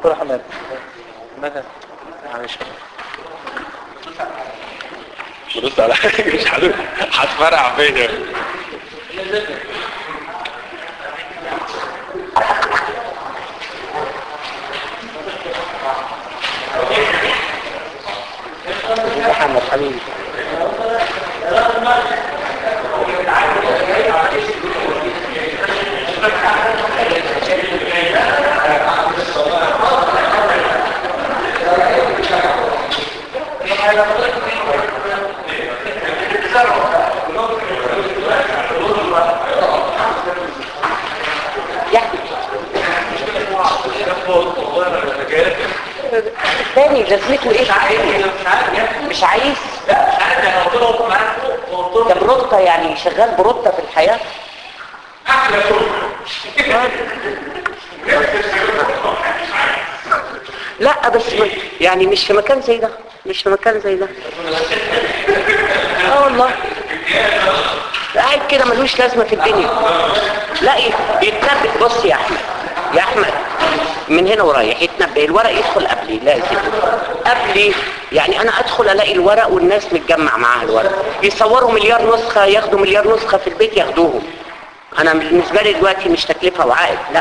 دكتور حماد ماذا معلش بدوس على مش هدوس هتفرع فيا محمد حبيبي تاني لازمته ايه مش عايز ده بروتة يعني شغال بروتة في الحياة لا بس م- يعني مش في مكان زي ده مش في مكان زي ده اه والله قاعد كده ملوش لازمة في الدنيا لا ي- يتنبه بص يا احمد يا احمد من هنا ورايح يتنبه الورق يدخل قبلي لازم قبلي يعني انا ادخل الاقي الورق والناس متجمع معاها الورق يصوروا مليار نسخة ياخدوا مليار نسخة في البيت ياخدوهم انا بالنسبة لي دلوقتي مش تكلفة وعائد لا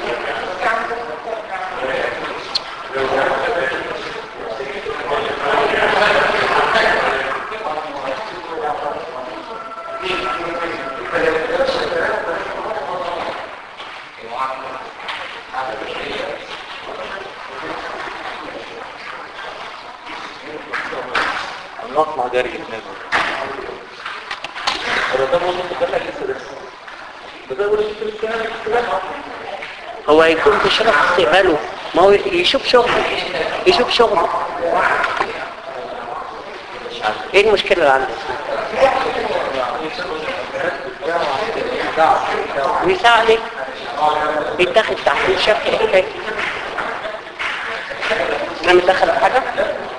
نطلع جري هناك ده بقول لك ده لسه لسه ده بقول لك لسه هو يكون في شرف استقباله ما هو يشوف شغله يشوف شغله ايه المشكلة اللي عندك ويساعد عليك يتاخد تحت شاف ايه الحكاية انا متدخل في حاجة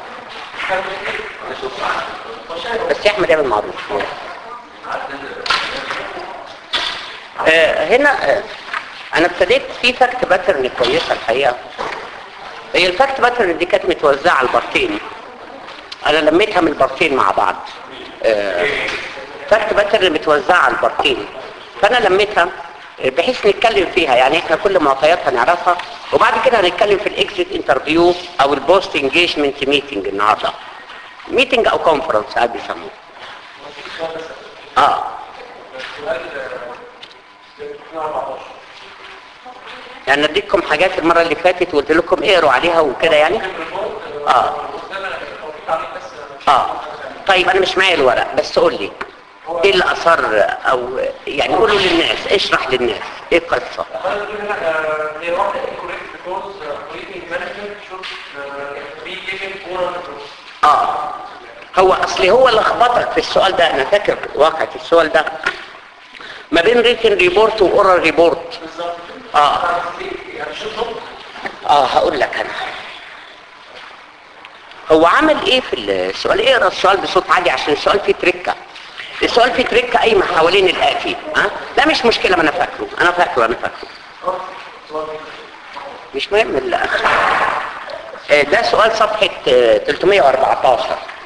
بس يا احمد يعمل معروف آه هنا آه انا ابتديت في فاكت باترن كويسه الحقيقه هي الفاكت باترن دي كانت متوزعه على البارتين انا لميتها من البارتين مع بعض آه، فاكت باترن متوزعه على البارتين فانا لميتها آه، بحيث نتكلم فيها يعني احنا كل معطياتها نعرفها وبعد كده هنتكلم في الاكزيت انترفيو او البوست انجيجمنت ميتنج النهارده ميتنج او كونفرنس ساعات بيسموه اه يعني اديكم حاجات المرة اللي فاتت وقلت لكم اقروا عليها وكده يعني اه اه طيب انا مش معايا الورق بس قول لي ايه اللي اثر او يعني قولوا للناس اشرح للناس ايه القصة هي واحدة incorrect because uh, meeting management should uh, be given oral approach. اه هو اصلي هو اللي لخبطك في السؤال ده انا فاكر واقعة السؤال ده ما بين ريتن ريبورت واورال ريبورت اه يعني should not اه هقول لك انا هو عمل ايه في السؤال اقرا السؤال بصوت عالي عشان السؤال فيه تركه السؤال فيه تركه قايمه حوالين الاتي ها لا مش مشكله ما انا فاكره انا فاكره انا فاكره مش مهم لا آه، ده سؤال صفحه آه، 314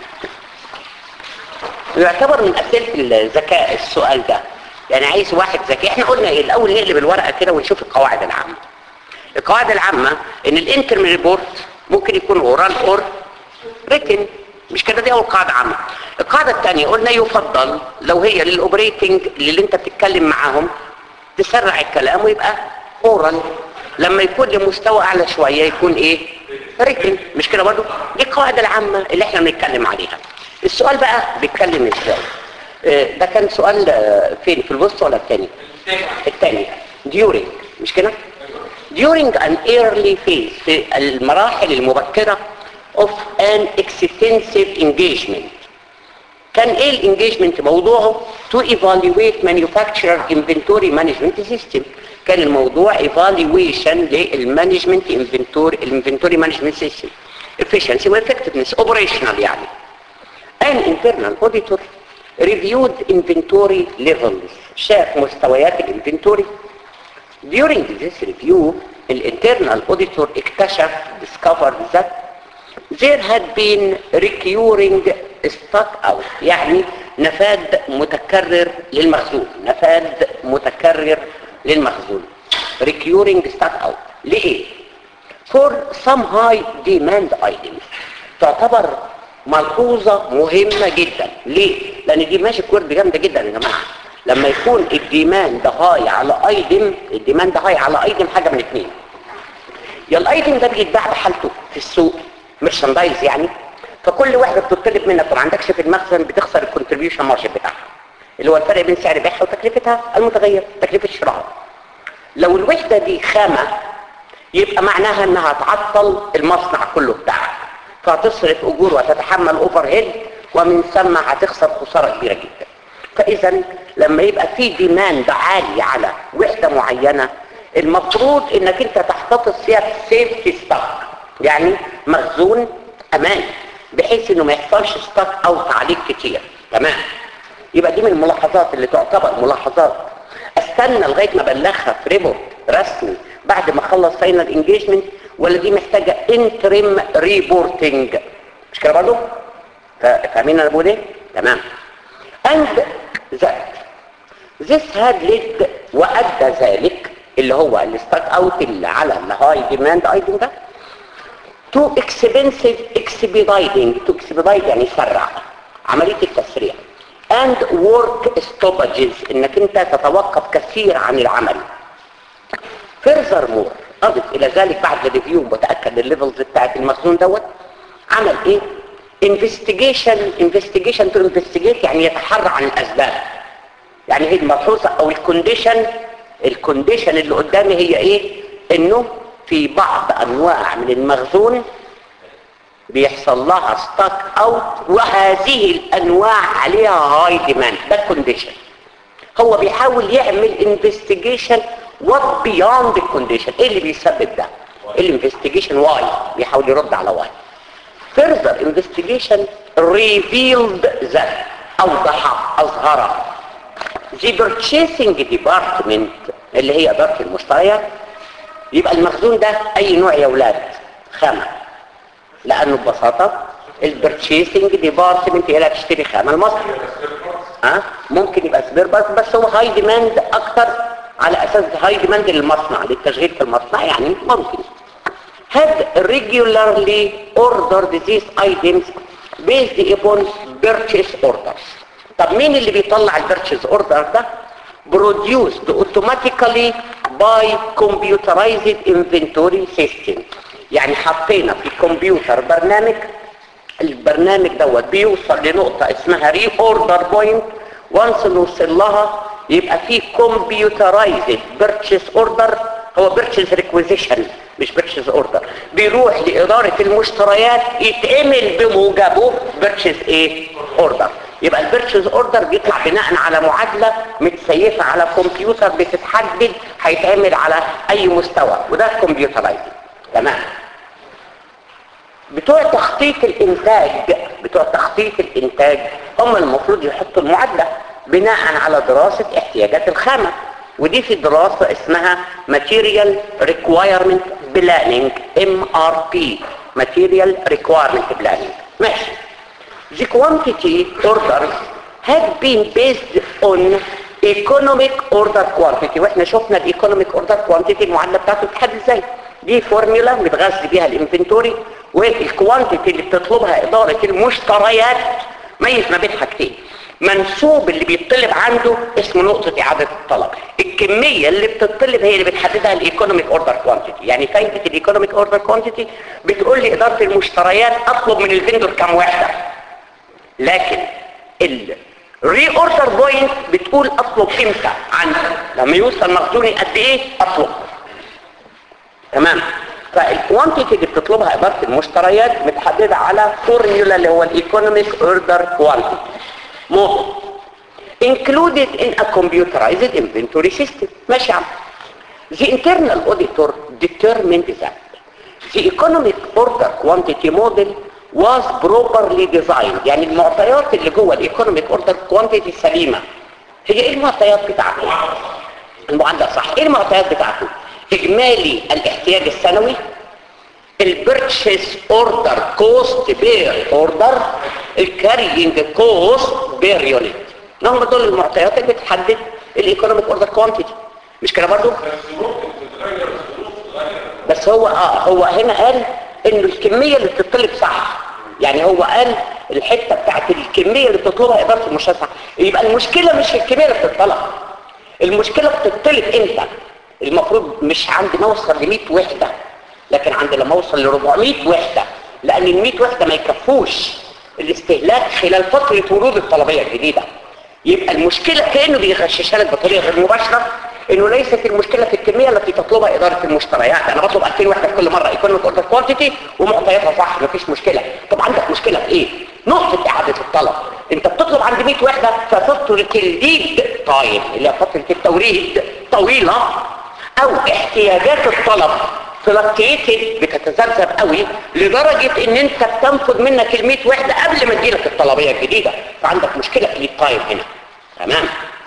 يعتبر من اسئله الذكاء السؤال ده يعني عايز واحد ذكي احنا قلنا ايه الاول نقلب الورقه كده ونشوف القواعد العامه القواعد العامة ان الانترم ريبورت ممكن يكون اورال اور ريتن مش كده دي اول قاعدة عامة القاعدة الثانية قلنا يفضل لو هي للاوبريتنج اللي انت بتتكلم معاهم تسرع الكلام ويبقى اورال لما يكون لمستوى اعلى شوية يكون ايه ريتن مش كده برضو دي القواعد العامة اللي احنا بنتكلم عليها السؤال بقى بيتكلم ازاي آه، ده كان سؤال آه، فين في الوسط ولا الثاني الثاني during مش كده during an early phase في المراحل المبكرة of an extensive engagement كان ايه الانجيجمنت موضوعه to evaluate manufacturer inventory management system كان الموضوع evaluation للمانجمنت inventory inventory management system efficiency و effectiveness operational يعني an internal auditor reviewed inventory levels شاف مستويات الانفنتوري during this review الانترنال اوديتور اكتشف discovered that there had been recurring stock out يعني نفاد متكرر للمخزون نفاد متكرر للمخزون recurring stock out ليه for some high demand items تعتبر ملحوظة مهمة جدا ليه لان دي ماشي كورد جامدة جدا يا جماعة لما يكون الديماند هاي على ايتم الديماند هاي على ايتم حاجة من اتنين يا الايتم ده بيتباع بحالته في السوق مرشندايز يعني فكل واحدة بتطلب منك وما عندكش في المخزن بتخسر الكونتريبيوشن مارجن بتاعها اللي هو الفرق بين سعر بيعها وتكلفتها المتغير تكلفة شرائها لو الوحدة دي خامة يبقى معناها انها تعطل المصنع كله بتاعك فهتصرف اجور وتتحمل اوفر هيد ومن ثم هتخسر خسارة كبيرة جدا فاذا لما يبقى في ديماند عالي على وحدة معينة المفروض انك انت تحتفظ فيها سيفتي ستوك يعني مخزون امان بحيث انه ما يحصلش ستوك اوت عليك كتير تمام يبقى دي من الملاحظات اللي تعتبر ملاحظات استنى لغايه ما ابلغها في ريبورت رسمي بعد ما اخلص فاينل انجيجمنت ولا دي محتاجه انتريم ريبورتنج مش كده برضه فاهمين انا بقول ايه تمام and that this had led وادى ذلك اللي هو الستاك اوت اللي على الهاي ديماند ايتم ده to expensive expediting to expedite يعني يسرع عمليه التسريع and work stoppages انك انت تتوقف كثير عن العمل furthermore اضف الى ذلك بعد الريفيو وتاكد الليفلز بتاعت المخزون دوت عمل ايه investigation investigation to investigate يعني يتحرى عن الاسباب يعني هي الملحوظه او الكونديشن الكونديشن اللي قدامي هي ايه انه في بعض انواع من المخزون بيحصل لها ستاك اوت وهذه الانواع عليها هاي ديماند ده الكونديشن هو بيحاول يعمل انفستيجيشن وات بيوند الكونديشن ايه اللي بيسبب ده الانفستيجيشن واي بيحاول يرد على واي further investigation revealed that اوضح اظهر the purchasing department اللي هي اداره المشتريات يبقى المخزون ده اي نوع يا اولاد خامه لانه ببساطه البرتشيسنج ديبارتمنت هي اللي هتشتري خامه المصري ها ممكن يبقى سبير بس بس هو هاي ديماند اكتر على اساس هاي ديماند للمصنع للتشغيل في المصنع يعني ممكن had regularly ordered these items based upon purchase orders طب مين اللي بيطلع البيرتشيز اوردر ده produced automatically by computerized inventory system يعني حطينا في الكمبيوتر برنامج البرنامج دوت بيوصل لنقطة اسمها ري اوردر بوينت وانس نوصل لها يبقى في كمبيوترايزد بيرتشيز اوردر هو بيرتشيز ريكويزيشن مش بيرتشيز اوردر بيروح لإدارة المشتريات يتعمل بموجبه بيرتشيز ايه اوردر يبقى البيرتشيز اوردر بيطلع بناء على معادلة متسيفة على كمبيوتر بتتحدد هيتعمل على اي مستوى وده كمبيوترايزد تمام بتوع تخطيط الانتاج بتوع تخطيط الانتاج هم المفروض يحطوا المعادلة بناء على دراسة احتياجات الخامة ودي في دراسة اسمها Material Requirement Planning MRP Material Requirement Planning ماشي The quantity orders had been based on economic order quantity واحنا شفنا الايكونوميك اوردر كوانتيتي المعادله بتاعته بتتحدد ازاي دي فورميولا متغذي بيها الانفنتوري والكوانتيتي اللي بتطلبها اداره المشتريات ميز ما بين حاجتين منسوب اللي بيطلب عنده اسمه نقطة إعادة الطلب الكمية اللي بتطلب هي اللي بتحددها الايكونوميك اوردر كوانتيتي يعني فايدة الايكونوميك اوردر كوانتيتي بتقول لي إدارة المشتريات أطلب من الفندور كام واحدة لكن الري اوردر بوينت بتقول اطلب امتى عن لما يوصل مخزوني قد ايه اطلب تمام فالكوانتيتي اللي بتطلبها اداره المشتريات متحدده على فورميولا اللي هو الايكونوميك اوردر كوانتيتي موديل included in a computerized inventory system ماشي يا عم the internal auditor determined that the economic order quantity model was properly designed يعني المعطيات اللي جوه الايكونوميك اوردر كوانتيتي سليمه هي ايه المعطيات بتاعته المعادله صح ايه المعطيات بتاعته اجمالي الاحتياج السنوي البيرتشيس اوردر كوست بير اوردر الكارينج كوست بير يونت هم دول المعطيات اللي بتحدد الايكونوميك اوردر كوانتيتي مش كده برضو بس هو اه هو هنا قال انه الكميه اللي بتطلب صح يعني هو قال الحته بتاعت الكميه اللي بتطلبها اداره المشروع صح يبقى المشكله مش الكميه اللي بتطلب المشكله بتطلب امتى المفروض مش عند ما اوصل ل 100 وحده لكن عند لما اوصل ل 400 وحده لان ال 100 وحده ما يكفوش الاستهلاك خلال فتره ورود الطلبيه الجديده يبقى المشكله كانه بيغششها لك بطريقه غير مباشره انه ليست المشكله في الكميه التي تطلبها اداره المشتريات انا بطلب 2000 وحده في كل مره يكون اوردر كوانتيتي ومعطياتها صح مفيش مشكله طب عندك مشكله في ايه نقطه اعاده الطلب انت بتطلب عند 100 وحده ففتره الليد تايم اللي هي فتره التوريد طويله او احتياجات الطلب فلكتيتد بتتذبذب قوي لدرجة ان انت بتنفذ منك ال 100 وحدة قبل ما تجيلك الطلبية الجديدة فعندك مشكلة في التايم هنا تمام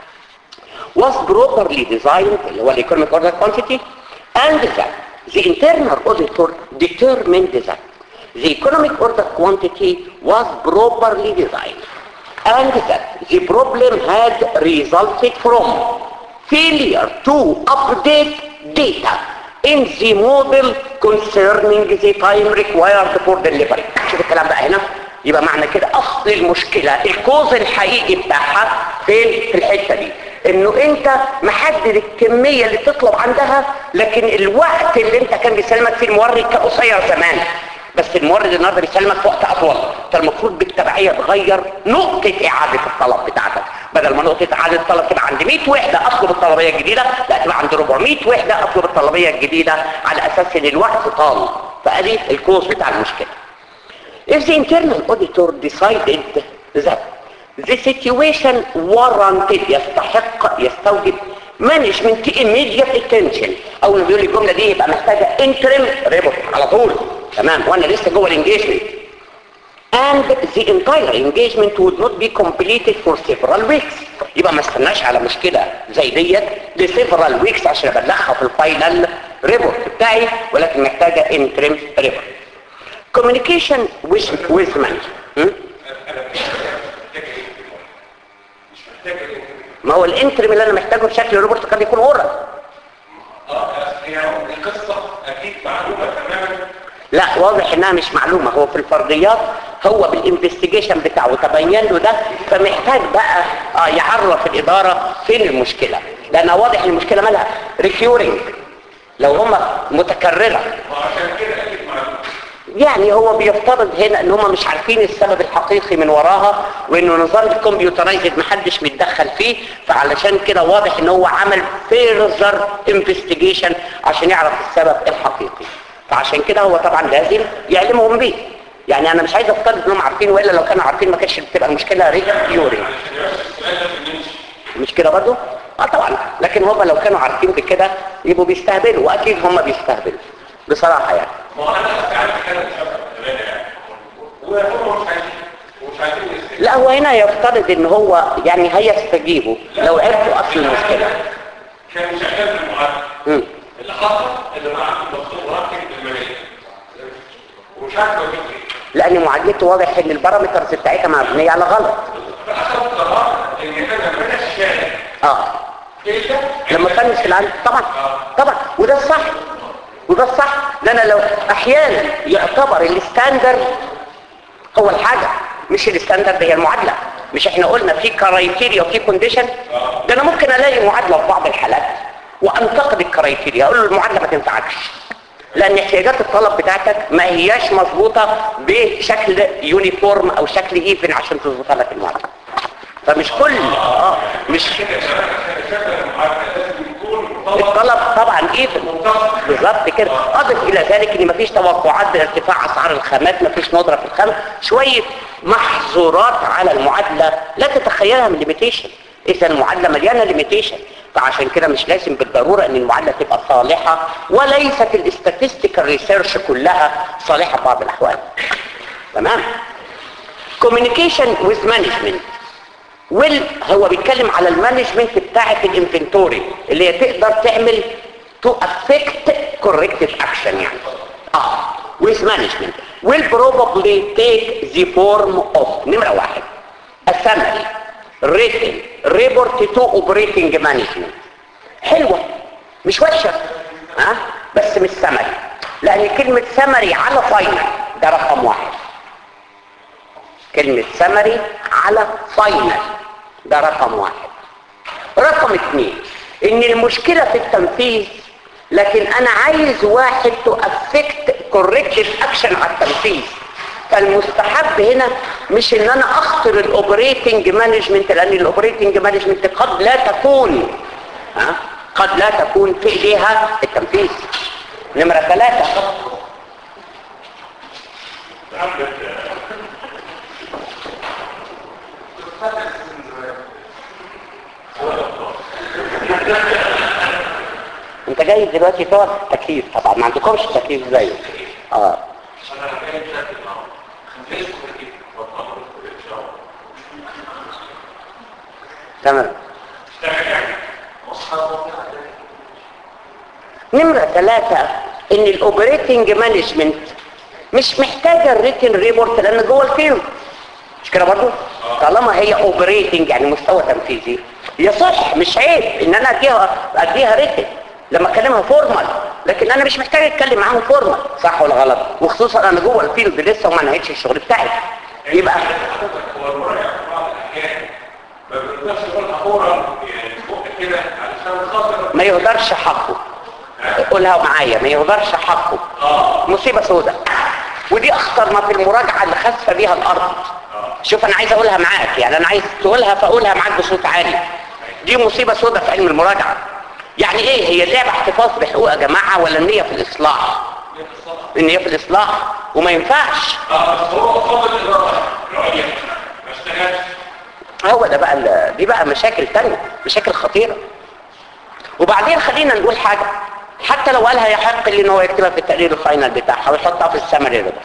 was properly designed اللي هو economic order quantity and that the internal auditor determined that the economic order quantity was properly designed and that the problem had resulted from failure to update data in the model concerning the time required for delivery شوف الكلام بقى هنا يبقى معنى كده اصل المشكلة الكوز الحقيقي بتاعها فين في الحتة دي انه انت محدد الكمية اللي تطلب عندها لكن الوقت اللي انت كان بيسلمك فيه المورد كان قصير زمان بس المورد النهارده بيسلمك في وقت اطول فالمفروض بالتبعيه تغير نقطه اعاده الطلب بتاعتك بدل ما نقطه اعاده الطلب تبقى عند 100 وحده اطلب الطلبيه الجديده لا تبقى عند 400 وحده اطلب الطلبيه الجديده على اساس ان الوقت طال فادي الكوز بتاع المشكله If the internal auditor decided that the situation warranted يستحق يستوجب management immediate attention اول ما بيقول لي الجمله دي يبقى محتاجه interim report على طول تمام وانا لسه جوه الانجيجمنت and the entire engagement would not be completed for several weeks يبقى ما استناش على مشكله زي ديت لسيفرال ويكس عشان ابلغها في الفاينل ريبورت بتاعي ولكن محتاجه interim report communication with with management ما هو الانترم اللي انا محتاجه بشكل ريبورت قد يكون اورال اه هي القصه اكيد معلومه تماما لا واضح انها مش معلومه هو في الفرضيات هو بالانفستيجيشن بتاعه تبين له ده فمحتاج بقى اه يعرف الاداره فين المشكله لان واضح ان المشكله مالها ريكيورنج لو هم متكرره وعشان كده اكيد معلومه يعني هو بيفترض هنا ان هم مش عارفين السبب الحقيقي من وراها وانه نظام الكمبيوترايزد محدش متدخل فيه فعلشان كده واضح ان هو عمل فيرزر انفستيجيشن عشان يعرف السبب الحقيقي فعشان كده هو طبعا لازم يعلمهم بيه يعني انا مش عايز افترض انهم عارفين والا لو كانوا عارفين ما كانتش بتبقى المشكله ريكيورنج السؤال ده في النمشي مش كده برضه اه طبعا لكن هم لو كانوا عارفين بكده يبقوا بيستهبلوا واكيد هم بيستهبلوا بصراحه يعني ما هو انا ساعات كده مش هفهم تمام يعني وهم مش عايزين ومش عايزين يستجيبوا. لا هو هنا يفترض ان هو يعني هيستجيبوا لو عرفوا اصل المشكله كان شغال في المعادله مم. اللي حصل اللي معاه مكتوب راتب الماليه ومش عارف هو كده لان معادلته واضح ان البارامترز بتاعتها مبنيه على غلط فاخذ قرار ان انا من الشارع اه الا لما فنش في العالم طبعا طبعا وده الصح وده الصح لان لو احيانا يعتبر الستاندرد هو الحاجه مش الستاندرد هي المعادله مش احنا قلنا في كرايتيريا وفي كونديشن ده انا ممكن الاقي معادله في بعض الحالات وانتقد الكرايتيريا اقول له المعادله ما تنفعكش لان احتياجات الطلب بتاعتك ما هياش مظبوطه بشكل يونيفورم او شكل ايفن عشان تظبطها لك المعادله فمش كل اه مش شكل المعادله لازم يكون طبق الطلب طبعا ايفن بالظبط كده اضف الى ذلك ان مفيش توقعات بارتفاع اسعار الخامات مفيش ندره في الخام شويه محظورات على المعادله لا تتخيلها من ليميتيشن اذا المعادله مليانه ليميتيشن فعشان كده مش لازم بالضروره ان المعادله تبقى صالحه وليست الاستاتستيكال ريسيرش كلها صالحه في بعض الاحوال تمام communication with management وال هو بيتكلم على المانجمنت بتاعه الانفنتوري اللي هي تقدر تعمل to affect corrective action يعني اه with management will probably take the form of نمرة واحد a summary written report to operating management حلوة مش وحشة ها أه؟ بس مش سمري لان كلمة سمري على فاينل ده رقم واحد كلمة سمري على فاينل ده رقم واحد رقم اثنين ان المشكلة في التنفيذ لكن انا عايز واحد تو افكت كوركتيف اكشن على التنفيذ فالمستحب هنا مش ان انا اخطر الاوبريتنج مانجمنت لان الاوبريتنج مانجمنت قد لا تكون ها قد لا تكون في ايديها التنفيذ نمرة ثلاثة انت جاي دلوقتي تقعد تكييف طبعا ما عندكمش تكييف زيه اه تمام نمرة ثلاثة ان الاوبريتنج مانجمنت مش محتاجة الريتن ريبورت لان جوه الفيلم مش كده برضو طالما هي اوبريتنج يعني مستوى تنفيذي يصح مش عيب ان انا اديها اديها ريتن لما اكلمها فورمال لكن انا مش محتاج اتكلم معاهم فورمال صح ولا غلط وخصوصا انا جوه الفيلد لسه وما نهيتش الشغل بتاعي يبقى هو المراجع في بعض الاحيان ما بيقدرش يقولها فورا يعني فوق كده علشان خاطر ما يهدرش حقه قولها معايا ما يهدرش حقه مصيبة سوداء ودي اخطر ما في المراجعة اللي خسف بيها الارض شوف انا عايز اقولها معاك يعني انا عايز تقولها فاقولها معاك بصوت عالي دي مصيبة سوداء في علم المراجعة يعني ايه هي اللعبة احتفاظ بحقوق يا جماعة ولا النية في الاصلاح النية في الاصلاح وما ينفعش اه بس هو فضل الاداره العليا ما اشتغلش هو ده بقى ال- دي بقى مشاكل تانية مشاكل خطيرة وبعدين خلينا نقول حاجة حتى لو قالها يحق لي ان هو يكتبها في التقرير الفاينل بتاعها ويحطها في السمري ريبورت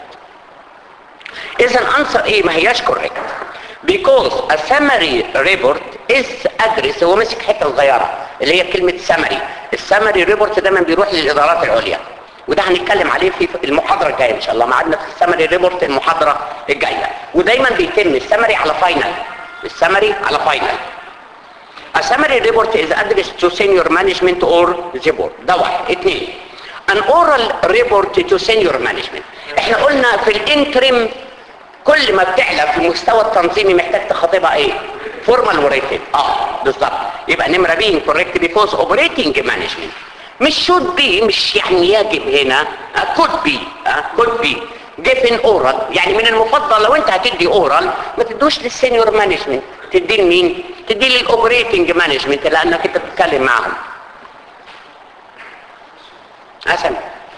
اذا انسر ايه ما هياش كوريكت because a summary report is address هو مسك حته صغيره اللي هي كلمه summary السمري ريبورت دايما بيروح للادارات العليا وده هنتكلم عليه في المحاضره الجايه ان شاء الله ميعادنا في السمري ريبورت المحاضره الجايه ودايما بيتم السمري على فاينل السمري على فاينل A summary report is addressed to senior management or the board ده واحد اثنين An oral report to senior management احنا قلنا في الانترم كل ما بتعلى في المستوى التنظيمي محتاج تخاطبها ايه فورمال وريتد اه بالظبط يبقى نمره بي كوريكت بيكوز اوبريتنج مانجمنت مش شود بي مش يعني يجب هنا كود بي كود بي جيفن اورال يعني من المفضل لو انت هتدي اورال ما تدوش للسينيور مانجمنت تدي لمين تدي للاوبريتنج مانجمنت لانك انت بتتكلم معاهم حسن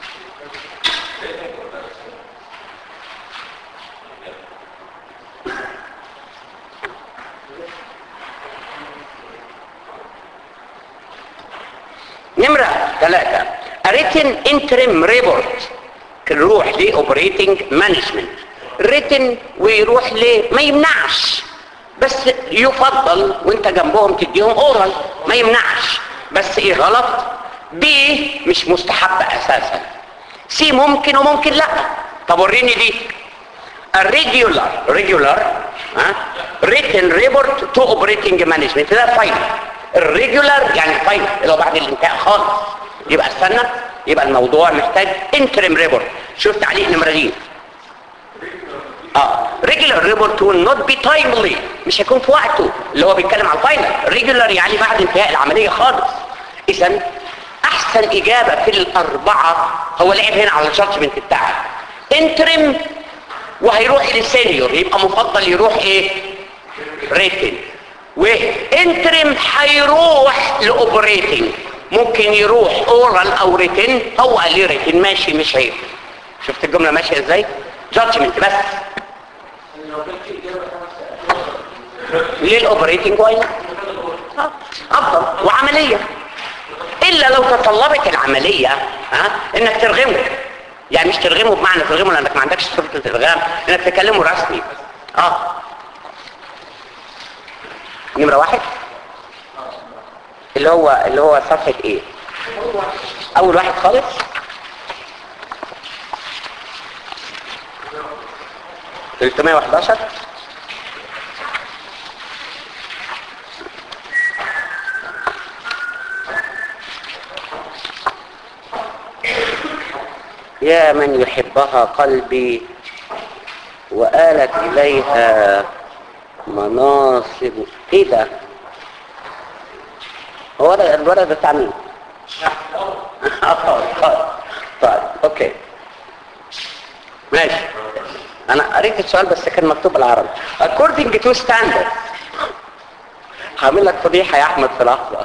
نمرة ثلاثة written interim report نروح لاوبريتنج مانجمنت written ويروح ل ما يمنعش بس يفضل وانت جنبهم تديهم اورال ما يمنعش بس ايه غلط بي مش مستحب اساسا سي ممكن وممكن لا طب وريني دي الريجولار ريجولار ها written report to operating management ده فاينل الريجولار يعني فاينل اللي هو بعد الانتهاء خالص يبقى استنى يبقى الموضوع محتاج انترم ريبورت شوف تعليق نمرة دي اه ريجولار ريبورت will not be timely مش هيكون في وقته اللي هو بيتكلم على الفاينل ريجولار يعني بعد انتهاء العملية خالص اذا احسن اجابة في الاربعة هو لعب هنا على الجادجمنت بتاعك انترم وهيروح للسينيور يبقى مفضل يروح ايه ريتن وانترم هيروح لاوبريتنج ممكن يروح اورال او ريتن هو قال لي ريتن ماشي مش عيب شفت الجمله ماشيه ازاي جادجمنت بس للاوبريتنج واي آه، افضل وعمليه الا لو تطلبت العمليه ها انك ترغمه يعني مش ترغمه بمعنى ترغمه لانك ما عندكش صفه الارغام انك تكلمه رسمي اه نمره واحد اللي هو اللي هو صفحه ايه اول واحد خالص تلتمية وحداشر يا من يحبها قلبي وآلت إليها مناصب ايه ده هو ده الورق ده بتاع مين آه، طيب طيب اوكي ماشي انا قريت السؤال بس كان مكتوب بالعربي according to standards هعمل لك فضيحه يا احمد في لحظه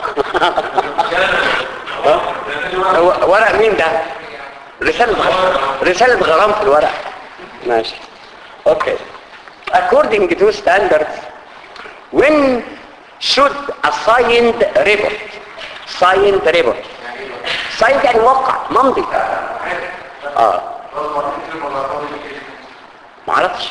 ها؟ هو ورق مين ده رساله غ- رساله غرام في الورق ماشي اوكي according to standards when should a signed report signed report signed يعني موقع ممضي اه معرفش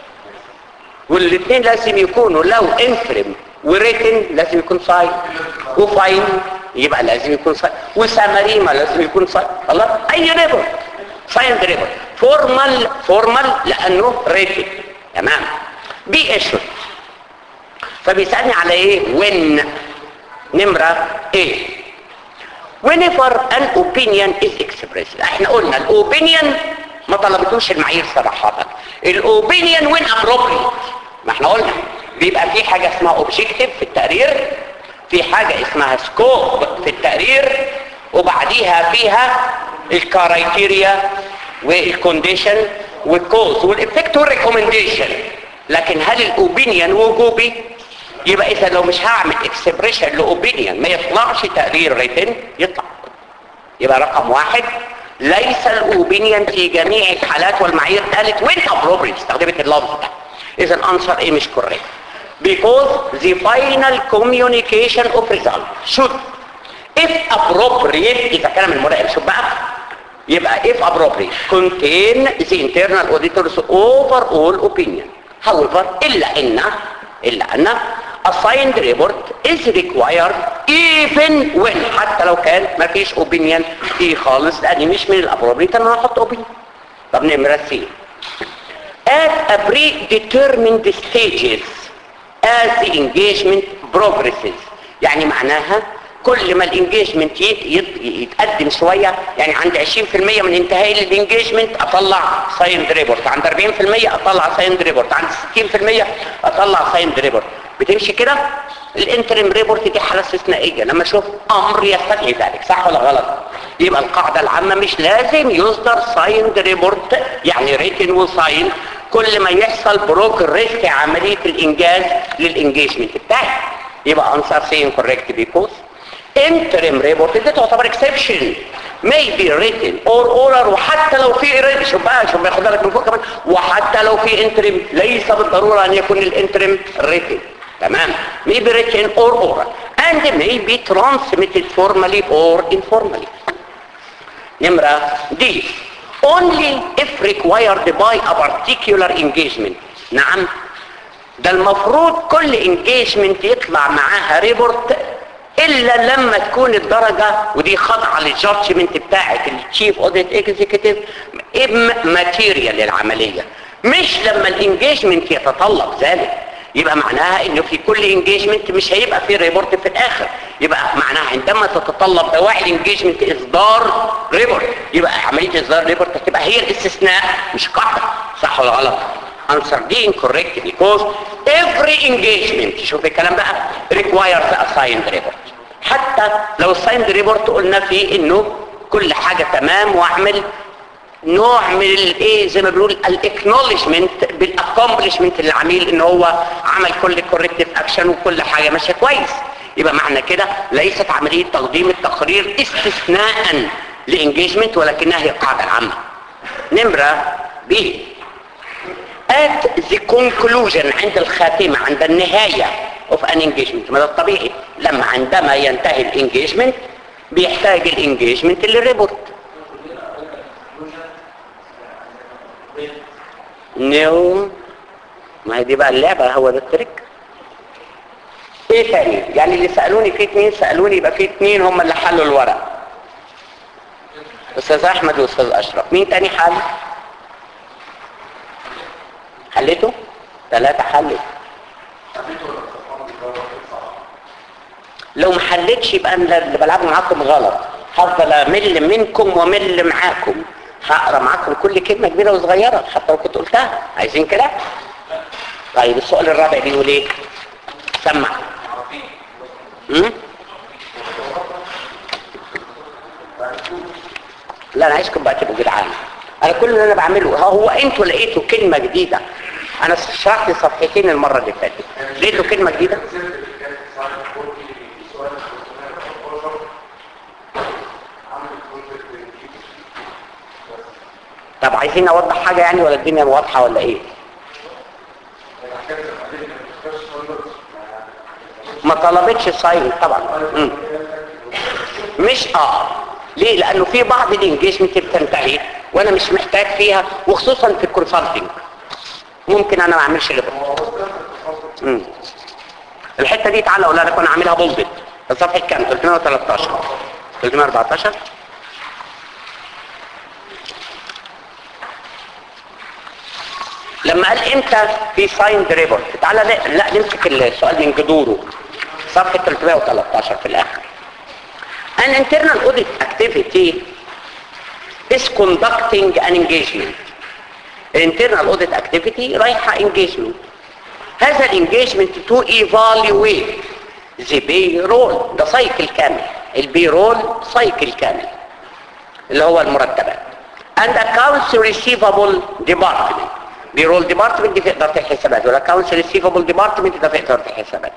والاثنين لازم يكونوا لو انفرم وريتن لازم يكون صايم وفاين يبقى لازم يكون صايم وسامريما لازم يكون صايم خلاص اي ريبورت سايند ريبورت فورمال فورمال لانه ريتن تمام بي ايشو فبيسالني على ايه وين نمره ايه whenever an opinion is expressed احنا قلنا الاوبينيون ما طلبتوش المعايير صراحة الاوبينيون وين appropriate ما احنا قلنا بيبقى في حاجة اسمها objective في التقرير في حاجة اسمها scope في التقرير وبعديها فيها الكرايتيريا والكونديشن والكوز والافكت والريكومنديشن لكن هل الاوبينيون وجوبي يبقى اذا لو مش هعمل اكسبريشن لاوبينيون ما يطلعش تقرير ريتن يطلع يبقى رقم واحد ليس الاوبينيون في جميع الحالات والمعايير قالت وين ابروبريت استخدمت اللفظ ده اذا الانسر ايه مش كوريكت because the final communication of result should if appropriate اذا كان من المراقب شوف بقى يبقى if appropriate contain the internal auditor's overall opinion however الا ان الا ان assigned report is required even when حتى لو كان ما فيش opinion فيه خالص لاني مش من الابروبريت ان انا احط opinion طب نمرة سي at a predetermined stages as the engagement progresses يعني معناها كل ما الانجيجمنت يتقدم شوية يعني عند 20% من انتهاء الانجيجمنت اطلع سايند ريبورت عند 40% اطلع سايند ريبورت عند 60% اطلع سايند ريبورت بتمشي كده الانترم ريبورت دي حالة استثنائية لما اشوف امر يستدعي ذلك صح ولا غلط يبقى القاعدة العامة مش لازم يصدر سايند ريبورت يعني ريتن وساين كل ما يحصل بروكريس في عملية الانجاز للانجيجمنت بتاعي يبقى انسر سين كوريكت بيكوز interim report دي تعتبر exception may be written or oral وحتى لو في written شوف بقى شوف بياخد بالك من فوق كمان وحتى لو في interim ليس بالضرورة ان يكون الانترم written تمام may be written or oral and may be transmitted formally or informally نمرة دي only if required by a particular engagement نعم ده المفروض كل engagement يطلع معاها ريبورت الا لما تكون الدرجة ودي خاضعة للجادجمنت بتاعت التشيف اوديت اكزيكتيف ماتيريال للعملية مش لما الانجيجمنت يتطلب ذلك يبقى معناها انه في كل انجيجمنت مش هيبقى في ريبورت في الاخر يبقى معناها عندما تتطلب دواعي الانجيجمنت اصدار ريبورت يبقى عملية اصدار ريبورت هتبقى هي الاستثناء مش قاعدة صح ولا غلط answer D incorrect because every engagement شوف الكلام بقى requires a signed report حتى لو السايند ريبورت قلنا فيه انه كل حاجة تمام واعمل نوع من الايه زي ما بنقول الاكنولجمنت بالاكومبلشمنت للعميل ان هو عمل كل كوركتيف اكشن وكل حاجة ماشيه كويس يبقى معنى كده ليست عملية تقديم التقرير استثناء لانجيجمنت ولكنها هي القاعدة العامة نمرة B at the conclusion عند الخاتمة عند النهاية of an engagement ما ده الطبيعي لما عندما ينتهي الانجيجمنت بيحتاج الانجيجمنت للريبورت نيو ما هي دي بقى اللعبة هو ده التريك ايه تاني يعني اللي سألوني في اتنين سألوني يبقى في اتنين هم اللي حلوا الورق استاذ احمد واستاذ اشرف مين تاني حل حلته ثلاثة حلوا لو ما حلتش يبقى انا اللي بلعبه معاكم غلط هفضل امل منكم وامل معاكم هقرا معاكم كل كلمه كبيره وصغيره حتى لو كنت قلتها عايزين كده طيب السؤال الرابع بيقول ايه سمع امم لا انا عايزكم بقى تبقوا جدعان انا كل اللي انا بعمله ها هو انتوا لقيتوا كلمه جديده انا شرحت صفحتين المره اللي فاتت لقيتوا كلمه جديده طب عايزين اوضح حاجه يعني ولا الدنيا واضحه ولا ايه ما طلبتش ساين طبعا مم. مش اه ليه لانه في بعض الانجيجمنت بتنتهي وانا مش محتاج فيها وخصوصا في الكونسلتنج ممكن انا ما اعملش غير مم. الحته دي تعالى اقول لك انا عاملها بولدد الصفحه كام 313 314 لما قال امتى في ساين ريبورت تعالى لا, لا نمسك السؤال من جذوره صفحه 313 في الاخر an internal audit activity is conducting an engagement internal audit activity رايحة engagement هذا الانجيجمنت to evaluate the payroll ده سايكل كامل البيرول سايكل كامل اللي هو المرتبات and accounts receivable department بيرول ديبارتمنت دي في اداره الحسابات والاكونتس ريسيفبل ديبارتمنت ده في اداره الحسابات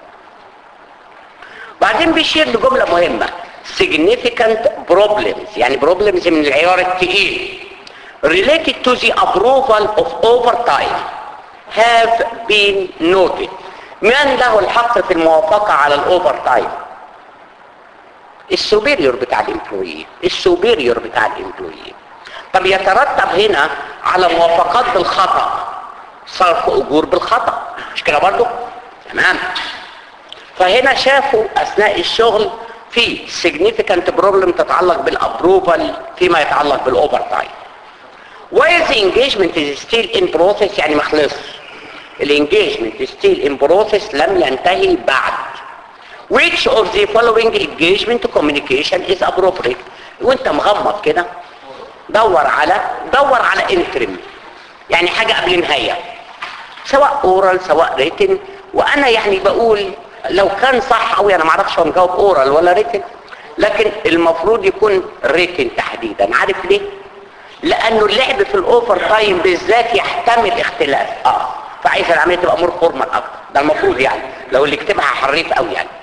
بعدين بيشير لجمله مهمه significant problems يعني problems من العيار الثقيل related to the approval of overtime have been noted من له الحق في الموافقة على الاوفر تايم السوبيريور بتاع الامبلويي السوبيريور بتاع الامبلويي طب يترتب هنا على موافقات بالخطأ صرف اجور بالخطأ مش كده برضو تمام فهنا شافوا اثناء الشغل في significant problem تتعلق بالابروفال فيما يتعلق بالاوفر تايم while the engagement is still in process يعني ما خلصش الانجيجمنت still in process لم ينتهي بعد which of the following engagement communication is appropriate وانت مغمض كده دور على دور على انترم يعني حاجة قبل نهاية سواء اورال سواء ريتن وانا يعني بقول لو كان صح قوي انا معرفش هو مجاوب اورال ولا ريتن لكن المفروض يكون ريتن تحديدا عارف ليه لانه اللعب في الاوفر تايم بالذات يحتمل اختلاف اه فعايز العمليه تبقى مور فورمال اكتر ده المفروض يعني لو اللي كتبها حريف قوي يعني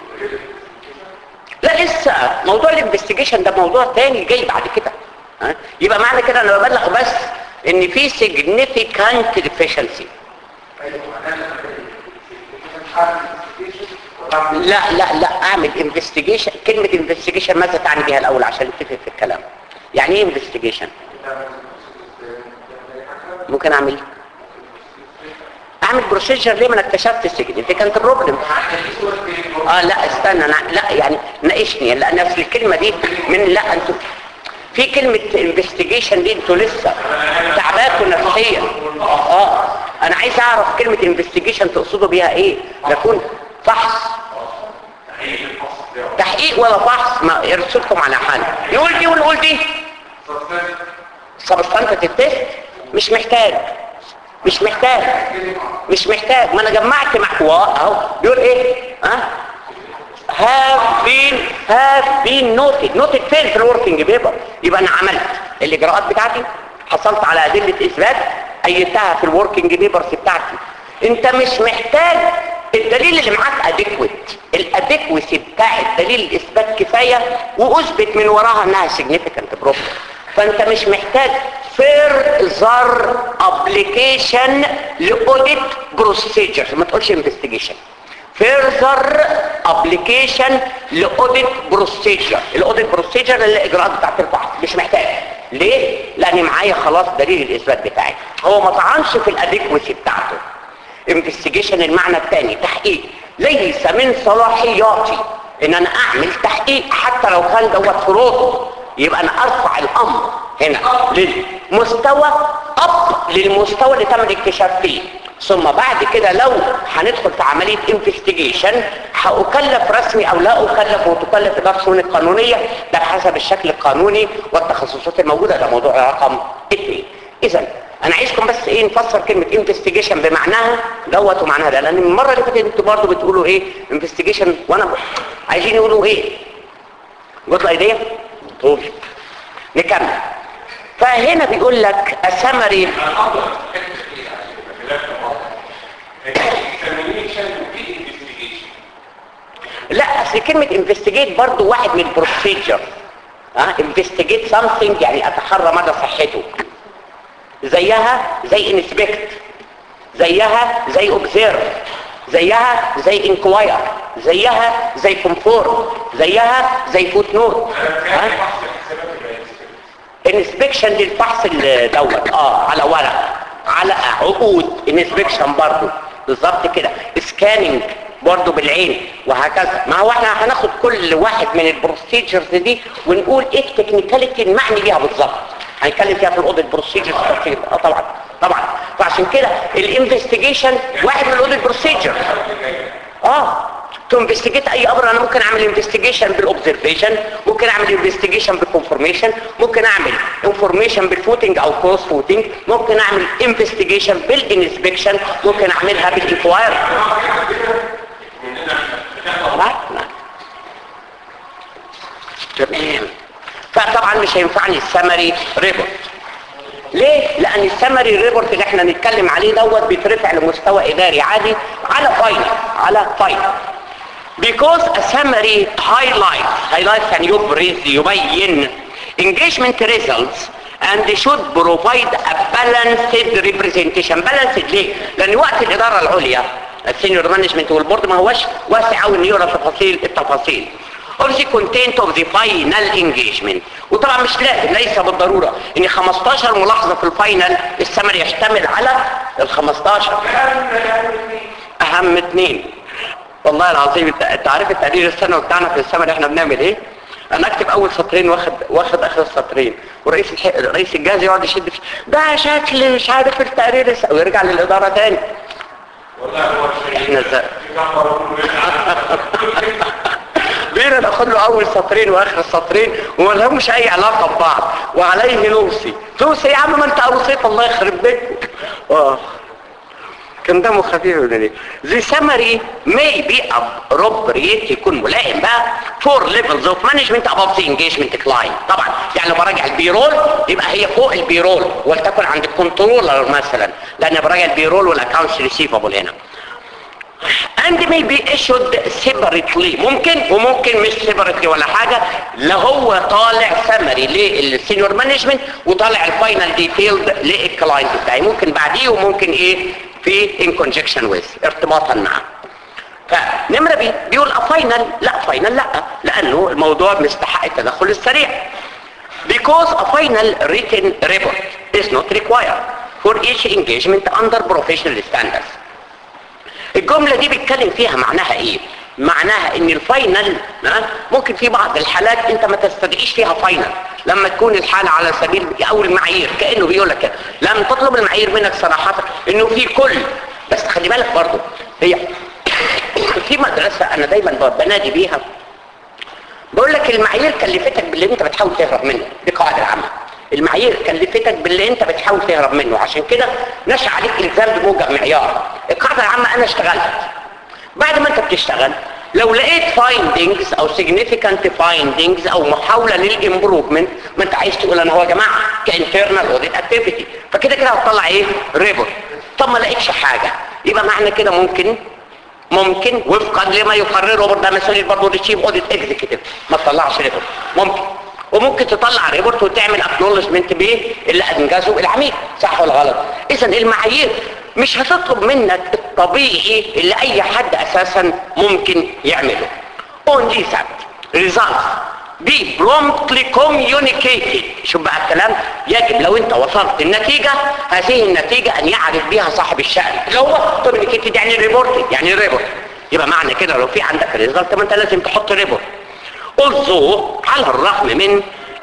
لا لسه موضوع الانفستيجيشن ده موضوع تاني جاي بعد كده ها؟ يبقى معنى كده انا ببلغ بس ان في significant deficiency لا لا لا اعمل انفستيجيشن كلمة انفستيجيشن ماذا تعني بها الاول عشان نتفق في الكلام يعني ايه انفستيجيشن ممكن اعمل إيه؟ اعمل بروسيجر ليه ما انا اكتشفت significant بروبلم اه لا استنى أنا لا يعني ناقشني لان اصل الكلمه دي من لا انتوا في كلمة انفستيجيشن دي انتوا لسه تعباكوا نفسيا اه انا عايز اعرف كلمة انفستيجيشن تقصدوا بيها ايه يكون فحص تحقيق ولا فحص ما يرسلكم على حال يقول دي ونقول دي سبستانتيف تيست مش محتاج مش محتاج مش محتاج ما انا جمعت محور اهو بيقول ايه ها have been have been noted noted فين في الوركينج بيبر يبقى انا عملت الاجراءات بتاعتي حصلت على ادله اثبات ايدتها في الوركينج بيبرز بتاعتي انت مش محتاج الدليل اللي معاك اديكويت الاديكويسي بتاع الدليل الاثبات كفايه واثبت من وراها انها significant problem فانت مش محتاج further application لاوديت بروسيجر ما تقولش investigation further application لاوديت بروسيجر الاوديت بروسيجر الاجراءات بتاعت البحث مش محتاج ليه لان معايا خلاص دليل الاثبات بتاعي هو ما طعنش في الاديكوسي بتاعته انفستيجيشن المعنى الثاني تحقيق ليس من صلاحياتي ان انا اعمل تحقيق حتى لو كان دوت فروض يبقى انا ارفع الامر هنا للمستوى اب للمستوى اللي تم الاكتشاف فيه ثم بعد كده لو هندخل في عملية انفستيجيشن هأكلف رسمي او لا اكلف وتكلف اداره الشؤون القانونية ده بحسب الشكل القانوني والتخصصات الموجودة ده موضوع رقم اثنين اذا انا عايزكم بس ايه نفسر كلمة انفستيجيشن بمعناها دوت ومعناها ده لان المرة اللي فاتت انتوا برضه بتقولوا ايه انفستيجيشن وانا عايزين يقولوا ايه جت الايديا طول نكمل فهنا بيقول لك السمري انا افضل حته ايه عشان يبقى خلاف الموضوع examination وفي investigation لا اصل كلمة انفستيجيت برضو واحد من البروسيجر ها انفستيجيت something يعني اتحرى مدى صحته زيها زي انسبكت زيها زي اوبزيرف زيها زي انكواير زيها زي كونفورم زيها زي فوت نوت انا كان بحث الحسابات يبقى انسبكشن للفحص ال- دوت اه على ورق على عقود انسبكشن برضو بالظبط كده سكاننج برضو بالعين وهكذا ما هو احنا هناخد كل واحد من البروسيجرز دي ونقول ايه التكنيكاليتي المعني بيها بالظبط هنتكلم فيها في الاوديت بروسيجرز تفصيل اه طبعا طبعا فعشان كده الانفستيجيشن واحد من الاوديت بروسيجر اه تو انفستيجيت اي امر انا ممكن اعمل انفستيجيشن بالاوبزرفيشن ممكن اعمل انفستيجيشن بالكونفورميشن ممكن اعمل انفورميشن بالفوتنج او كروس فوتنج ممكن اعمل انفستيجيشن بالانسبكشن ممكن اعملها بالانكواير تمام فطبعا مش هينفعني السمري ريبورت ليه؟ لأن السمري ريبورت اللي احنا نتكلم عليه دوت بيترفع لمستوى إداري عادي على فاينل على فاينل because a summary highlights highlights يعني يبرز يبين engagement results and should provide a balanced representation balanced ليه؟ لأن وقت الإدارة العليا السينيور مانجمنت والبورد ما هوش واسع قوي انه يقرا تفاصيل التفاصيل of the content of the final engagement وطبعا مش لازم ليس بالضرورة ان 15 ملاحظة في الفاينل السمر يشتمل على ال 15 اهم اثنين والله العظيم انت انت عارف التقرير السنوي بتاعنا في السمر احنا بنعمل ايه انا اكتب اول سطرين واخد واخد اخر السطرين ورئيس الح... رئيس الجهاز يقعد يشد في ده شكل مش عارف التقرير الس... ويرجع للاداره تاني والله هو شيء احنا ازاي يكبر بينا ناخد له اول سطرين واخر سطرين وما لهمش اي علاقه ببعض وعليه نوصي توصي يا عم ما انت اوصيت الله يخرب بيتك اه كان دمه خفيف ولا ليه the summary may be appropriate يكون ملائم بقى for levels of management above the engagement client طبعا يعني لو براجع البيرول يبقى هي فوق البيرول ولتكن عند الكنترولر مثلا لان براجع البيرول والاكونتس ريسيفبل هنا and may be issued separately ممكن وممكن مش separately ولا حاجة لا هو طالع سمري للسينيور مانجمنت وطالع الفاينل ديتيلد للكلاينت بتاعي ممكن بعديه وممكن ايه في in conjunction with ارتباطا معه فنمرة بي بيقول فاينل لا فاينل لا لانه الموضوع مستحق التدخل السريع because a final written report is not required for each engagement under professional standards الجملة دي بيتكلم فيها معناها ايه معناها ان الفاينل ها، ممكن في بعض الحالات انت ما تستدعيش فيها فاينل لما تكون الحالة على سبيل او المعايير كأنه بيقول لك كده. لم تطلب المعايير منك صراحة انه في كل بس خلي بالك برضو هي في مدرسة انا دايما بنادي بيها بقول لك المعايير كلفتك باللي انت بتحاول تهرب منه دي قاعدة عامة المعايير كلفتك باللي انت بتحاول تهرب منه عشان كده نشأ عليك الزام بموجب معيار القاعدة العامة انا اشتغلت بعد ما انت بتشتغل لو لقيت فايندينجز او significant فايندينجز او محاولة للامبروفمنت ما انت عايز تقول انا هو يا جماعة كانترنال اوديت اكتيفيتي فكده كده هتطلع ايه ريبورت طب ما لقيتش حاجة يبقى معنى كده ممكن ممكن وفقا لما يقرره برضه مسؤوليه برضه التشيف اوديت اكزيكتيف ما تطلعش ريبورت ممكن وممكن تطلع ريبورت وتعمل اكنولجمنت بيه اللي انجزه العميل صح ولا غلط اذا المعايير مش هتطلب منك الطبيعي اللي اي حد اساسا ممكن يعمله only that results be promptly communicated شوف بقى الكلام يجب لو انت وصلت النتيجة هذه النتيجة ان يعرف بها صاحب الشأن اللي هو communicated يعني ريبورت يعني ريبورت يبقى معنى كده لو في عندك ريزلت ما انت لازم تحط ريبورت although على الرغم من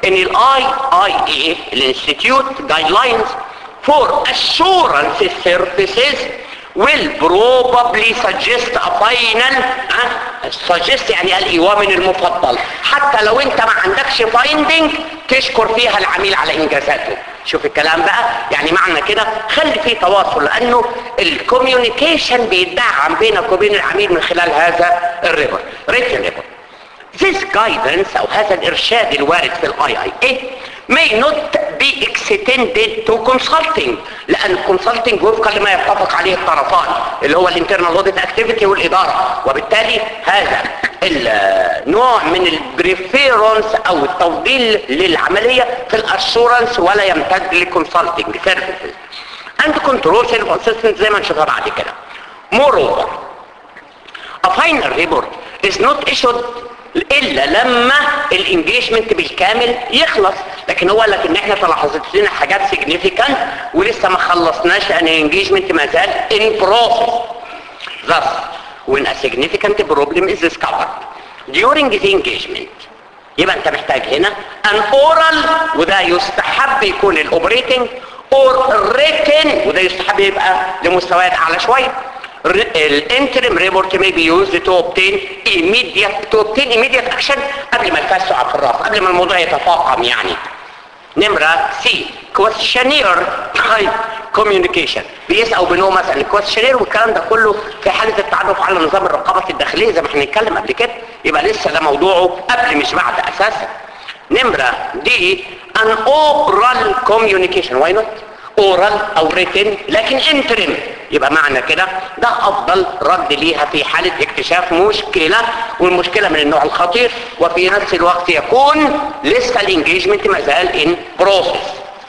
ان الاي اي اي الانستيتيوت جايد لاينز فور assurance services will probably suggest a final ها suggest يعني الايوامن المفضل حتى لو انت ما عندكش finding تشكر فيها العميل على انجازاته شوف الكلام بقى يعني معنى كده خلي فيه تواصل لانه الكوميونيكيشن بيدعم بينك وبين العميل من خلال هذا الريبر ريتن ريبر This guidance او هذا الارشاد الوارد في الاي اي اي may not be extended to consulting لان consulting وفقا لما يتفق عليه الطرفان اللي هو الانترنال اوديت اكتيفيتي والاداره وبالتالي هذا النوع من البريفيرنس او التفضيل للعمليه في الاشورنس ولا يمتد للكونسلتنج سيرفيسز and control self assistance زي ما نشوفها بعد كده moreover a final report is not issued الا لما الانجيجمنت بالكامل يخلص لكن هو قال لك ان احنا تلاحظت لنا حاجات significant ولسه ما خلصناش لان الانجيجمنت ما زال in process thus when a significant problem is discovered during the engagement يبقى انت محتاج هنا an oral وده يستحب يكون الاوبريتنج or written وده يستحب يبقى لمستويات اعلى شويه الانترم ريبورت may be used to obtain immediate to obtain immediate action قبل ما الفاس تقع في الراس قبل ما الموضوع يتفاقم يعني نمرة سي questionnaire type communication بيسأل بنوع مثلا الكويشنير والكلام ده كله في حالة التعرف على نظام الرقابة الداخلية زي ما احنا نتكلم قبل كده يبقى لسه ده موضوعه قبل مش بعد اساسا نمرة دي an oral communication why not اورال او ريتن لكن انترم يبقى معنى كده ده افضل رد ليها في حالة اكتشاف مشكلة والمشكلة من النوع الخطير وفي نفس الوقت يكون لسه الانجيجمنت ما زال ان بروسيس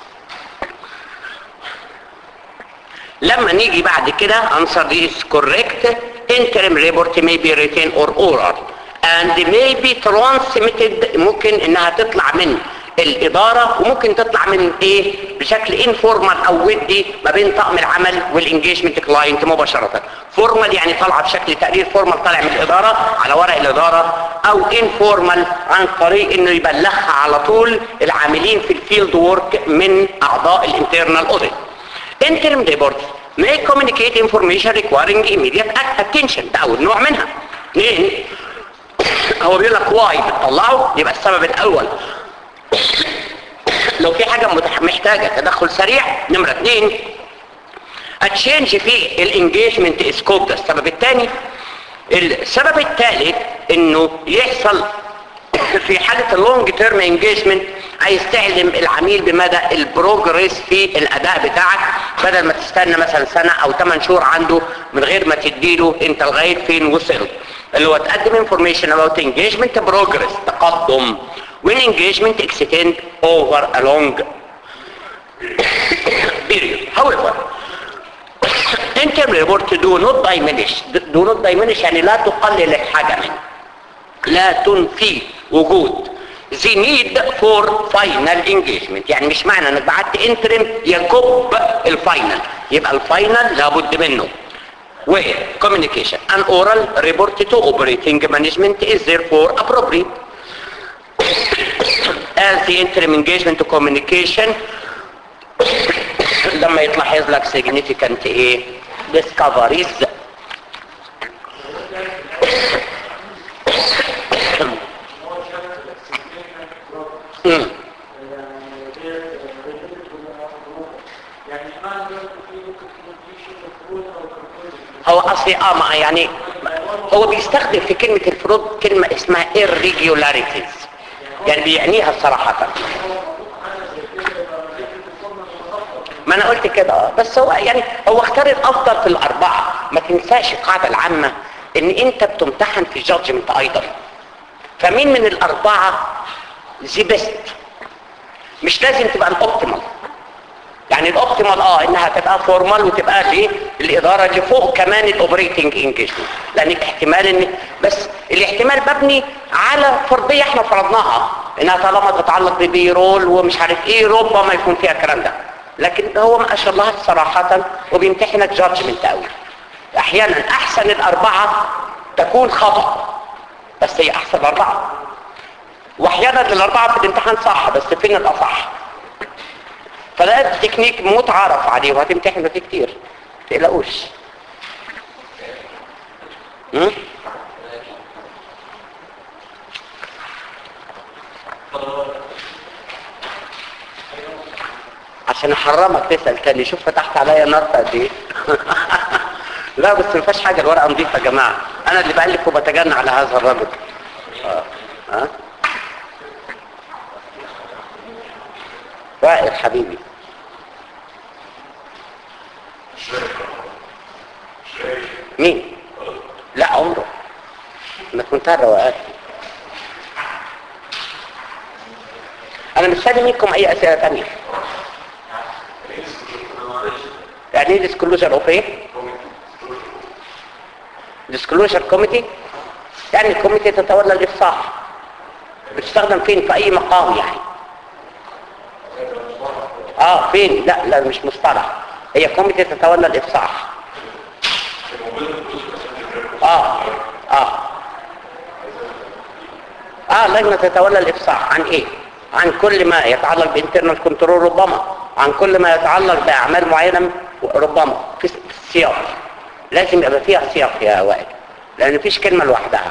لما نيجي بعد كده answer is correct interim report may be written or oral and may be transmitted ممكن انها تطلع من الاداره وممكن تطلع من ايه بشكل انفورمال او ودي ما بين طاقم العمل والانجيجمنت كلاينت مباشره فورمال يعني طالعه بشكل تقرير فورمال طالع من الاداره على ورق الاداره او انفورمال عن طريق انه يبلغها على طول العاملين في الفيلد وورك من اعضاء الانترنال اوديت interim report may communicate information requiring immediate attention ده اول نوع منها اثنين هو بيقول لك واي بتطلعه يبقى السبب الاول لو في حاجة متح- محتاجة تدخل سريع نمرة اتنين اتشينج في الانجيجمنت سكوب ده السبب الثاني السبب الثالث انه يحصل في حالة اللونج تيرم انجيجمنت عايز تعلم العميل بمدى البروجريس في الاداء بتاعك بدل ما تستنى مثلا سنة او 8 شهور عنده من غير ما تديله انت لغاية فين وصل اللي هو تقدم information about engagement progress تقدم when engagement extend over a long period however interim report do not diminish do not diminish يعني لا تقلل الحاجة منه لا تنفي وجود the need for final engagement يعني مش معنى انك بعت interim يكب الفاينل يبقى الفاينل لابد منه where communication an oral report to operating management is therefore appropriate as the interim engagement to communication لما يتلاحظ لك significant ايه discoveries مم. هو اصلي اه ما يعني هو بيستخدم في كلمة الفروض كلمة اسمها irregularities يعني بيعنيها صراحة ما انا قلت كده آه، بس هو يعني هو اختار الافضل في الاربعة ما تنساش القاعدة العامة ان انت بتمتحن في الجادجمنت ايضا فمين من الاربعة زي بيست مش لازم تبقى الاوبتيمال يعني الاوبتيمال اه انها تبقى فورمال وتبقى ليه الاداره اللي فوق كمان الاوبريتنج انجيجمنت لان احتمال ان بس الاحتمال مبني على فرضيه احنا فرضناها انها طالما تتعلق ببيرول ومش عارف ايه ربما يكون فيها الكلام ده لكن هو ما اشار لها صراحه وبيمتحنك جادجمنت قوي احيانا احسن الاربعه تكون خطا بس هي احسن اربعه واحيانا الاربعه في الامتحان صح بس فين الاصح فده تكنيك متعارف عليه وهتمتحنوا فيه كتير ما تقلقوش م? عشان احرمك تسال تاني شوف فتحت عليا نار قد ايه لا بس ما فيهاش حاجه الورقه نظيفه يا جماعه انا اللي بالف وبتجنى على هذا الرجل اه ها وائل حبيبي مين لا عمره انا كنت الرواقات انا مش فاهم منكم اي اسئله تانية يعني ايه ديسكلوجر اوف ايه ديسكلوجر كوميتي يعني الكوميتي تتولى الافصاح بتستخدم فين في اي مقام يعني اه فين لا لا مش مصطلح هي كوميتي تتولى الافصاح اه اه اه لجنة تتولى الافصاح عن ايه عن كل ما يتعلق بانترنال كنترول ربما عن كل ما يتعلق باعمال معينة ربما في السياق لازم يبقى فيها سياق يا وائل لان مفيش كلمة لوحدها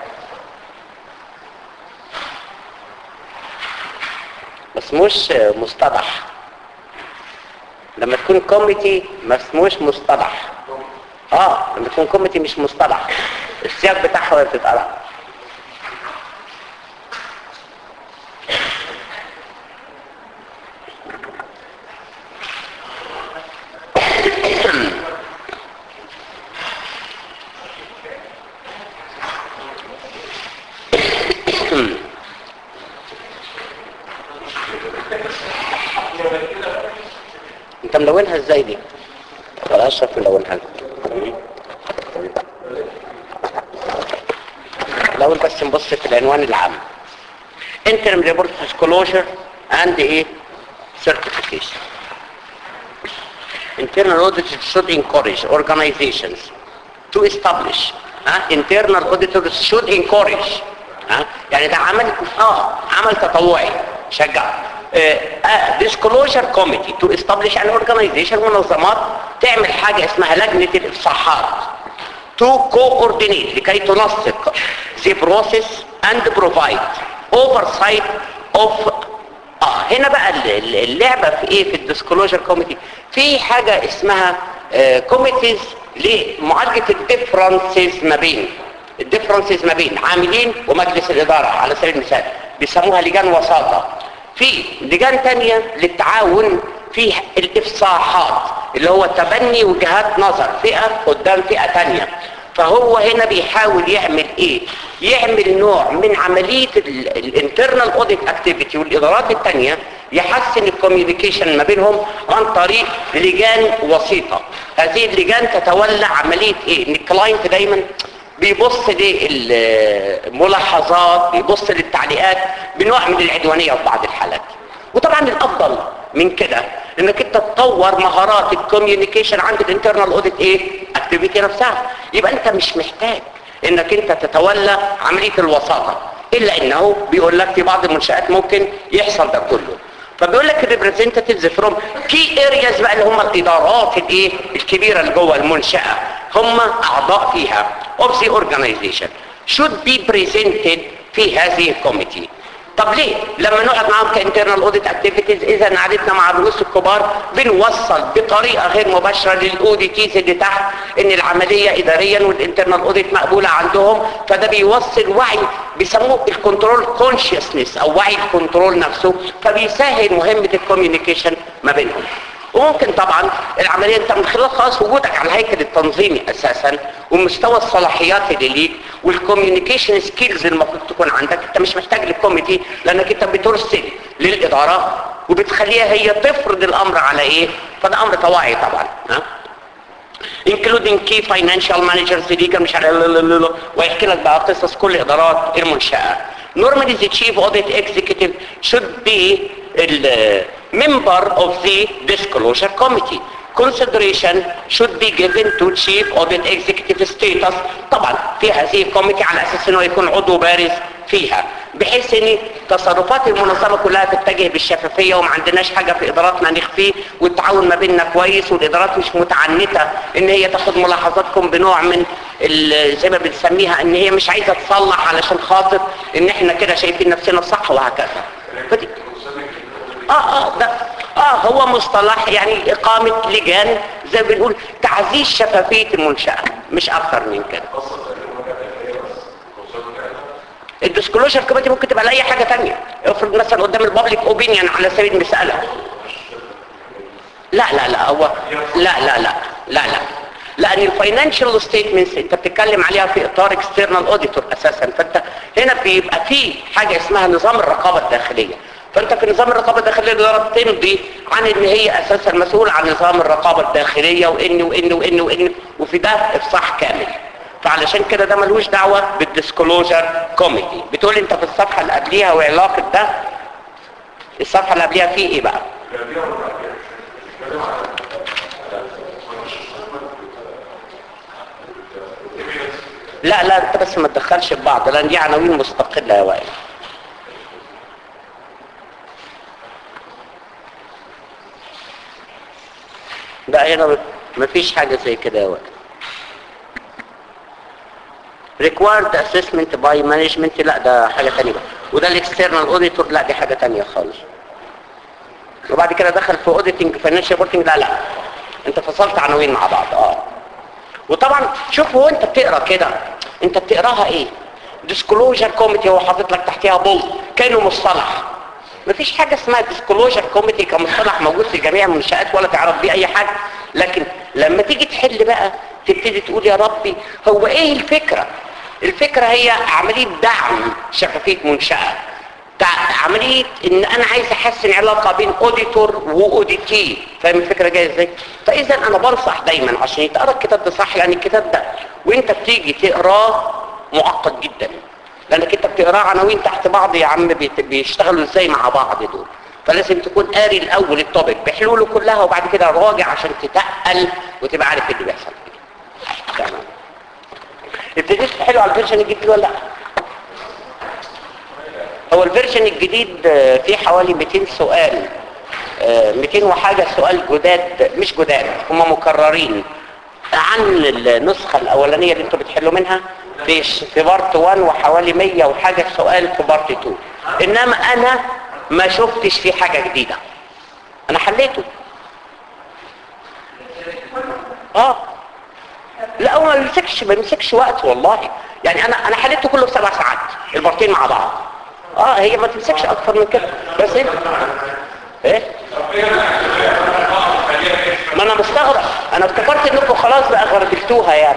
بس مش مصطلح لما تكون كوميتي ما اسموش مصطلح اه لما تكون كوميتي مش مصطلح السياق بتاعها وهي بتتقرا انت ملونها ازاي دي ولا اشرف ملونها لك الاول بس نبص في العنوان العام interim report disclosure and ايه certification internal audit should encourage organizations to establish ها internal auditors should encourage ها يعني ده عمل اه عمل تطوعي شجع disclosure committee to establish an organization منظمات تعمل حاجة اسمها لجنة الإفصاحات to coordinate لكي تنسق the process and provide oversight of اه هنا بقى اللعبة في ايه في الديسكلوجر كوميتي في حاجة اسمها كوميتيز لمعالجة الديفرنسز ما بين الديفرنسز ما بين عاملين ومجلس الإدارة على سبيل المثال بيسموها لجان وساطة في لجان تانية للتعاون في الإفصاحات اللي هو تبني وجهات نظر فئة قدام فئة تانية فهو هنا بيحاول يعمل ايه يعمل نوع من عملية الانترنال اوديت اكتيفيتي والادارات التانية يحسن الكوميونيكيشن ما بينهم عن طريق لجان وسيطة هذه اللجان تتولى عملية ايه ان الكلاينت دايما بيبص للملاحظات بيبص للتعليقات بنوع من العدوانية في بعض الحالات وطبعا الافضل من كده انك انت تطور مهارات الكوميونيكيشن عند الانترنال اوديت ايه اكتيفيتي نفسها يبقى انت مش محتاج انك انت تتولى عملية الوساطة الا انه بيقول لك في بعض المنشآت ممكن يحصل ده كله فبيقول لك الريبريزنتيفز فروم كي ارياز بقى اللي هم الادارات الايه الكبيره اللي جوه المنشاه هم اعضاء فيها of the organization should be presented في هذه الكوميتي طب ليه لما نقعد معاهم كانترنال اوديت اكتيفيتيز اذا قعدتنا مع الرؤوس الكبار بنوصل بطريقه غير مباشره للاوديتيز اللي تحت ان العمليه اداريا والانترنال اوديت مقبوله عندهم فده بيوصل وعي بيسموه الكنترول كونشسنس او وعي الكنترول نفسه فبيسهل مهمه الكوميونيكيشن ما بينهم وممكن طبعا العملية انت من خلال خلاص وجودك على الهيكل التنظيمي اساسا ومستوى الصلاحيات اللي ليك والكوميونيكيشن سكيلز المفروض تكون عندك انت مش محتاج للكوميتي لانك انت بترسل للاداره وبتخليها هي تفرض الامر على ايه فده امر طواعي طبعا ها including key financial managers legal مش عارف ويحكي لك بقى قصص كل ادارات المنشاه normally the chief audit executive should be the member of the disclosure committee consideration should be given to chief audit executive status طبعا في هذه الكوميتي على اساس انه يكون عضو بارز فيها بحيث ان تصرفات المنظمه كلها تتجه بالشفافيه وما عندناش حاجه في اداراتنا نخفيه والتعاون ما بيننا كويس والادارات مش متعنته ان هي تاخد ملاحظاتكم بنوع من ال- زي ما بنسميها ان هي مش عايزه تصلح علشان خاطر ان احنا كده شايفين نفسنا صح وهكذا فدي اه اه ده اه هو مصطلح يعني اقامه لجان زي ما بنقول تعزيز شفافيه المنشاه مش اكثر من كده الديسكلوجر كوميتي ممكن تبقى لاي حاجه تانية افرض مثلا قدام البابليك اوبينيون على سبيل المثال لا لا لا هو لا لا لا لا لا لان الفاينانشال ستيتمنتس انت بتتكلم عليها في اطار اكسترنال اوديتور اساسا فانت هنا بيبقى في حاجه اسمها نظام الرقابه الداخليه فانت في نظام الرقابه الداخليه الاداره بتمضي عن ان هي اساسا مسؤول عن نظام الرقابه الداخليه وان وان وان وان وفي ده افصاح كامل فعلشان كده ده ملوش دعوه بالديسكلوجر كوميتي بتقول انت في الصفحه اللي قبليها وعلاقه ده الصفحه اللي قبليها فيه ايه بقى لا لا انت بس ما تدخلش ببعض لان دي عناوين مستقله يا وائل لا هنا مفيش حاجه زي كده يا وائل required assessment by management لا ده حاجة تانية بقى وده الاكسترنال auditor لا دي حاجة تانية خالص وبعد كده دخل في auditing financial reporting لا لا انت فصلت عناوين مع بعض اه وطبعا شوف هو انت بتقرا كده انت بتقراها ايه disclosure committee هو حاطط لك تحتها بول كانه مصطلح مفيش حاجة اسمها disclosure committee كمصطلح موجود في جميع المنشآت ولا تعرف بيه اي حاجة لكن لما تيجي تحل بقى تبتدي تقول يا ربي هو ايه الفكرة الفكرة هي عملية دعم شفافية منشأة تع- عملية ان انا عايز احسن علاقة بين اوديتور واوديتي فاهم الفكرة جاية ازاي فاذا انا بنصح دايما عشان يتقرا الكتاب ده صح لان الكتاب ده وانت بتيجي تقراه معقد جدا لانك انت بتقراه عناوين تحت بعض يا عم بيت- بيشتغلوا ازاي مع بعض دول فلازم تكون قاري الاول التوبيك بحلوله كلها وبعد كده راجع عشان تتقل وتبقى عارف ايه اللي بيحصل تمام ابتديت تحلوا على الفيرجن الجديد ولا لا هو الفيرجن الجديد آه، فيه حوالي 200 سؤال آه، 200 وحاجة سؤال جداد مش جداد هم مكررين عن النسخة الأولانية اللي انتوا بتحلوا منها في في بارت 1 وحوالي 100 وحاجة سؤال في بارت 2 إنما أنا ما شفتش فيه حاجة جديدة أنا حليته اه لا هو ما بيمسكش ما بيمسكش وقت والله يعني انا انا حليته كله في سبع ساعات البارتين مع بعض اه هي ما تمسكش اكتر من كده بس انت ايه ما انا مستغرب انا افتكرت انكم خلاص بقى غربلتوها يعني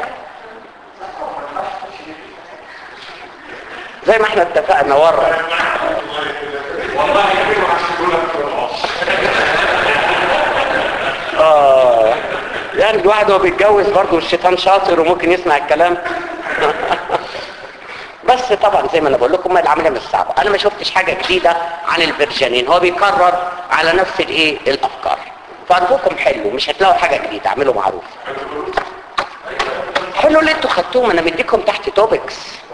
زي ما احنا اتفقنا ورا والله يا وحشتوا لك في العصر اه يعني الواحد وهو بيتجوز برضه الشيطان شاطر وممكن يسمع الكلام بس طبعا زي ما انا بقول لكم ما العمليه مش صعبه انا ما شفتش حاجه جديده عن الفيرجنين هو بيكرر على نفس الايه الافكار فارجوكم حلوا مش هتلاقوا حاجه جديده اعملوا معروف حلوا اللي انتوا خدتوهم انا مديكم تحت توبكس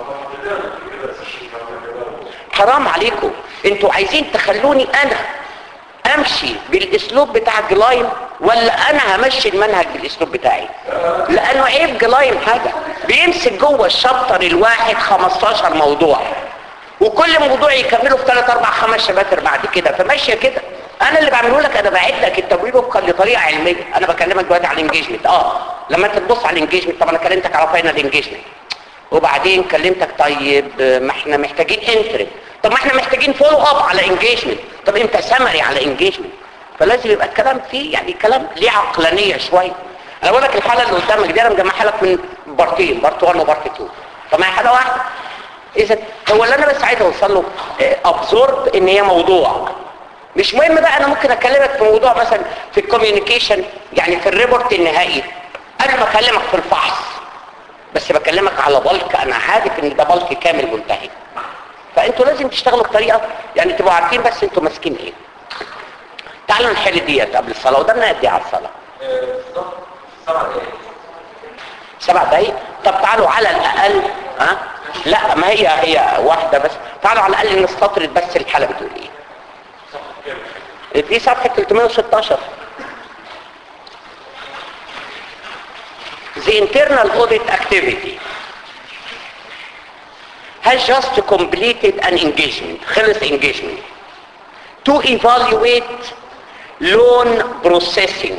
حرام عليكم انتوا عايزين تخلوني انا امشي بالاسلوب بتاع جلايم ولا انا همشي المنهج بالاسلوب بتاعي لانه عيب جلايم حاجه بيمسك جوه الشابتر الواحد 15 موضوع وكل موضوع يكمله في 3 4 5 شباتر بعد كده فماشيه كده انا اللي بعمله لك انا بعد لك التمويل وفقا لطريقه علميه انا بكلمك دلوقتي على الانجيجمنت اه لما انت تبص على الانجيجمنت طب انا كلمتك على فاينل انجيجمنت وبعدين كلمتك طيب ما احنا محتاجين انترم طب ما احنا محتاجين فولو اب على انجيجمنت طب انت سمري على انجيجمنت فلازم يبقى الكلام فيه يعني كلام ليه عقلانيه شويه انا بقول لك الحاله اللي قدامك دي انا مجمعها لك من بارتين بارت 1 وبارت 2 طب ما هي حاله واحده اذا هو اللي انا بس عايز اوصل له ابزورب ان هي موضوع مش مهم بقى انا ممكن اكلمك في موضوع مثلا في الكوميونيكيشن يعني في الريبورت النهائي انا بكلمك في الفحص بس بكلمك على بلك انا عارف ان ده بلك كامل منتهي فانتوا لازم تشتغلوا بطريقه يعني تبقوا عارفين بس انتوا ماسكين ايه تعالوا نحل ديت قبل الصلاه قدامنا قد ايه على الصلاه سبع دقايق سبع دقايق طب تعالوا على الاقل ها لا ما هي هي واحدة بس تعالوا على الأقل نستطرد بس الحالة بتقول ايه دي صفحة 316 The internal audit activity has just completed an engagement, خلص engagement, to evaluate loan processing.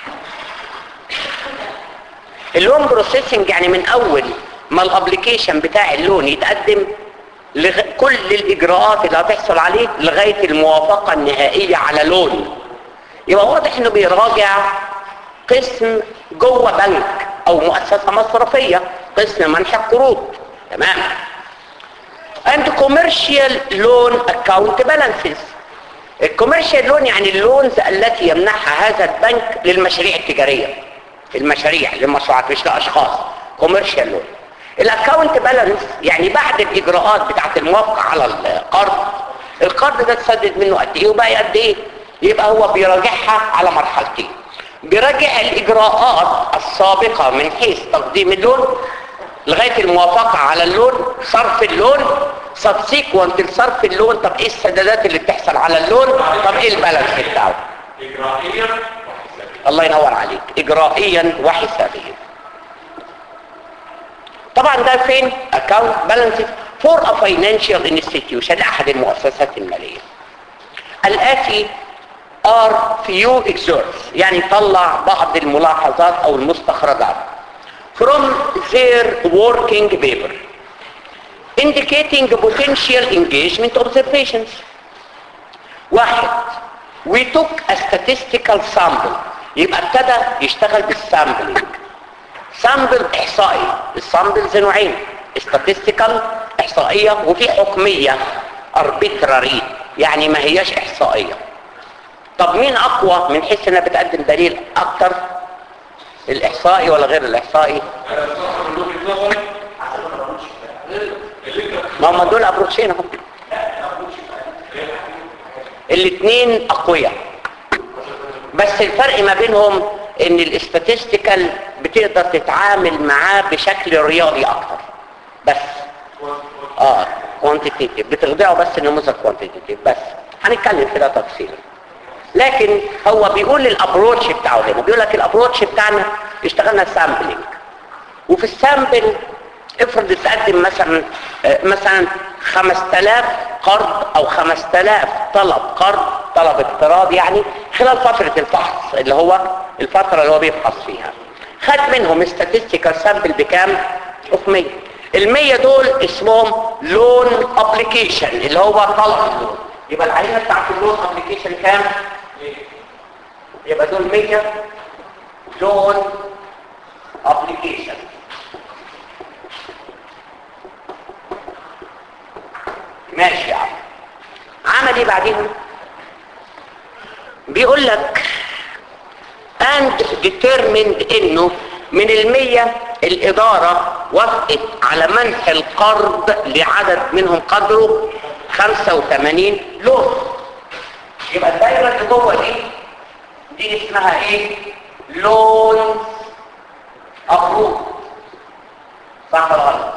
اللون بروسيسنج يعني من اول ما الابليكيشن بتاع اللون يتقدم لغ... كل الاجراءات اللي هتحصل عليه لغايه الموافقه النهائيه على لون يبقى واضح انه بيراجع قسم جوه بنك او مؤسسه مصرفيه قسم منح القروض تمام and commercial loan account balances الكوميرشال لون يعني اللونز التي يمنحها هذا البنك للمشاريع التجاريه المشاريع للمشروعات مش لاشخاص كوميرشال لون الاكونت بالانس يعني بعد الاجراءات بتاعه الموافقه على القرض القرض ده اتسدد منه قد ايه وبقى قد ايه يبقى هو بيراجعها على مرحلتين بيراجع الاجراءات السابقه من حيث تقديم اللون لغايه الموافقه على اللون صرف اللون سبسيكوانت لصرف اللون طب ايه السدادات اللي بتحصل على اللون طب ايه البالانس بتاعه اجرائيا الله ينور عليك اجرائيا وحسابيا طبعا ده فين account balances for a financial institution لاحد المؤسسات الماليه الاتي are few excerpts يعني طلع بعض الملاحظات او المستخرجات from their working paper indicating potential engagement observations واحد we took a statistical sample يبقى ابتدى يشتغل بالسامبلينج سامبل احصائي السامبلز نوعين statistical احصائيه وفي حكميه arbitrary يعني ما هياش احصائيه طب مين اقوى من حيث انها بتقدم دليل اكتر الاحصائي ولا غير الاحصائي انا صاحب من وجهه نظري اللي انت ما هم دول ابروتشين اهو الاثنين اقوياء بس الفرق ما بينهم ان الاستاتستيكال بتقدر تتعامل معاه بشكل رياضي اكتر بس اه كوانتيتيف بتخضعه بس النموذج كوانتيتيف بس هنتكلم في ده تفصيلا لكن هو بيقول الابروتش بتاعه هنا بيقول لك الابروتش بتاعنا اشتغلنا سامبلينج وفي السامبل افرض تقدم مثلا آه، مثلا 5000 قرض او 5000 طلب قرض طلب اقتراض يعني خلال فترة الفحص اللي هو الفترة اللي هو بيفحص فيها خد منهم statistical sample بكام؟ اوف 100 ال 100 دول اسمهم لون ابلكيشن اللي هو طلب اللون يبقى العينة بتاعت اللون ابلكيشن كام؟ يبقى دول 100 لون ابلكيشن ماشي يا عم عمل ايه بعدين بيقول لك and determined انه من المية الادارة وافقت على منح القرض لعدد منهم قدره 85 لون يبقى الدايرة اللي جوه دي دي اسمها ايه لون ابروف صح ولا غلط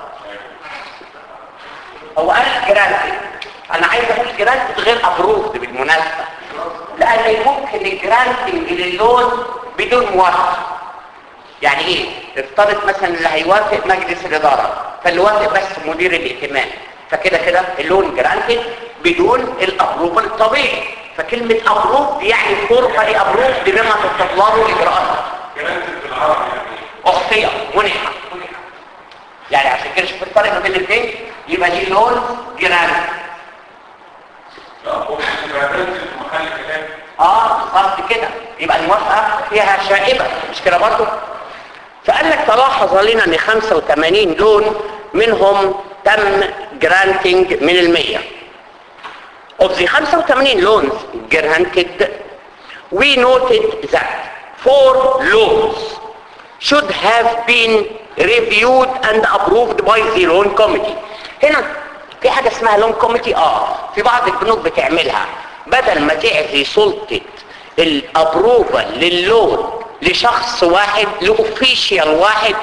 هو قال جرانتد انا عايز اقول جرانتد غير ابروفد بالمناسبه لان ممكن الجرانتنج للون بدون موافقه يعني ايه افترض مثلا اللي هيوافق مجلس الاداره فاللي وافق بس مدير الائتمان فكده كده اللون جرانتد بدون الابروف الطبيعي فكلمه ابروف دي يعني قرب ابروف بما تتطلبه الاجراءات جلست بالعربي يعني اخطيه منحه يعني عشان كده شوف الفرق ما بين الاثنين يبقى دي لون جرانتد لا ممكن تبقى تنزل في محل كلام اه بالظبط كده يبقى الموافقه فيها شائبه مش كده برضه فقال لك تلاحظ لنا ان 85 لون منهم تم جرانتنج من المية of the 85 loans granted we noted that four loans should have been reviewed and approved by the loan committee هنا في حاجة اسمها لون كوميتي اه في بعض البنوك بتعملها بدل ما تعطي سلطة الابروفال للون لشخص واحد لاوفيشيال واحد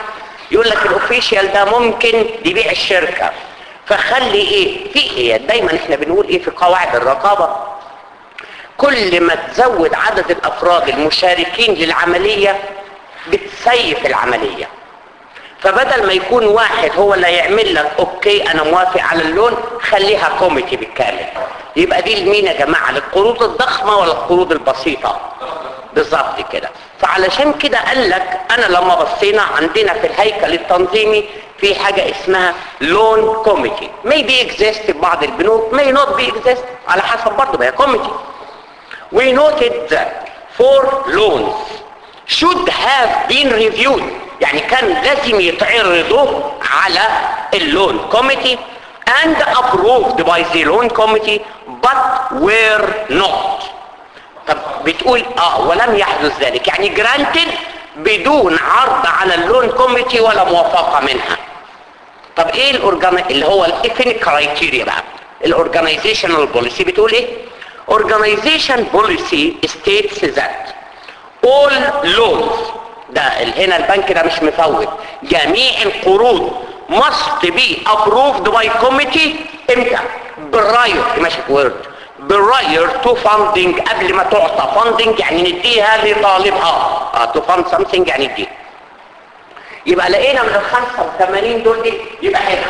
يقول لك الاوفيشال ده ممكن يبيع الشركة فخلي ايه في ايه دايما احنا بنقول ايه في قواعد الرقابة كل ما تزود عدد الافراد المشاركين للعملية بتسيف العملية فبدل ما يكون واحد هو اللي يعمل لك اوكي انا موافق على اللون خليها كوميتي بالكامل يبقى دي لمين يا جماعة للقروض الضخمة ولا القروض البسيطة بالظبط كده فعلشان كده قال لك انا لما بصينا عندنا في الهيكل التنظيمي في حاجة اسمها لون كوميتي may be exist في بعض البنوك may not be exist على حسب برضه ما هي كوميتي we noted that four loans should have been reviewed يعني كان لازم يتعرضوا على اللون كوميتي and approved by the loan committee but were not طب بتقول اه ولم يحدث ذلك يعني جرانتد بدون عرض على اللون كوميتي ولا موافقة منها طب ايه الاورجانا اللي هو فين الكرايتيريا بقى الاورجانيزيشنال بوليسي بتقول ايه organization policy states that all loans ده هنا البنك ده مش مفوت جميع القروض must be approved by committee امتى prior ماشي وورد prior to funding قبل ما تعطى funding يعني نديها لطالبها اه to fund something يعني نديها يبقى لقينا من ال 85 دول ايه يبقى هنا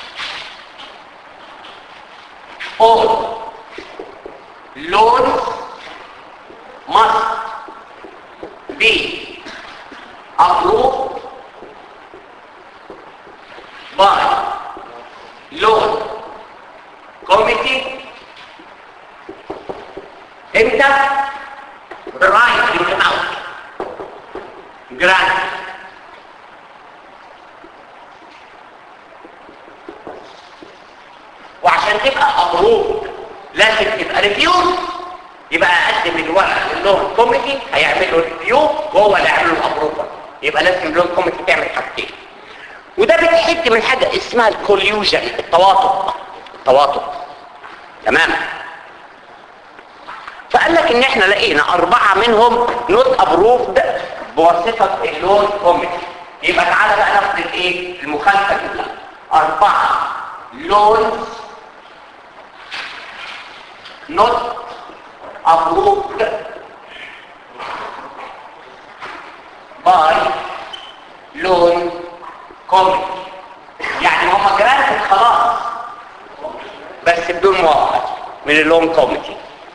all loans must be approved by loan committee امتى right amount grant وعشان تبقى approved لازم تبقى ريفيوز يبقى اقدم الورق للون كوميتي هيعملوا ريفيو وهو اللي يعمل الابروفر يبقى لازم اللون كوميتي تعمل حاجتين وده بتحد من حاجه اسمها الكوليوجن التواطؤ التواطؤ تمام فقال لك ان احنا لقينا اربعه منهم نوت ابروفد بواسطه اللون كوميتي يبقى تعالى بقى ناخد الايه المخالفه الاولى اربعه لونز not approved by loan committee يعني هم جرانت خلاص بس بدون موافقة من اللون كوميتي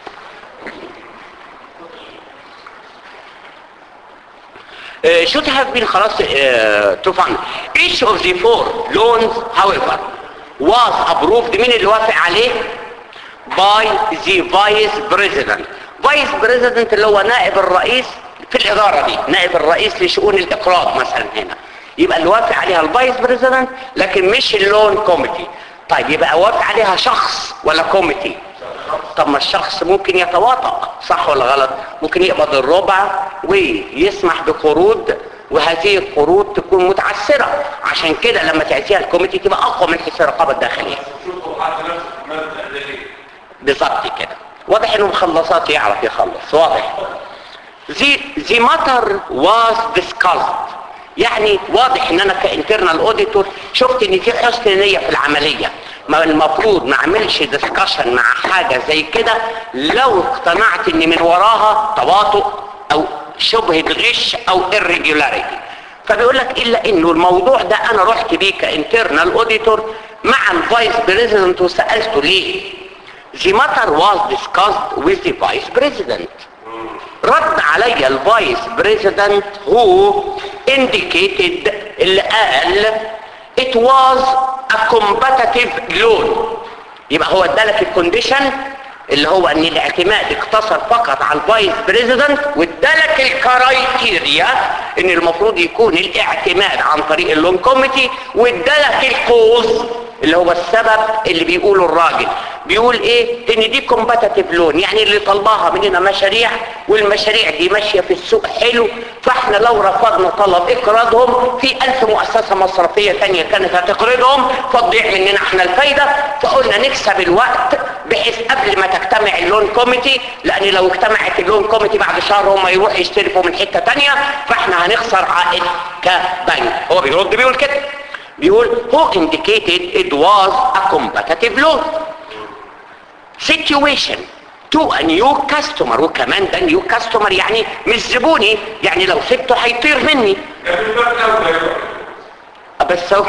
uh, should have been خلاص uh, to fund each of the four loans however was approved مين اللي وافق عليه by the vice president vice president اللي هو نائب الرئيس في الإدارة دي نائب الرئيس لشؤون الإقراض مثلا هنا يبقى اللي وافق عليها الفايس بريزيدنت لكن مش اللون كوميتي طيب يبقى وافق عليها شخص ولا كوميتي طب ما الشخص ممكن يتواطأ صح ولا غلط ممكن يقبض الربع ويسمح بقروض وهذه القروض تكون متعسرة عشان كده لما تعطيها الكوميتي تبقى أقوى من حيث الرقابة الداخلية شوفوا حتى نفسه في المادة التقديرية بالظبط كده واضح انه مخلصات يعرف يخلص واضح the, the matter was discussed يعني واضح ان انا كانترنال اوديتور شفت ان في حسن نيه في العمليه ما المفروض ما اعملش ديسكشن مع حاجه زي كده لو اقتنعت ان من وراها تواطؤ او شبهه غش او irregularity فبيقول لك الا انه الموضوع ده انا رحت بيه كانترنال اوديتور مع الفايس بريزيدنت وسالته ليه The matter was discussed with the vice president. رد علي الفايس بريزيدنت هو indicated اللي قال it was a competitive loan يبقى هو ادالك الكونديشن اللي هو ان الاعتماد اقتصر فقط على الفايس بريزيدنت وادالك الكرايتيريا ان المفروض يكون الاعتماد عن طريق اللون كوميتي وادالك الكوز اللي هو السبب اللي بيقوله الراجل بيقول ايه ان دي كومباتيتيف لون يعني اللي طلبها مننا مشاريع والمشاريع دي ماشيه في السوق حلو فاحنا لو رفضنا طلب اقراضهم في الف مؤسسه مصرفيه تانية كانت هتقرضهم فتضيع مننا احنا الفايده فقلنا نكسب الوقت بحيث قبل ما تجتمع اللون كوميتي لان لو اجتمعت اللون كوميتي بعد شهر هم يروحوا يستلفوا من حته تانية فاحنا هنخسر عائد كبنك هو بيرد بيقول كده بيقول who indicated it was a competitive loan situation to a new customer وكمان ده new customer يعني مش زبوني يعني لو سبته هيطير مني ده من باب اولى يروح بس هو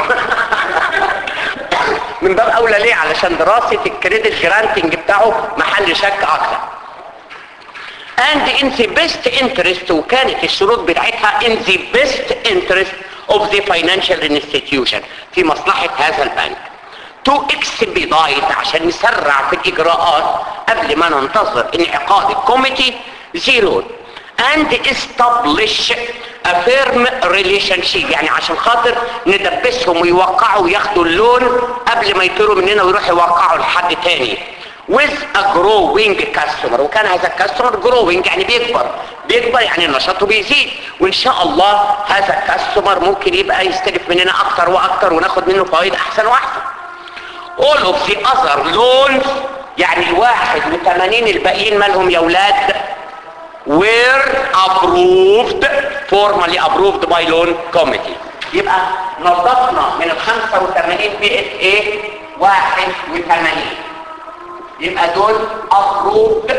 من باب اولى ليه علشان دراسة الكريدت جرانتنج بتاعه محل شك اكتر and in the best interest وكانت الشروط بتاعتها in the best interest of the financial institution في مصلحة هذا البنك to expedite عشان نسرع في الإجراءات قبل ما ننتظر انعقاد الكوميتي زيرو and establish a firm relationship يعني عشان خاطر ندبسهم ويوقعوا وياخدوا اللون قبل ما يطيروا مننا ويروحوا يوقعوا لحد تاني with a growing customer وكان هذا الكاستمر growing يعني بيكبر بيكبر يعني نشاطه بيزيد وان شاء الله هذا الكاستمر ممكن يبقى يستلف مننا اكتر واكتر وناخد منه فوائد احسن واحسن all of the other loans يعني الواحد وثمانين الباقيين مالهم يا ولاد were approved formally approved by loan committee يبقى نظفنا من ال 85 بقت ايه 81 يبقى دول approved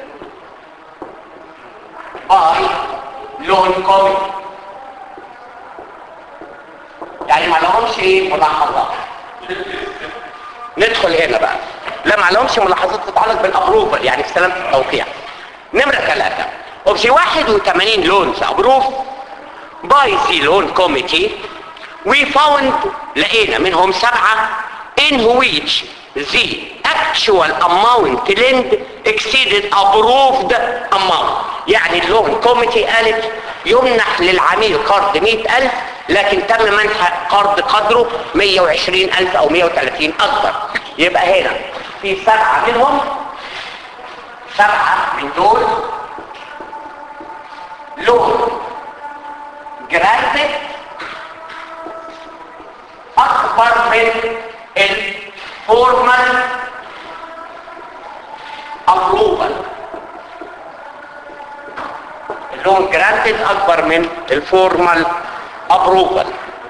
by loan committee يعني ما لهمش ايه ملاحظات ندخل هنا بقى لا ما لهمش ملاحظات تتعلق بالابروفل يعني في سلامه التوقيع نمره ثلاثة of the 81 loans approved by the loan committee we found لقينا منهم سبعة in which the actual amount lent exceeded approved amount يعني اللون كوميتي قالت يمنح للعميل قرض 100000 لكن تم منح قرض قدره 120000 او 130 اكبر يبقى هنا في سبعة منهم سبعة من دول لون جرانتد اكبر من الفورمال ابروفال اللون جرانتد اكبر من الفورمال approval.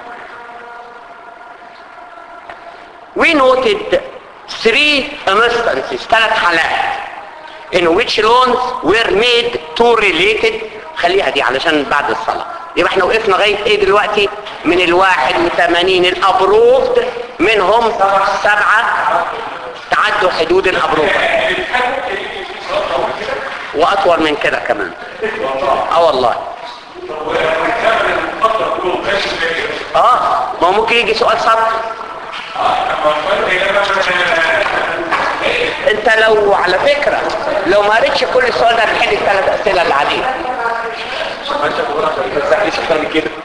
We noted three instances, ثلاث حالات in which loans were made to related خليها دي علشان بعد الصلاة يبقى احنا وقفنا لغاية ايه دلوقتي من الواحد وثمانين الابروفد منهم سبعة تعدوا حدود الابروفد واطول من كده كمان اه والله اه ما هو ممكن يجي سؤال سطر انت لو على فكرة لو ما قريتش كل السؤال ده بتحل الثلاث اسئله اللي عليه ما تسألنيش اكتر من كده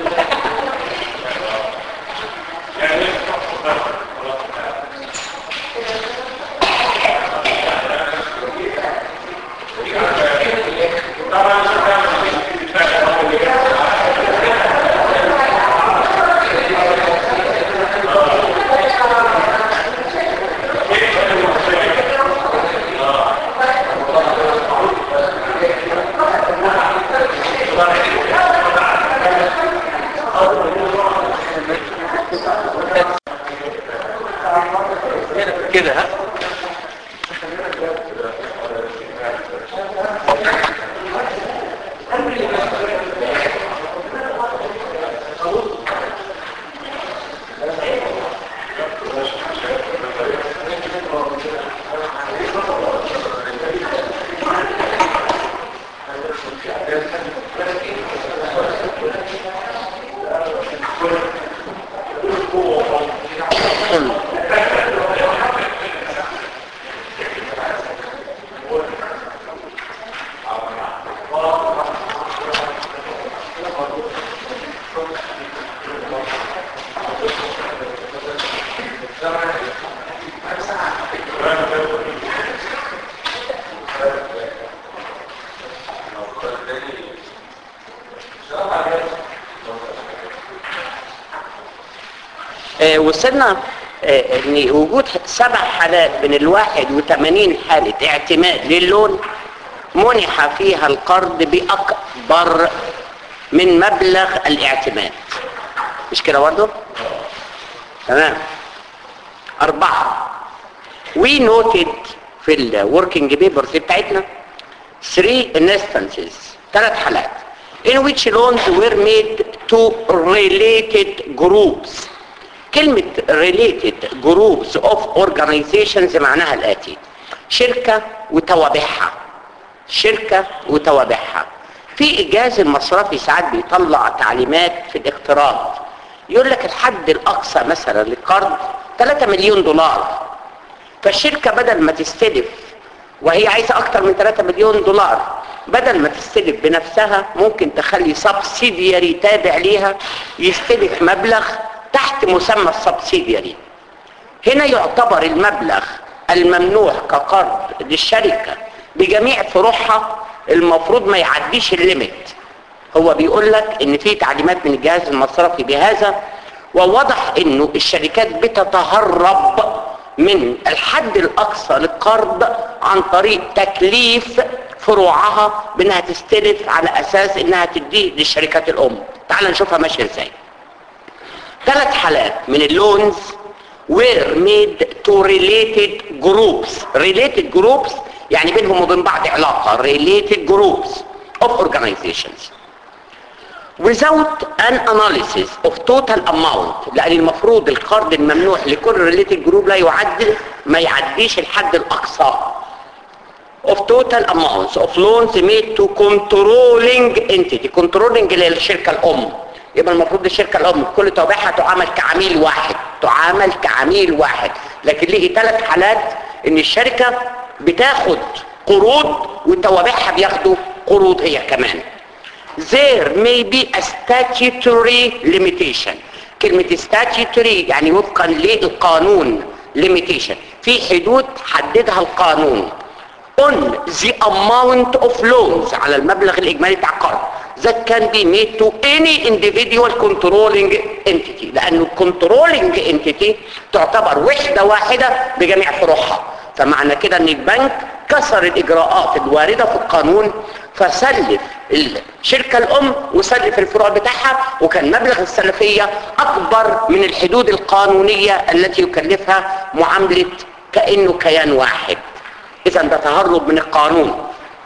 آه، وصلنا آه، ان وجود سبع حالات من الواحد وثمانين حالة اعتماد للون منح فيها القرض بأكبر من مبلغ الاعتماد مش كده برضه؟ تمام أربعة we noted في ال working papers بتاعتنا three instances ثلاث حالات in which loans were made to related groups كلمة related groups of organizations معناها الآتي شركة وتوابعها شركة وتوابعها في الجهاز المصرفي ساعات بيطلع تعليمات في الاقتراض يقول لك الحد الأقصى مثلا للقرض 3 مليون دولار فالشركة بدل ما تستلف وهي عايزة أكتر من 3 مليون دولار بدل ما تستلف بنفسها ممكن تخلي سبسيدياري تابع ليها يستلف مبلغ تحت مسمى السبسيدياري هنا يعتبر المبلغ الممنوع كقرض للشركة بجميع فروعها المفروض ما يعديش الليميت هو بيقول لك ان في تعليمات من الجهاز المصرفي بهذا ووضح انه الشركات بتتهرب من الحد الاقصى للقرض عن طريق تكليف فروعها بانها تستلف على اساس انها تديه للشركات الام تعال نشوفها ماشيه ازاي ثلاث حالات من اللونز were made to related groups related groups يعني بينهم وبين بعض علاقة related groups of organizations without an analysis of total amount لأن المفروض القرض الممنوح لكل related group لا يعد ما يعديش الحد الأقصى of total amounts of loans made to controlling entity controlling اللي هي الشركة الأم يبقى المفروض الشركة الأم كل توابعها تعامل كعميل واحد تعامل كعميل واحد لكن ليه ثلاث حالات ان الشركة بتاخد قروض وتوابعها بياخدوا قروض هي كمان there may be a statutory limitation كلمة statutory يعني وفقا للقانون limitation في حدود حددها القانون on the amount of loans على المبلغ الإجمالي بتاع القرض that can be made to any individual controlling entity لأنه controlling entity تعتبر وحدة واحدة بجميع فروعها فمعنى كده ان البنك كسر الاجراءات الواردة في القانون فسلف الشركة الام وسلف الفروع بتاعها وكان مبلغ السلفية اكبر من الحدود القانونية التي يكلفها معاملة كأنه كيان واحد اذا ده تهرب من القانون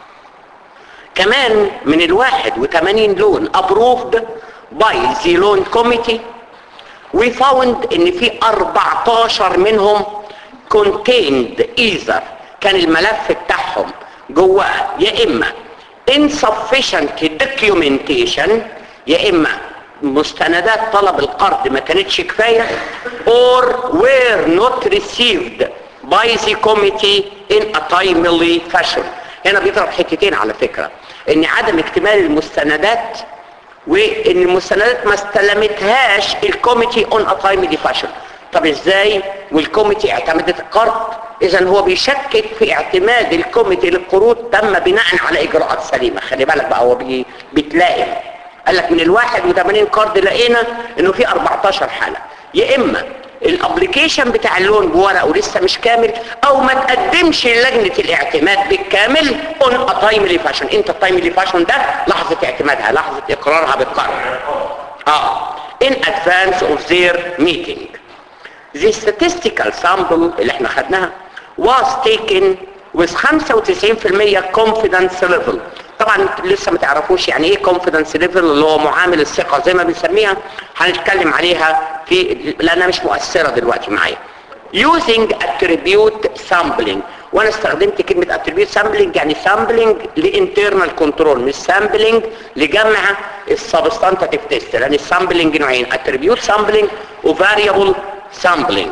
كمان من الواحد وثمانين لون approved by the loan committee we found ان في 14 منهم contained either كان الملف بتاعهم جواه يا اما insufficient documentation يا اما مستندات طلب القرض ما كانتش كفاية or were not received by the committee in a timely fashion هنا بيضرب حتتين على فكرة ان عدم اكتمال المستندات وان المستندات ما استلمتهاش الكوميتي اون ا تايملي فاشن طب ازاي والكوميتي اعتمدت القرض اذا هو بيشكك في اعتماد الكوميتي للقروض تم بناء على اجراءات سليمه خلي بالك بقى هو بي بيتلائم قال لك من الواحد وثمانين قرض لقينا انه في 14 حاله يا اما الابليكيشن بتاع اللون بورقه لسه مش كامل او ما تقدمش للجنه الاعتماد بالكامل اون ا تايملي فاشن انت التايملي فاشن ده لحظه اعتمادها لحظه اقرارها بالقرض اه in advance of their meeting the statistical sample اللي احنا خدناها was taken with 95% confidence level طبعا لسه ما تعرفوش يعني ايه confidence level اللي هو معامل الثقة زي ما بنسميها هنتكلم عليها في لانها مش مؤثرة دلوقتي معايا using attribute sampling وانا استخدمت كلمة attribute sampling يعني sampling لinternal control مش sampling لجمع السبستانتيف تيست لان السامبلنج نوعين attribute sampling و variable sampling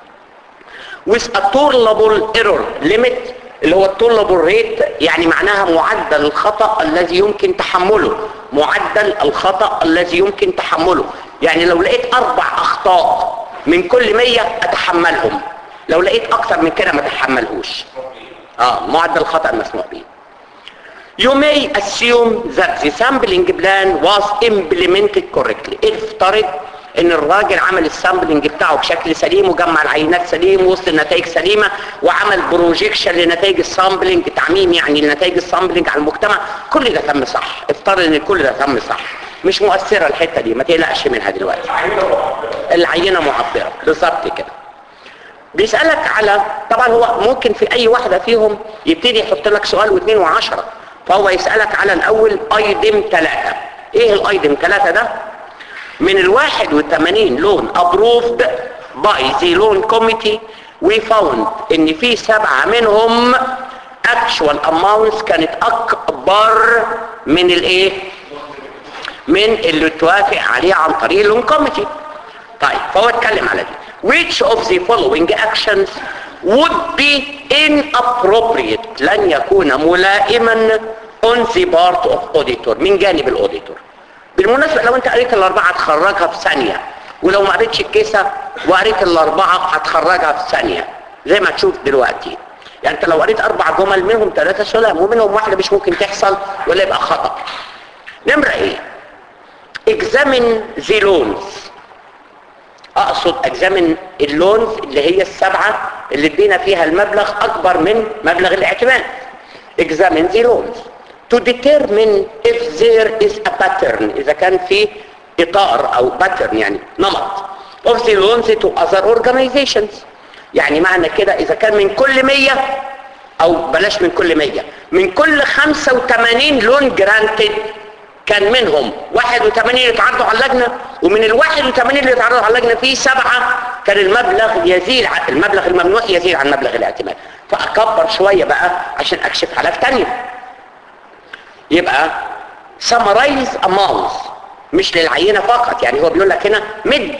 with a tolerable error limit اللي هو التولبل ريت يعني معناها معدل الخطأ الذي يمكن تحمله معدل الخطأ الذي يمكن تحمله يعني لو لقيت اربع اخطاء من كل مية اتحملهم لو لقيت اكتر من كده ما اتحملهوش اه معدل الخطأ المسموح به You may assume that the sampling plan was implemented correctly. افترض ان الراجل عمل السامبلنج بتاعه بشكل سليم وجمع العينات سليم ووصل النتائج سليمه وعمل بروجيكشن لنتائج السامبلنج تعميم يعني لنتائج السامبلنج على المجتمع كل ده تم صح افترض ان كل ده تم صح مش مؤثره الحته دي ما تقلقش منها دلوقتي العينه معبره بالظبط كده بيسألك على طبعا هو ممكن في اي واحدة فيهم يبتدي يحط لك سؤال واثنين وعشرة فهو يسألك على الاول ايدم ثلاثة ايه الايدم ثلاثة ده من الواحد والثمانين لون approved by the loan committee we found ان في سبعة منهم actual amounts كانت اكبر من الايه من اللي توافق عليه عن طريق اللون كوميتي طيب فهو اتكلم على دي which of the following actions would be inappropriate لن يكون ملائما on the part of auditor من جانب الاوديتور بالمناسبة لو انت قريت الاربعة هتخرجها في ثانية ولو ما قريتش الكيسة وقريت الاربعة هتخرجها في ثانية زي ما تشوف دلوقتي يعني انت لو قريت اربع جمل منهم ثلاثة سلام ومنهم واحدة مش ممكن تحصل ولا يبقى خطأ نمرة ايه examine the loans اقصد اجزامن اللونز اللي هي السبعة اللي ادينا فيها المبلغ اكبر من مبلغ الاعتماد examine the loans to determine if there is a pattern اذا كان في اطار او pattern يعني نمط of the loans to other organizations يعني معنى كده اذا كان من كل مية او بلاش من كل مية من كل 85 لون جرانتد كان منهم 81 اللي اتعرضوا على اللجنة ومن ال 81 اللي اتعرضوا على اللجنة في سبعة كان المبلغ يزيد عن المبلغ الممنوع يزيد عن مبلغ الاعتماد فأكبر شوية بقى عشان أكشف حالات تانية يبقى summarize amounts مش للعينة فقط يعني هو بيقول لك هنا مد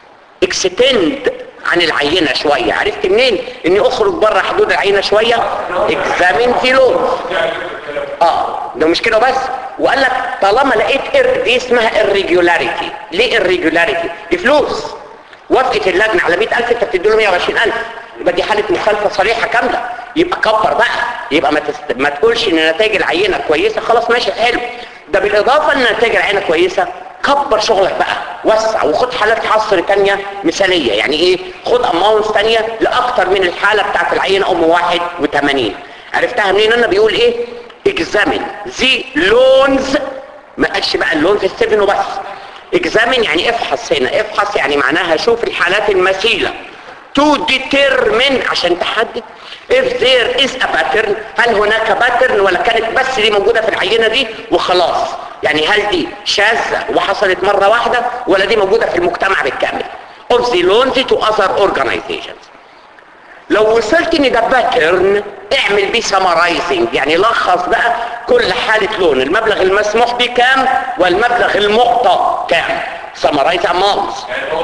اكستند عن العينة شوية عرفت منين اني اخرج بره حدود العينة شوية examine the loans اه ده مش كده بس وقال لك طالما لقيت إر دي اسمها irregularity ليه irregularity دي فلوس وافقت اللجنة على 100000 انت بتدي له 120000 يبقى دي حالة مخالفة صريحة كاملة يبقى كبر بقى يبقى ما, تست... ما تقولش ان نتائج العينة كويسة خلاص ماشي حلو ده بالاضافة ان نتائج العينة كويسة كبر شغلك بقى وسع وخد حالات حصر تانية مثالية يعني ايه خد اماونتس تانية لاكتر من الحالة بتاعت العينة ام 81 عرفتها منين انا بيقول ايه examine the loans ما قالش بقى اللونز السفن وبس examine يعني افحص هنا افحص يعني معناها شوف الحالات المثيلة to determine عشان تحدد if there is a pattern هل هناك pattern ولا كانت بس دي موجودة في العينة دي وخلاص يعني هل دي شاذة وحصلت مرة واحدة ولا دي موجودة في المجتمع بالكامل of the loans to other organizations لو وصلت ان ده باترن اعمل بيه سمرايزنج يعني لخص بقى كل حالة لون المبلغ المسموح به كام والمبلغ المعطى كام سمرايز اماونتس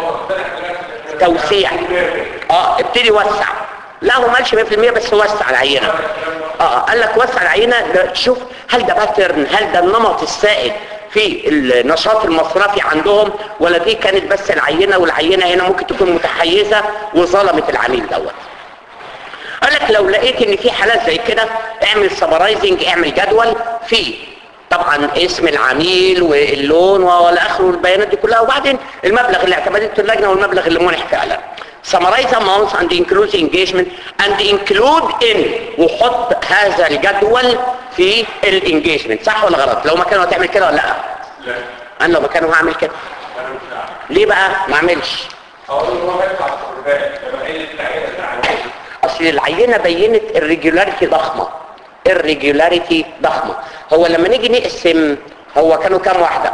توسيع اه ابتدي وسع لا هو مالش 100% بس وسع العينة اه قال لك وسع العينة ده شوف هل ده باترن هل ده النمط السائد في النشاط المصرفي عندهم ولا دي كانت بس العينة والعينة هنا ممكن تكون متحيزة وظلمت العميل دوت قال لك لو لقيت ان في حالات زي كده اعمل سمرايزنج اعمل جدول فيه طبعا اسم العميل واللون والى اخره البيانات دي كلها وبعدين المبلغ اللي اعتمدته اللجنه والمبلغ اللي منح فعلا summarize amounts and include engagement and include in وحط هذا الجدول في الانجيجمنت صح ولا غلط لو مكانه هتعمل كده ولا لا لا انا لو مكانه هعمل كده انا مش عارف ليه بقى ما اعملش اقول له هو هيطلع القربان لما قال العينه بتاعته اصل العينه بينت الريجولاريتي ضخمه الريجولاريتي ضخمه هو لما نيجي نقسم هو كانوا كام واحده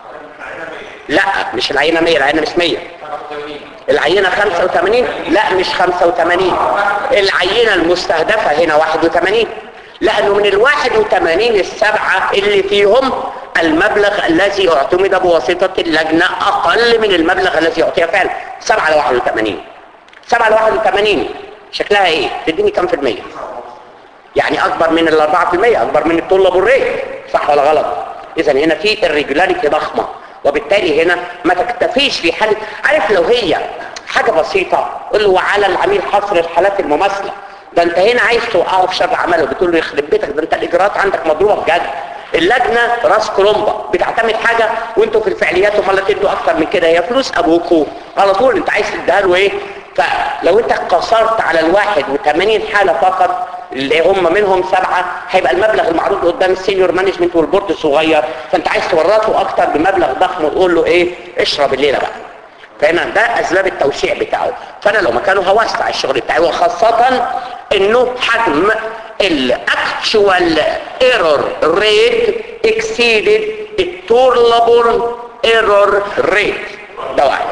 لا مش العينه 100 العينه مش 100 العينه 85 لا مش 85 العينه المستهدفه هنا 81 لانه من ال 81 السبعه اللي فيهم المبلغ الذي اعتمد بواسطه اللجنه اقل من المبلغ الذي اعطي فعلا 7 ل 81 7 ل 81 شكلها ايه تديني كام في المية يعني اكبر من ال 4% اكبر من الطلب والريت صح ولا غلط اذا هنا في الريجولاريتي ضخمه وبالتالي هنا ما تكتفيش في حاله عارف لو هي حاجه بسيطه قول له وعلى العميل حصر الحالات المماثله ده انت هنا عايز توقعه في شر عمله بتقول له يخرب بيتك ده انت الاجراءات عندك مضروبه بجد اللجنه راس كولومبا بتعتمد حاجه وانتوا في الفعليات امال تدوا اكتر من كده هي فلوس ابوكوا على طول انت عايز تديها له ايه فلو انت قصرت على الواحد وثمانين حاله فقط اللي هم منهم سبعه هيبقى المبلغ المعروض قدام السينيور مانجمنت والبورد صغير فانت عايز تورطه اكتر بمبلغ ضخم وتقول له ايه اشرب الليله بقى فهنا ده اسباب التوسيع بتاعه فانا لو مكانه هوسع الشغل بتاعي وخاصة انه حجم الاكتشوال ايرور ريت exceeded التورلابل ايرور ريت ده واحد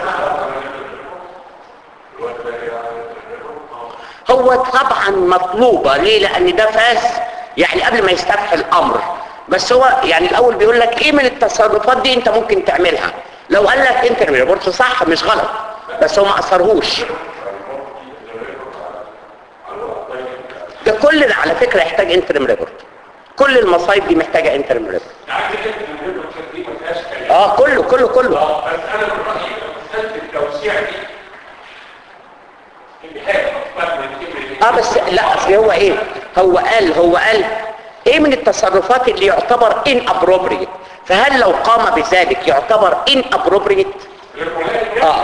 هو طبعا مطلوبة ليه لان ده فاس يعني قبل ما يستفتح الامر بس هو يعني الاول بيقول لك ايه من التصرفات دي انت ممكن تعملها لو قال لك انت ريبورت صح مش غلط بس هو ما اثرهوش ده كل ده على فكرة يحتاج انترم ريبورت كل المصايب دي محتاجة انترم ريبورت عارف انت الريبورت دي ما فيهاش كلام اه كله كله كله اه بس انا من رايي لو مساله التوسيع دي في حاجه اكبر من كلمه اه بس لا اصل هو ايه هو قال هو قال ايه من التصرفات اللي يعتبر ان appropriate فهل لو قام بذلك يعتبر ان appropriate اه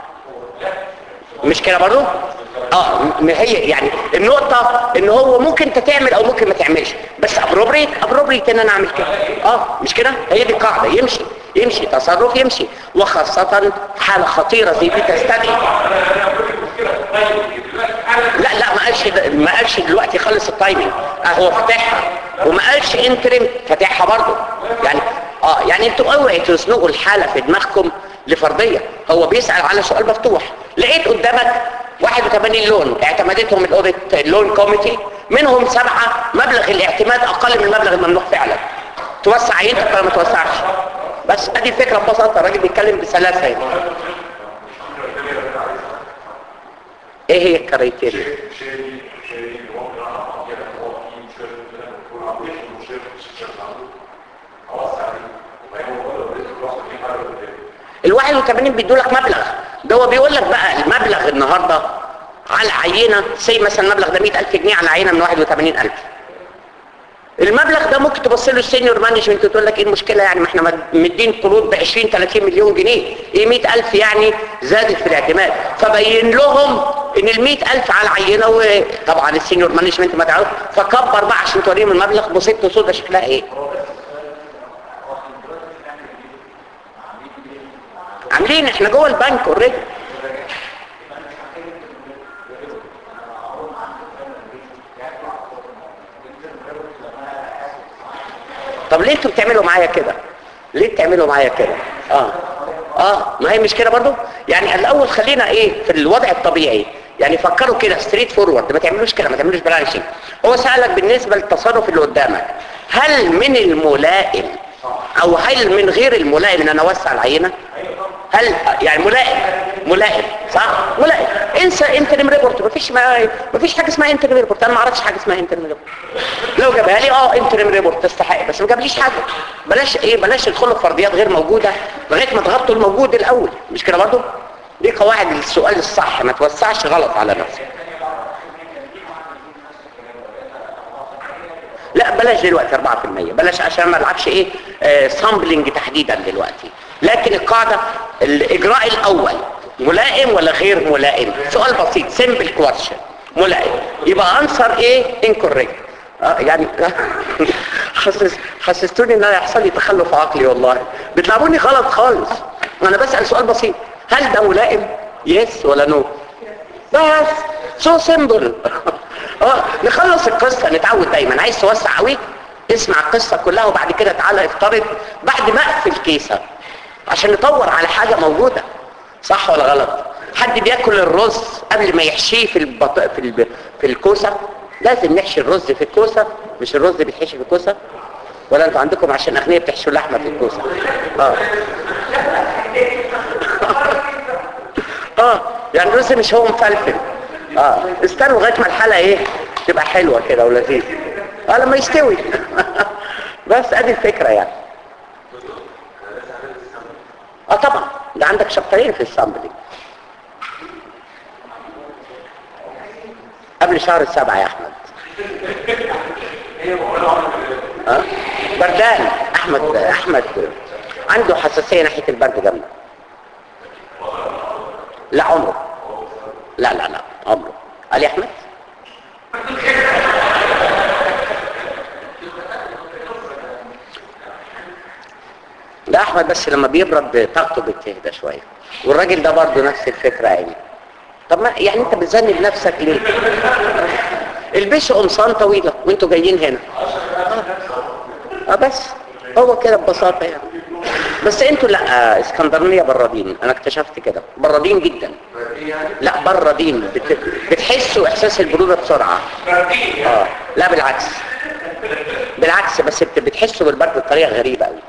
مش كده برضو اه م- هي يعني النقطة ان هو ممكن انت تعمل او ممكن ما تعملش بس ابروبريت ابروبريت ان انا اعمل كده اه مش كده هي دي قاعدة يمشي يمشي تصرف يمشي وخاصة حالة خطيرة زي دي تستدعي لا لا ما قالش د- ما قالش دلوقتي خلص التايمنج اه هو فاتحها وما قالش انترم فاتحها برضه يعني اه يعني انتوا اوعي تزنقوا الحاله في دماغكم لفرضيه هو بيسال على سؤال مفتوح لقيت قدامك 81 لون اعتمدتهم الاوديت اللون كوميتي منهم سبعه مبلغ الاعتماد اقل من المبلغ الممنوح فعلا توسع عينك ولا ما توسعش بس ادي الفكره ببساطه الراجل بيتكلم بسلاسه هنا ايه هي الكرايتيريا ال 81 بيدوا لك مبلغ ده هو بيقول لك بقى المبلغ النهارده على عينه سي مثلا المبلغ ده 100000 جنيه على عينه من 81000 المبلغ ده ممكن تبص له السينيور مانجمنت وتقول لك ايه المشكله يعني ما احنا مد- مدين قروض ب 20 30 مليون جنيه ايه 100000 يعني زادت في الاعتماد فبين لهم ان ال 100000 على العينه وطبعا السينيور مانجمنت ما تعرف فكبر بقى عشان توريهم المبلغ بسيط وسودا شكلها ايه عاملين احنا جوه البنك اوريدي طب ليه انتوا بتعملوا معايا كده ليه بتعملوا معايا كده اه اه ما هي مش كده برضو يعني الاول خلينا ايه في الوضع الطبيعي يعني فكروا كده ستريت فورورد ما تعملوش كده ما تعملوش بالانشنج هو سألك بالنسبة للتصرف اللي قدامك هل من الملائم او هل من غير الملائم ان انا اوسع العينة هل يعني ملائم ملائم صح ملائم انسى انترم ريبورت مفيش ما مفيش حاجه اسمها انترم ريبورت انا ما اعرفش حاجه اسمها انترم ريبورت لو جابها لي اه انترم ريبورت تستحق بس ما جابليش حاجه بلاش ايه بلاش تدخلوا في فرضيات غير موجوده لغايه ما تغطوا الموجود الاول مش كده برضه دي قواعد السؤال الصح ما توسعش غلط على نفسك لا بلاش دلوقتي 4% بلاش عشان ما العبش ايه آه سامبلنج تحديدا دلوقتي لكن القاعدة الاجراء الاول ملائم ولا غير ملائم سؤال بسيط سيمبل كويشن ملائم يبقى انسر ايه انكوريكت آه يعني حسس حسستوني ان انا يحصل لي تخلف عقلي والله بتلعبوني غلط خالص انا بسأل سؤال بسيط هل ده ملائم يس ولا نو بس سو سيمبل اه نخلص القصة نتعود دايما عايز توسع قوي اسمع القصة كلها وبعد كده تعالى افترض بعد ما اقفل كيسة عشان نطور على حاجة موجودة صح ولا غلط حد بياكل الرز قبل ما يحشيه في البط... في, الب... في الكوسة لازم نحشي الرز في الكوسة مش الرز بيتحشي في الكوسة ولا انتوا عندكم عشان اغنياء بتحشوا اللحمة في الكوسة اه اه يعني الرز مش هو مفلفل اه استنوا لغايه ما الحلقه ايه تبقى حلوه كده ولذيذه اه لما يستوي بس ادي الفكره يعني اه طبعا ده عندك شابترين في السامبلينج قبل شهر السبعة يا احمد اه بردان احمد احمد عنده حساسيه ناحيه البرد جامده لا عمره لا لا لا عمره قال يا احمد ده احمد بس لما بيبرد طاقته بتهدى شويه والراجل ده برضه نفس الفكره يعني طب ما يعني انت بتذنب نفسك ليه البسوا قمصان طويله وانتوا جايين هنا اه بس هو كده ببساطه يعني بس انتوا لا اسكندرانيه برادين انا اكتشفت كده برادين جدا لا برادين بت... بتحسوا احساس البروده بسرعه اه لا بالعكس بالعكس بس بت... بتحسوا بالبرد بطريقه غريبه قوي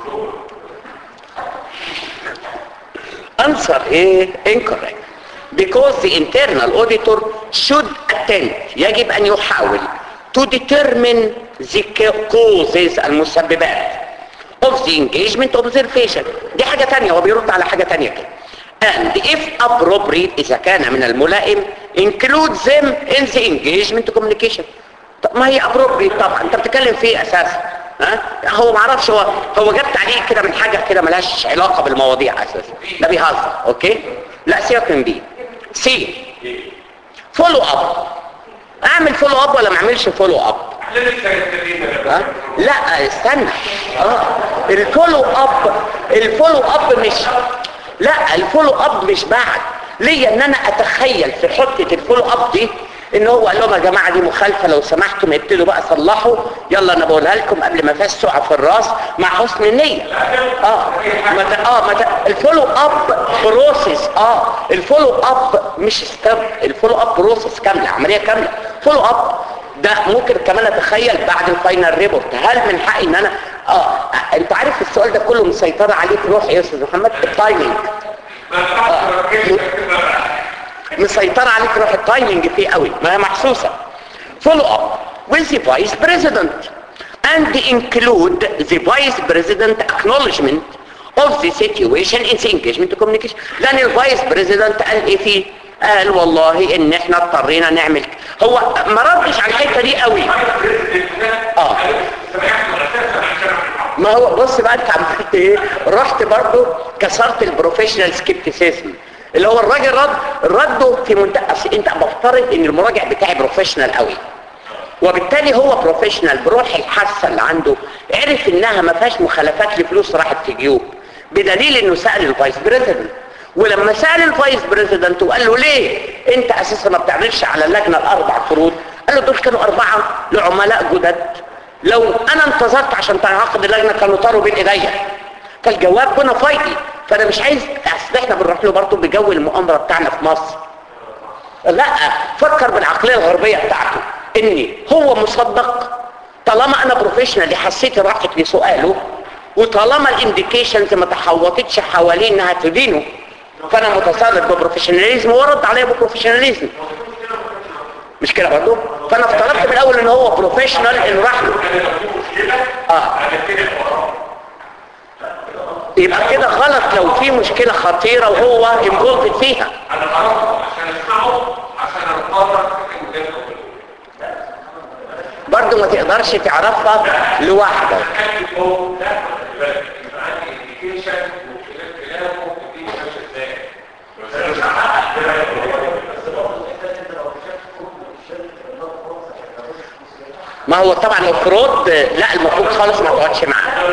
answer ايه incorrect because the internal auditor should attempt يجب ان يحاول to determine the causes المسببات of the engagement observation دي حاجة تانية هو بيرد على حاجة تانية كده and if appropriate إذا كان من الملائم include them in the engagement communication طب ما هي appropriate طبعا انت بتتكلم في ايه اساسا ها هو ما عرفش هو هو جاب تعليق كده من حاجه كده ملهاش علاقه بالمواضيع اساسا ده بيهزر اوكي لا سيبك من بي سي فولو اب اعمل فولو اب ولا ما اعملش فولو اب احنا لسه متفقين ها؟ لا استنى اه الفولو اب الفولو اب مش لا الفولو اب مش بعد ليا ان انا اتخيل في حته الفولو اب دي ان هو قال لهم يا جماعه دي مخالفه لو سمحتم ابتدوا بقى صلحوا يلا انا بقولها لكم قبل ما فاس سقع في الراس مع حسن النيه اه مت... اه مت... الفولو اب بروسيس اه الفولو اب مش ستيب الفولو اب بروسيس كامله عمليه كامله فولو اب ده ممكن كمان اتخيل بعد الفاينل ريبورت هل من حقي ان انا اه انت عارف السؤال ده كله مسيطره عليه في روح يا استاذ محمد التايمنج ما تعرفش كيف مسيطرة عليك روح التايمنج فيه قوي ما هي محسوسة follow up with the vice president and include the vice president acknowledgement of the situation in the engagement communication لان الفايس بريزيدنت قال ايه فيه قال والله ان احنا اضطرينا نعمل ك- هو ما ردش على الحته دي قوي اه ما هو بص بقى انت عملت ايه رحت برضو كسرت البروفيشنال سكيبتيسيزم اللي هو الراجل رد رده في منتهى أصل انت بفترض ان المراجع بتاعي بروفيشنال قوي وبالتالي هو بروفيشنال بروح الحاسه اللي عنده عرف انها ما فيهاش مخالفات لفلوس راحت في جيوب بدليل انه سال الفايس بريزيدنت ولما سال الفايس بريزيدنت وقال له ليه انت اساسا ما بتعملش على اللجنه الاربع فروض قال له دول كانوا اربعه لعملاء جدد لو انا انتظرت عشان تعقد اللجنه كانوا طاروا بين ايديا فالجواب هنا فايدي فانا مش عايز اصل احنا بنروح له برضه بجو المؤامره بتاعنا في مصر لا فكر بالعقليه الغربيه بتاعته اني هو مصدق طالما انا بروفيشنال حسيت راحت لسؤاله وطالما الانديكيشنز ما تحوطتش حواليه انها تدينه فانا متصرف ببروفيشناليزم ورد عليا ببروفيشناليزم مش كده برضه فانا افترضت من الاول ان هو بروفيشنال انه راح له اه يبقى كده غلط لو في مشكله خطيره وهو انفولد فيها انا عرفته عشان اسمعه عشان اتقرر برضه ما تقدرش تعرفها لوحدك ما هو طبعا الفروض لا المفروض خالص ما تقعدش معاه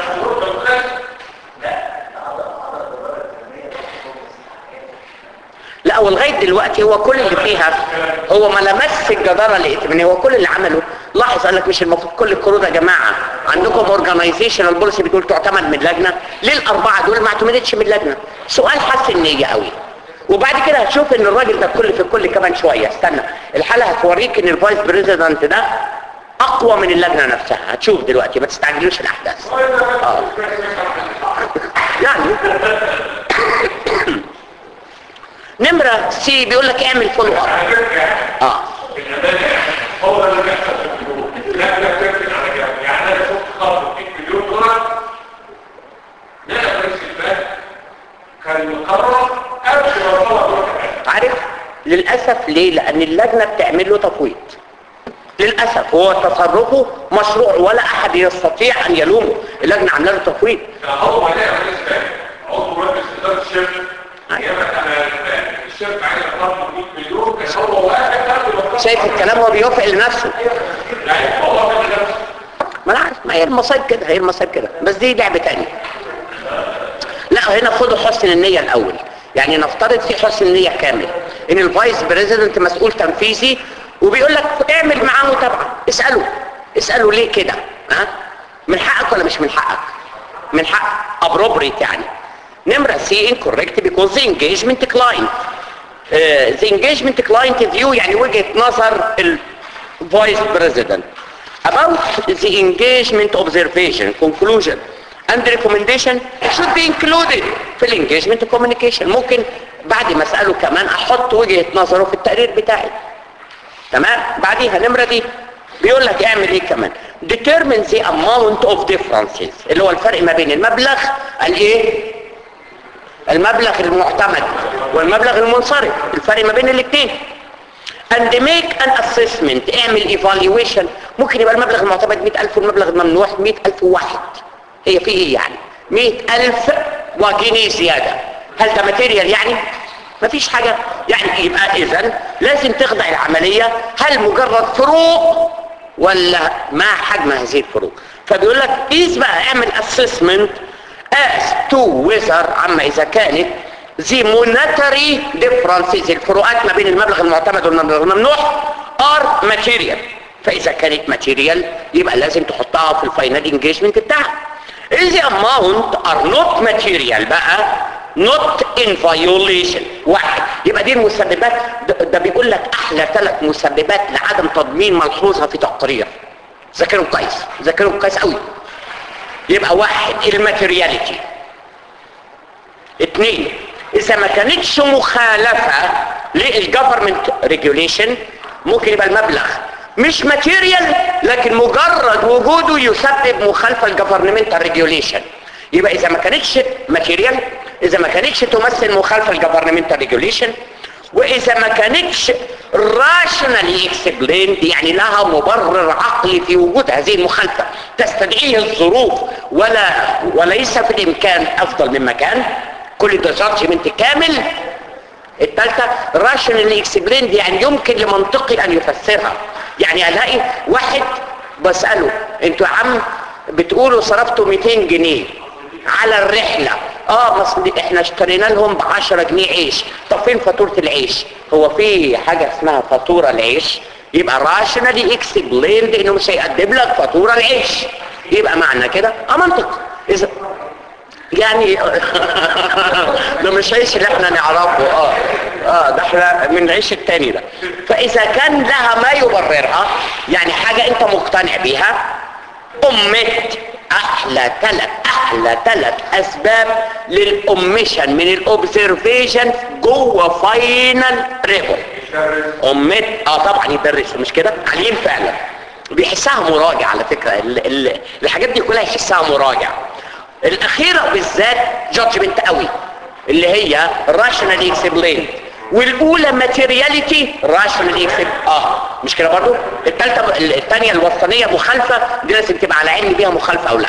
لا ولغايه دلوقتي هو كل اللي فيها هو ما لمس الجداره الائتمانيه هو كل اللي عمله لاحظ قال لك مش المفروض كل القروض يا جماعه عندكم اورجانيزيشنال بوليسي بتقول تعتمد من لجنه ليه الاربعه دول ما اعتمدتش من لجنه سؤال حس النيه قوي وبعد كده هتشوف ان الراجل ده كل في كل كمان شويه استنى الحاله هتوريك ان الفايس بريزيدنت ده اقوى من اللجنه نفسها هتشوف دلوقتي ما تستعجلوش الاحداث اه يعني نمرة سي بيقول لك اعمل فولو اب اه هو ده اللي بيحصل في الجروب لا لا تركز على جنب يعني انا شفت خط 100 مليون دولار لا رئيس البنك كان مقرر قبل ما طلع دور عارف للأسف ليه لأن اللجنة بتعمل له تفويض للاسف هو تصرفه مشروع ولا احد يستطيع ان يلومه اللجنه عامله له تفويض فهو ده رئيس بنك عضو مجلس اداره الشركه يبقى انا الشركه عايزه تطلب 100 مليون كان هو واقف شايف الكلام هو بيوافق لنفسه يعني هو كده نفسه ما انا عارف ما هي المصايب كده هي المصايب كده بس دي لعبه تانية لا هنا خدوا حسن النيه الاول يعني نفترض في حسن النيه كامل ان الفايس بريزيدنت مسؤول تنفيذي وبيقول لك اعمل معاه متابعه اساله اساله ليه كده ها من حقك ولا مش من حقك من حق ابروبريت يعني نمره سي incorrect because the engagement client uh, the engagement client view يعني وجهه نظر الفايس بريزيدنت about the engagement observation conclusion and recommendation should be included في الانجيجمنت communication ممكن بعد ما اساله كمان احط وجهه نظره في التقرير بتاعي تمام بعديها نمره دي بيقول لك اعمل ايه كمان determine the amount of differences اللي هو الفرق ما بين المبلغ الايه المبلغ المعتمد والمبلغ المنصرف الفرق ما بين الاثنين and make an assessment اعمل evaluation ممكن يبقى المبلغ المعتمد 100000 والمبلغ الممنوح 100000 واحد هي في ايه يعني 100000 وجنيه زيادة هل ده ماتيريال يعني مفيش حاجة يعني يبقى اذا لازم تخضع العملية هل مجرد فروق ولا ما حجم هذه الفروق فبيقول لك قيس بقى اعمل assessment as to whether عما اذا كانت the monetary differences الفروقات ما بين المبلغ المعتمد والمبلغ الممنوح are material فاذا كانت material يبقى لازم تحطها في الفاينل انجيجمنت بتاعها if the amount are not material بقى not in violation واحد يبقى دي المسببات ده, ده بيقول لك احلى ثلاث مسببات لعدم تضمين ملحوظه في تقرير ذاكرهم كويس ذاكرهم كويس قوي يبقى واحد الماتيرياليتي اثنين اذا ما كانتش مخالفة للجفرمنت ريجوليشن ممكن يبقى المبلغ مش ماتيريال لكن مجرد وجوده يسبب مخالفة الجفرمنت ريجوليشن يبقى اذا ما كانتش ماتيريال اذا ما كانتش تمثل مخالفة الجفرمنت ريجوليشن واذا ما كانتش راشنالي اكسبليند يعني لها مبرر عقلي في وجود هذه المخالفه تستدعيه الظروف ولا وليس في الامكان افضل من مكان كل ده جادجمنت كامل الثالثه راشنالي اكسبليند يعني يمكن لمنطقي ان يفسرها يعني الاقي واحد بساله انتوا يا عم بتقولوا صرفتوا 200 جنيه على الرحلة اه بس احنا اشترينا لهم ب 10 جنيه عيش طب فين فاتورة العيش هو في حاجة اسمها فاتورة العيش يبقى راشنالي اكسبليند انه مش هيقدم لك فاتورة العيش يبقى معنى كده اه منطق اذا يعني ده مش عيش اللي احنا نعرفه اه اه ده احنا من العيش التاني ده فاذا كان لها ما يبررها يعني حاجة انت مقتنع بيها امت احلى ثلاث احلى ثلاث اسباب للاميشن من الاوبزرفيشن جوه فاينل ريبورت امت اه طبعا يدرسوا مش كده عليم فعلا بيحسها مراجع على فكره ال ال الحاجات دي كلها يحسها مراجع الاخيره بالذات جادجمنت قوي اللي هي راشنال اكسبلين والاولى ماتيرياليتي راشنال اكسب اه مش كده برضو الثالثه الثانيه الوسطانيه مخالفه دي لازم تبقى على علم بيها مخالفه او لا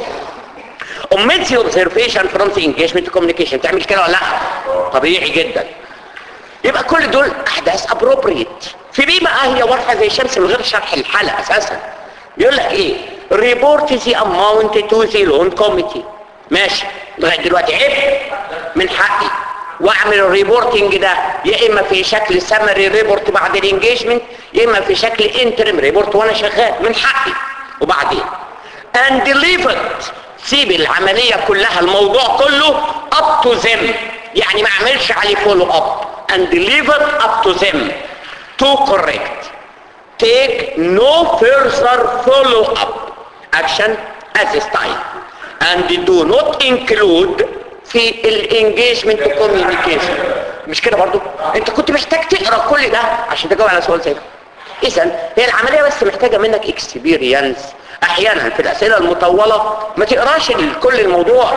omit the observation from the engagement to communication تعمل كده ولا لا طبيعي جدا يبقى كل دول احداث appropriate في بيه بقى هي واضحه زي الشمس من غير شرح الحاله اساسا يقول لك ايه report the amount to the loan committee ماشي لغايه دلوقتي عيب من حقي واعمل الريبورتنج ده يا اما في شكل سمري ريبورت بعد الانجيجمنت يا اما في شكل انترم ريبورت وانا شغال من حقي وبعدين and delivered سيب العملية كلها الموضوع كله up to them يعني ما اعملش عليه follow up and delivered up to them to correct take no further follow up action at this time and do not include في الانجيجمنت كوميونيكيشن مش كده برضو انت كنت محتاج تقرا كل ده عشان تجاوب على سؤال زي ده اذا هي العمليه بس محتاجه منك اكسبيرينس احيانا في الاسئله المطوله ما تقراش كل الموضوع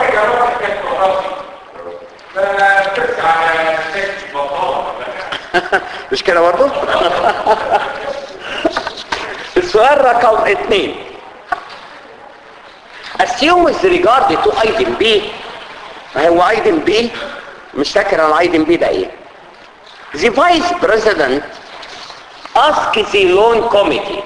مش كده برضو السؤال رقم اثنين assume with regard to item B ما هو item B مش فاكر انا item B ده ايه the vice president ask the loan committee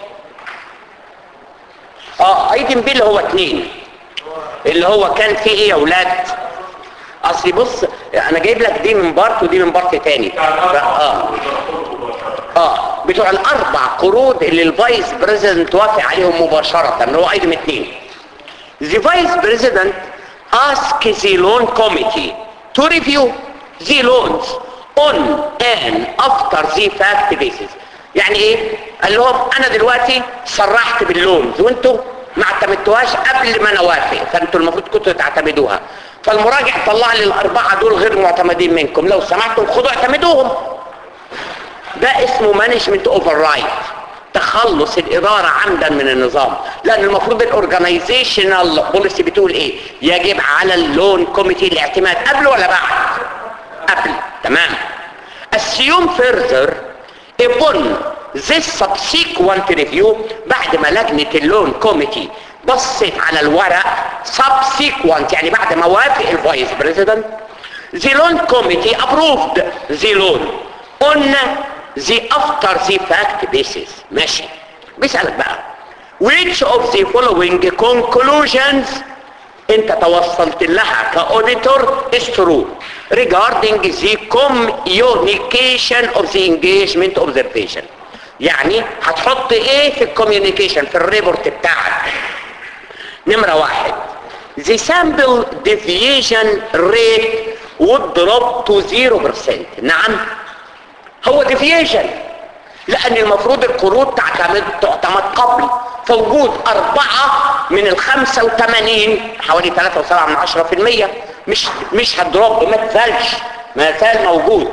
اه item B اللي هو اتنين اللي هو كان فيه ايه يا اولاد اصلي بص انا جايب لك دي من بارت ودي من بارت تاني ف- اه اه بتوع الاربع قروض اللي الفايس بريزيدنت وافق عليهم مباشرة اللي هو ايتم اتنين The vice president asks the loan committee to review the loans on an after the fact basis يعني ايه قال لهم انا دلوقتي صرحت باللونز وانتوا ما اعتمدتوهاش قبل ما انا اوافق فانتوا المفروض كنتوا تعتمدوها فالمراجع طلع لي الاربعه دول غير معتمدين منكم لو سمحتوا خدوا اعتمدوهم ده اسمه مانجمنت اوفر رايت تخلص الاداره عمدا من النظام لان المفروض الاورجنايزيشنال بوليسي بتقول ايه يجب على اللون كوميتي الاعتماد قبل ولا بعد قبل تمام assume further upon this subsequent review بعد ما لجنة اللون كوميتي بصت على الورق subsequent يعني بعد ما وافق الفايس بريزيدنت the loan committee approved the loan on the after the fact basis ماشي بيسألك بقى which of the following conclusions انت توصلت لها كاوديتور is true regarding the communication of the engagement observation يعني هتحط ايه في الكوميونيكيشن في الريبورت بتاعك نمرة واحد the sample deviation rate would drop to 0% نعم هو deviation لان المفروض القروض تعتمد تعتمد قبل فوجود أربعة من الخمسة وثمانين حوالي ثلاثة وسبعة من عشرة في المية مش مش هتدروب ما تزالش ما زال موجود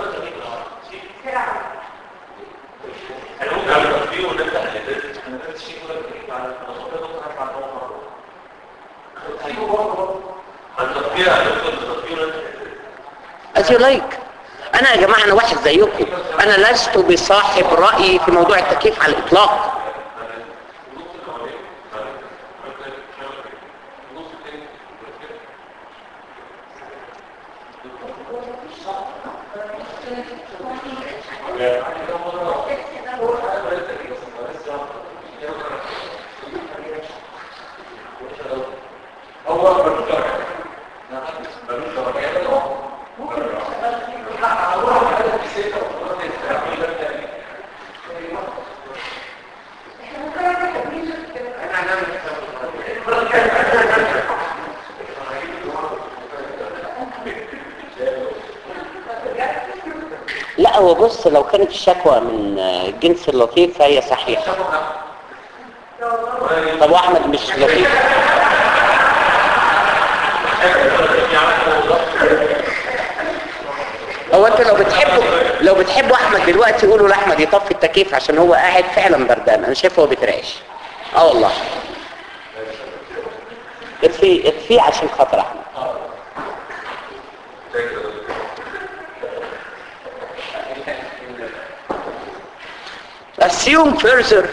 as you like انا يا جماعة انا واحد زيكم انا لست بصاحب رأي في موضوع التكييف على الاطلاق لا هو بص لو كانت الشكوى من الجنس اللطيف فهي صحيحة طب واحمد مش لطيف هو انت لو بتحبه لو بتحبوا احمد دلوقتي قولوا لاحمد يطفي التكييف عشان هو قاعد فعلا بردان انا شايفه هو بيترعش اه والله اطفي اطفي عشان خاطر احمد assume further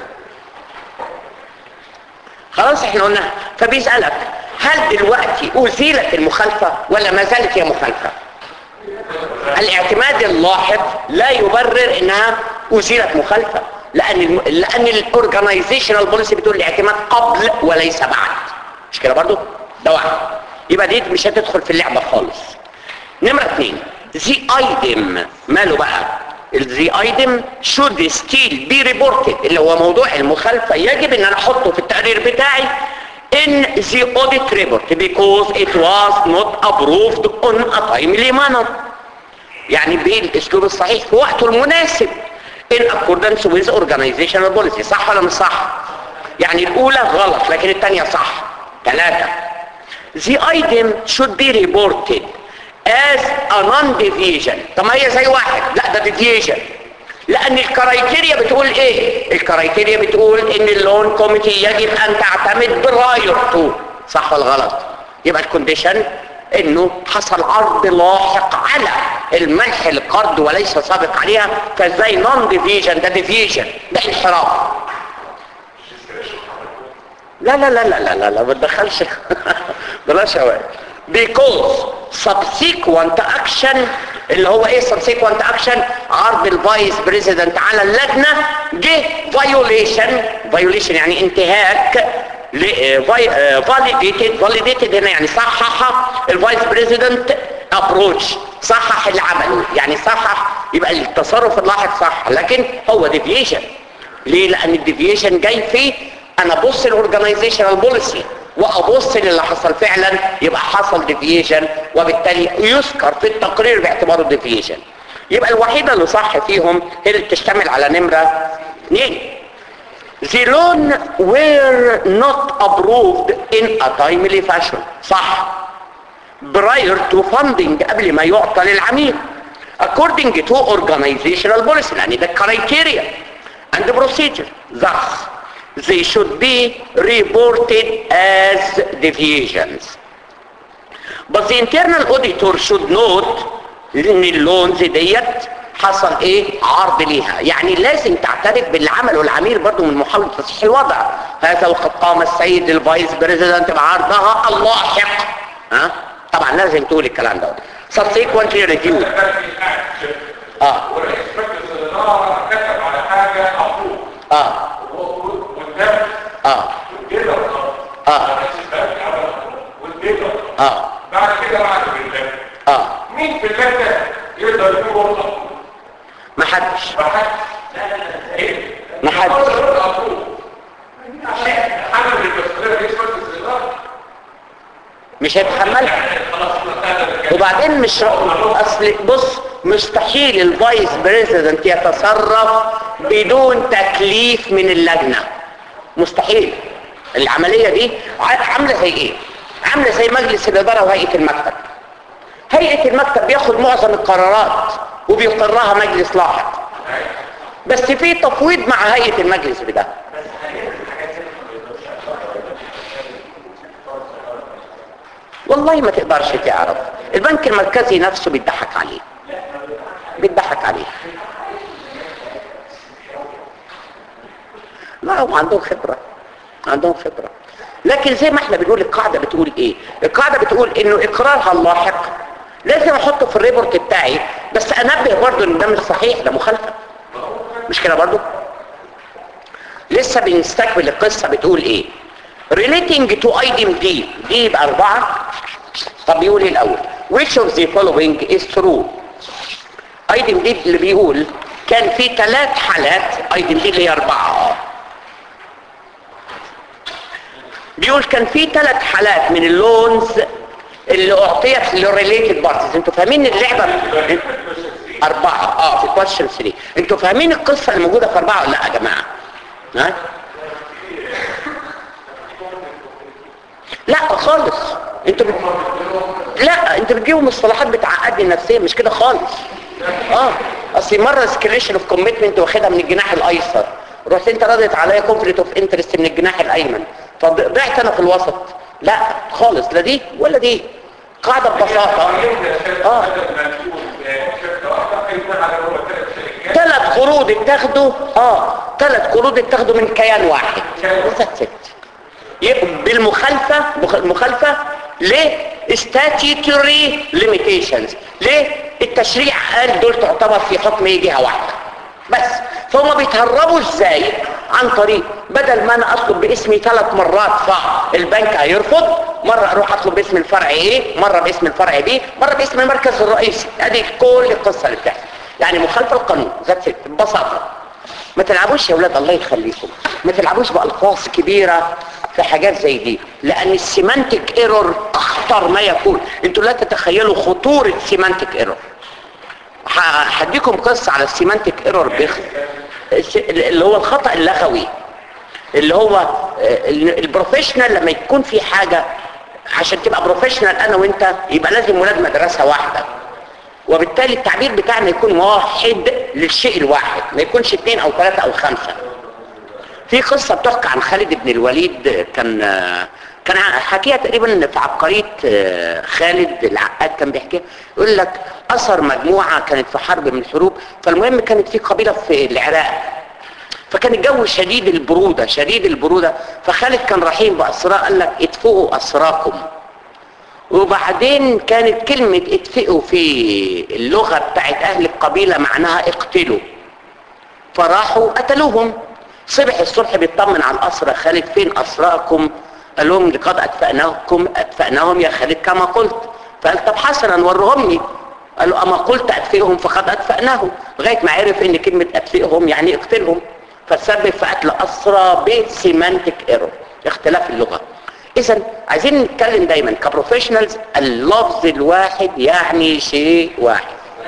خلاص احنا قلنا فبيسألك هل دلوقتي أزيلت المخالفة ولا ما زالت هي مخالفة الاعتماد اللاحق لا يبرر انها أزيلت مخالفة لأن الم... لأن الاورجنايزيشنال بوليسي بتقول الاعتماد قبل وليس بعد مش كده برضو ده واحد يبقى دي مش هتدخل في اللعبة خالص نمرة اثنين زي ايدم ماله بقى الزي ايدم should still be reported اللي هو موضوع المخالفة يجب ان انا احطه في التقرير بتاعي in the audit report because it was not approved on a timely manner يعني بالاسلوب الصحيح في وقته المناسب in accordance with organizational policy صح ولا مش صح يعني الاولى غلط لكن الثانيه صح ثلاثة the item should be reported as a non-deviation طب ما هي زي واحد لا ده deviation لان الكرايتيريا بتقول ايه الكرايتيريا بتقول ان اللون كوميتي يجب ان تعتمد براير تو صح ولا غلط يبقى الكونديشن انه حصل عرض لاحق على المنح القرض وليس سابق عليها فازاي نون ديفيجن ده ديفيجن ده انحراف لا لا لا لا لا لا لا ما تدخلش بلاش هواي because subsequent action اللي هو ايه subsequent action عرض الفايس بريزيدنت على اللجنة جه violation violation يعني انتهاك validated validated هنا يعني صحح الفايس بريزيدنت ابروتش صحح العمل يعني صحح يبقى التصرف اللاحق صح لكن هو ديفيشن ليه لان الديفيشن جاي في انا ابص الاورجنايزيشنال بوليسي وابص للي حصل فعلا يبقى حصل ديفيشن وبالتالي يذكر في التقرير باعتباره ديفيشن يبقى الوحيدة اللي صح فيهم هي اللي بتشتمل على نمرة اثنين The loan were not approved in a timely fashion صح prior to funding قبل ما يعطى للعميل according to organizational policy يعني ده criteria and procedure thus they should be reported as deviations but the internal auditor should note ان اللونز ديت حصل ايه عرض ليها يعني لازم تعترف باللي عمله العميل برضو من محاولة تصحيح الوضع هذا وقد قام السيد الفايس بريزيدنت بعرضها اللاحق ها طبعا لازم تقول الكلام ده subsequently reviewed اه ورئيس مجلس الإدارة كتب على حاجة أخوه اه والدم اه والدم اه والدم اه بعد كده بعد بالله اه مين في اللجنة يقدر يقول أخوه محدش محدش لا لا لا ايه محدش. أخوه عشان حمل المسؤولية رئيس مجلس الإدارة مش هيتحملها يعني خلاص نتعلم وبعدين مش اصل بص مستحيل الفايس بريزيدنت يتصرف بدون تكليف من اللجنة مستحيل العملية دي ع- عاملة زي ايه عاملة زي مجلس الادارة وهيئة المكتب هيئة المكتب بياخد معظم القرارات وبيقرها مجلس لاحق بس في تفويض مع هيئة المجلس بده والله ما تقدرش تعرف البنك المركزي نفسه بيضحك عليه بيضحك عليه لا هم عندهم خبرة عندهم خبرة لكن زي ما احنا بنقول القاعدة بتقول ايه القاعدة بتقول انه اقرارها اللاحق لازم احطه في الريبورت بتاعي بس انبه برضه ان ده مش صحيح ده مخالفة مش كده برضه لسه بنستكمل القصة بتقول ايه relating to item D دي يبقى أربعة طب بيقول ايه الأول which of the following is true item D اللي بيقول كان في ثلاث حالات item D اللي هي أربعة بيقول كان في ثلاث حالات من اللونز اللي أعطيت للريليتد بارتيز انتوا فاهمين اللعبة أربعة اه في question 3 انتوا فاهمين القصة اللي موجودة في أربعة ولا لا يا جماعة ها لا خالص انتوا بت... لا انت بتجيبوا مصطلحات بتعقدني نفسيا مش كده خالص اه اصل مره سكريشن اوف كوميتمنت واخدها من الجناح الايسر رحت انت ردت عليا كونفليكت اوف انترست من الجناح الايمن فضعت انا في الوسط لا خالص لا دي ولا دي قاعده ببساطه اه ثلاث قروض اتاخدوا اه ثلاث قروض اتاخدوا من كيان واحد بس ست يبقى بالمخالفة مخ- مخالفة ليه statutory limitations ليه التشريع قال دول تعتبر في حكم ايه جهة واحدة بس فهم بيتهربوا ازاي عن طريق بدل ما انا اطلب باسمي ثلاث مرات فالبنك هيرفض مرة اروح اطلب باسم الفرع ايه مرة باسم الفرع بي مرة باسم المركز الرئيسي ادي كل القصة اللي بتحصل يعني مخالفة القانون ذات ست ببساطة ما تلعبوش يا ولاد الله يخليكم ما تلعبوش بألفاظ كبيرة في حاجات زي دي لأن السيمانتك ايرور أخطر ما يكون انتوا لا تتخيلوا خطورة سيمانتك ايرور هديكم قصة على السيمانتك ايرور بخ... اللي هو الخطأ اللغوي اللي هو آه، البروفيشنال لما يكون في حاجة عشان تبقى بروفيشنال انا وانت يبقى لازم ولاد مدرسة واحدة وبالتالي التعبير بتاعنا يكون واحد للشيء الواحد ما يكونش اثنين او ثلاثة او خمسة في قصة بتحكى عن خالد بن الوليد كان كان حكيها تقريبا في عبقرية خالد العقاد كان بيحكيها يقول لك أثر مجموعة كانت في حرب من الحروب فالمهم كانت في قبيلة في العراق فكان الجو شديد البرودة شديد البرودة فخالد كان رحيم بأسراء قال لك اتفقوا أسراكم وبعدين كانت كلمة اتفقوا في اللغة بتاعت أهل القبيلة معناها اقتلوا فراحوا قتلوهم صبح الصبح بيطمن على الأسرى خالد فين أسراكم قال لهم لقد أدفأناكم أدفأناهم يا خالد كما قلت فقال طب حسنا ورهمني قالوا أما قلت أدفئهم فقد أدفأناهم لغاية ما عرف إن كلمة أدفئهم يعني اقتلهم فسبب في قتل أسرى بسيمانتك ايرور اختلاف اللغة إذا عايزين نتكلم دايما كبروفيشنالز اللفظ الواحد يعني شيء واحد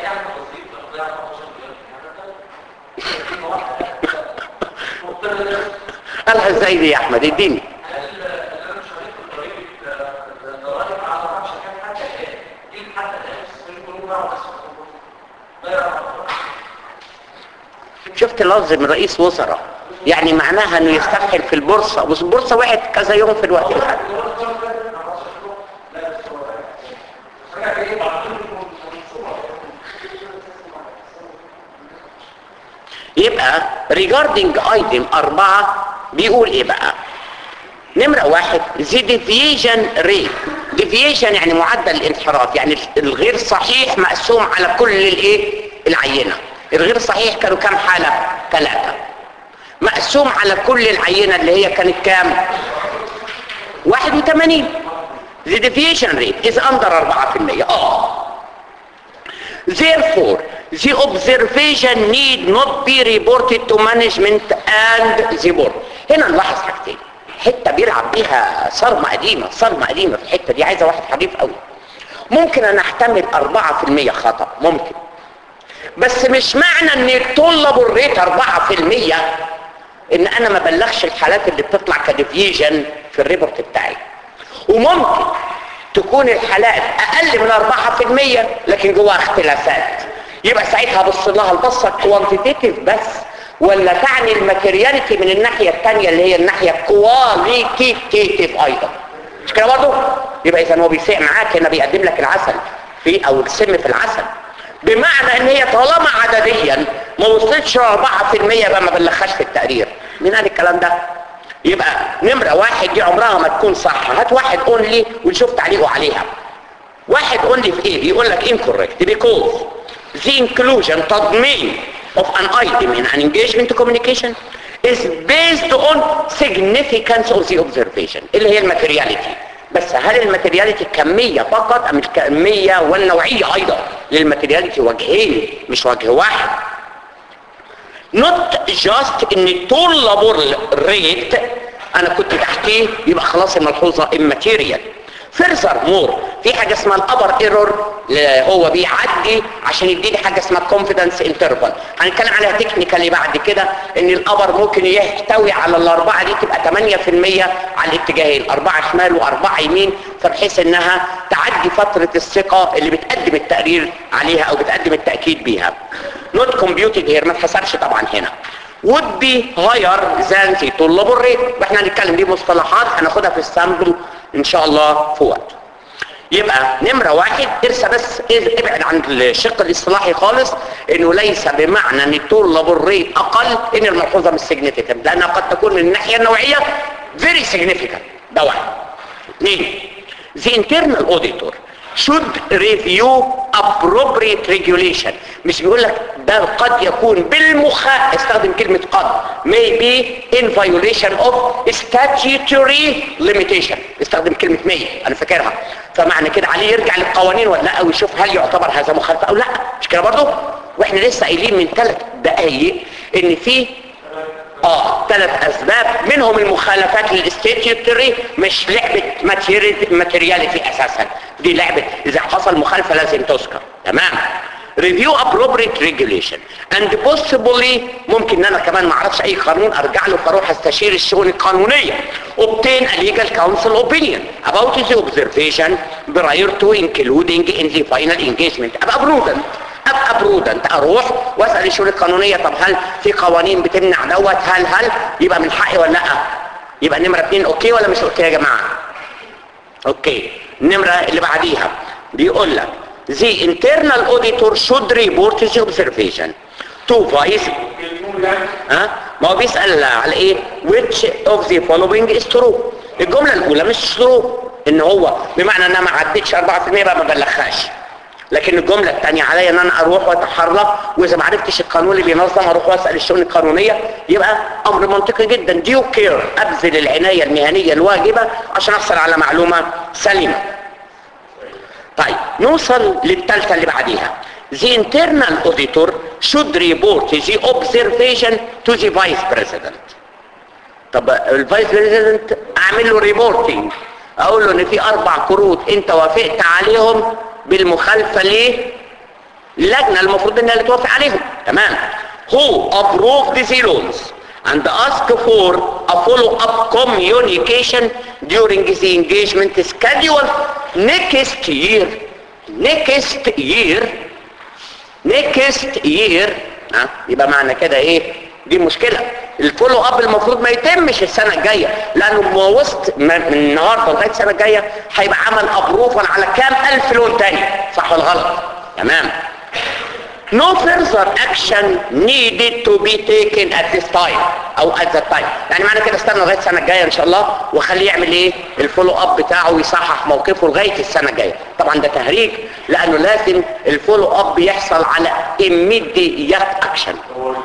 قالها ازاي دي يا احمد اديني شفت لفظ من رئيس وزراء يعني معناها انه يستفحل في البورصة بس البورصة وقعت كذا يوم في الوقت الحالي يبقى regarding item أربعة بيقول ايه بقى نمرة واحد the deviation rate deviation يعني معدل الانحراف يعني الغير صحيح مقسوم على كل الايه العينة الغير صحيح كانوا كام حالة ثلاثة مقسوم على كل العينة اللي هي كانت كام 81 the deviation rate is under 4% اه Therefore, the observation need not be reported to management and the board. هنا نلاحظ حاجتين. حتة بيلعب بيها صرمة قديمة، صرمة قديمة في الحتة دي عايزة واحد حريف قوي. ممكن انا احتمل 4% خطأ، ممكن. بس مش معنى ان الطلب الريت 4% ان انا ما بلغش الحالات اللي بتطلع كديفيجن في الريبورت بتاعي. وممكن تكون الحالات اقل من 4% لكن جواها اختلافات يبقى ساعتها ابص لها البصه كوانتيتيف بس ولا تعني الماتيرياليتي من الناحيه الثانيه اللي هي الناحيه كواليتيتيف ايضا مش كده برضه يبقى اذا هو بيسيع معاك هنا بيقدم لك العسل في او السم في العسل بمعنى ان هي طالما عدديا ما وصلتش 4% يبقى ما بلغهاش في التقرير مين قال الكلام ده يبقى نمرة واحد دي عمرها ما تكون صح هات واحد اونلي ونشوف تعليقه عليها واحد اونلي في ايه بيقول لك incorrect because the inclusion تضمين of an item in an engagement communication is based on significance of the observation اللي هي الماتيرياليتي بس هل الماتيرياليتي كمية فقط ام الكمية والنوعية ايضا للماتيرياليتي وجهين مش وجه واحد not just ان الطلب ريت انا كنت تحتيه يبقى خلاص الملحوظة immaterial further more في حاجة اسمها الابر ايرور هو بيعدي عشان يديني حاجة اسمها confidence interval هنتكلم عليها تكنيكالي بعد كده ان الابر ممكن يحتوي على الاربعة دي تبقى 8% على الاتجاهين اربعة شمال واربعة يمين فبحيث انها تعدي فترة الثقة اللي بتقدم التقرير عليها او بتقدم التأكيد بيها not computed here ما اتحسبش طبعا هنا would be higher than the طلاب الريت واحنا هنتكلم دي مصطلحات هناخدها في السامبل ان شاء الله في وقت يبقى نمرة واحد ارسى بس ابعد عن الشق الاصطلاحي خالص انه ليس بمعنى ان طلاب الريت اقل ان الملحوظة مش significant لانها قد تكون من الناحية النوعية very significant ده واحد اثنين the internal auditor should review appropriate regulation مش بيقول لك ده قد يكون بالمخا استخدم كلمة قد may be in violation of statutory limitation استخدم كلمة may انا فاكرها فمعنى كده عليه يرجع للقوانين ولا لا ويشوف هل يعتبر هذا مخالفة او لا مش كده برضه واحنا لسه قايلين من ثلاث دقايق ان في اه ثلاث اسباب منهم المخالفات للاستيتيوتري مش لعبة ماتيرياليتي اساسا دي لعبة اذا حصل مخالفة لازم تذكر تمام review appropriate regulation and possibly ممكن ان انا كمان ما اعرفش اي قانون ارجع له فاروح استشير الشؤون القانونية obtain a legal counsel opinion about the observation prior to including in the final engagement ابقى prudent ابقى برودنت اروح واسال الشؤون القانونيه طب هل في قوانين بتمنع دوت هل هل يبقى من حقي ولا لا يبقى نمره اتنين اوكي ولا مش اوكي يا جماعه اوكي النمره اللي بعديها بيقول لك the internal auditor should report the observation to vice ها ما هو بيسأل على ايه which of the following is true الجملة الاولى مش true ان هو بمعنى ان انا ما عدتش 4% بقى ما بلغهاش لكن الجملة الثانية عليا ان انا اروح واتحرى واذا ما عرفتش القانون اللي بينظم اروح واسأل الشؤون القانونية يبقى امر منطقي جدا ديو كير ابذل العناية المهنية الواجبة عشان احصل على معلومة سليمة طيب نوصل للثالثة اللي بعديها The internal auditor should report the observation to the vice president. طب الفايس بريزيدنت اعمل له ريبورتنج اقول له ان في اربع كروت انت وافقت عليهم بالمخالفه ليه اللجنه المفروض انها اللي توافق عليهم تمام who approved the loans and ask for a follow-up communication during the engagement schedule next year next year next year ها يبقى معنى كده ايه دي مشكلة الفولو اب المفروض ما يتمش السنة الجاية لانه ما وسط من النهاردة لغاية السنة الجاية هيبقى عمل ابروفل على كام الف لون تاني صح ولا غلط تمام No further action needed to be taken at this time او at that time يعني معنى كده استنى لغايه السنه الجايه ان شاء الله وخليه يعمل ايه الفولو اب بتاعه ويصحح موقفه لغايه السنه الجايه طبعا ده تهريج لانه لازم الفولو اب يحصل على immediate action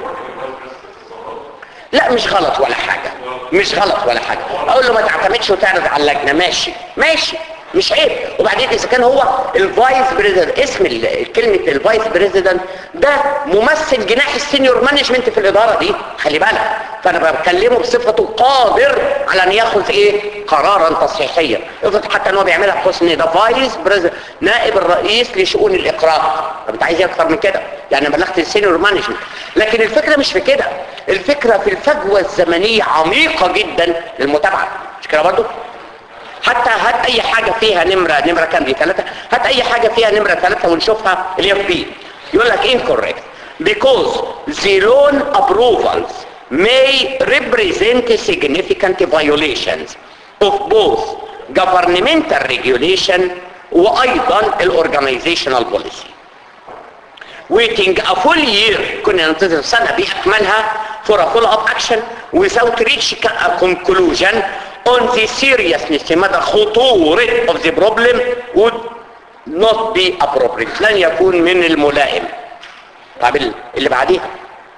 لا مش غلط ولا حاجة مش غلط ولا حاجة اقول له ما تعتمدش وتعرض على اللجنة ماشي ماشي مش عيب وبعدين اذا كان هو الفايس بريزيدنت اسم ال- كلمة الفايس بريزيدنت ده ممثل جناح السينيور مانجمنت في الادارة دي خلي بالك فانا بكلمه بصفته قادر على ان ياخذ ايه قرارا تصحيحيا افرض حتى ان هو بيعملها بحسن ده فايس بريزيدنت نائب الرئيس لشؤون الاقرار طب انت عايز ايه اكتر من كده يعني بلغت السينيور مانجمنت لكن الفكرة مش في كده الفكرة في الفجوة الزمنية عميقة جدا للمتابعة مش كده برضو حتى هات اي حاجة فيها نمرة نمرة كام دي ثلاثة هات اي حاجة فيها نمرة ثلاثة ونشوفها اللي هي بي يقول لك incorrect because the loan approvals may represent significant violations of both governmental regulation وايضا الاورجانيزيشنال بوليسي waiting a full year كنا ننتظر سنة بأكملها for a follow-up action without reaching a conclusion on the seriousness مدى خطورة of the problem would not be appropriate لن يكون من الملائم طب ال- اللي بعديها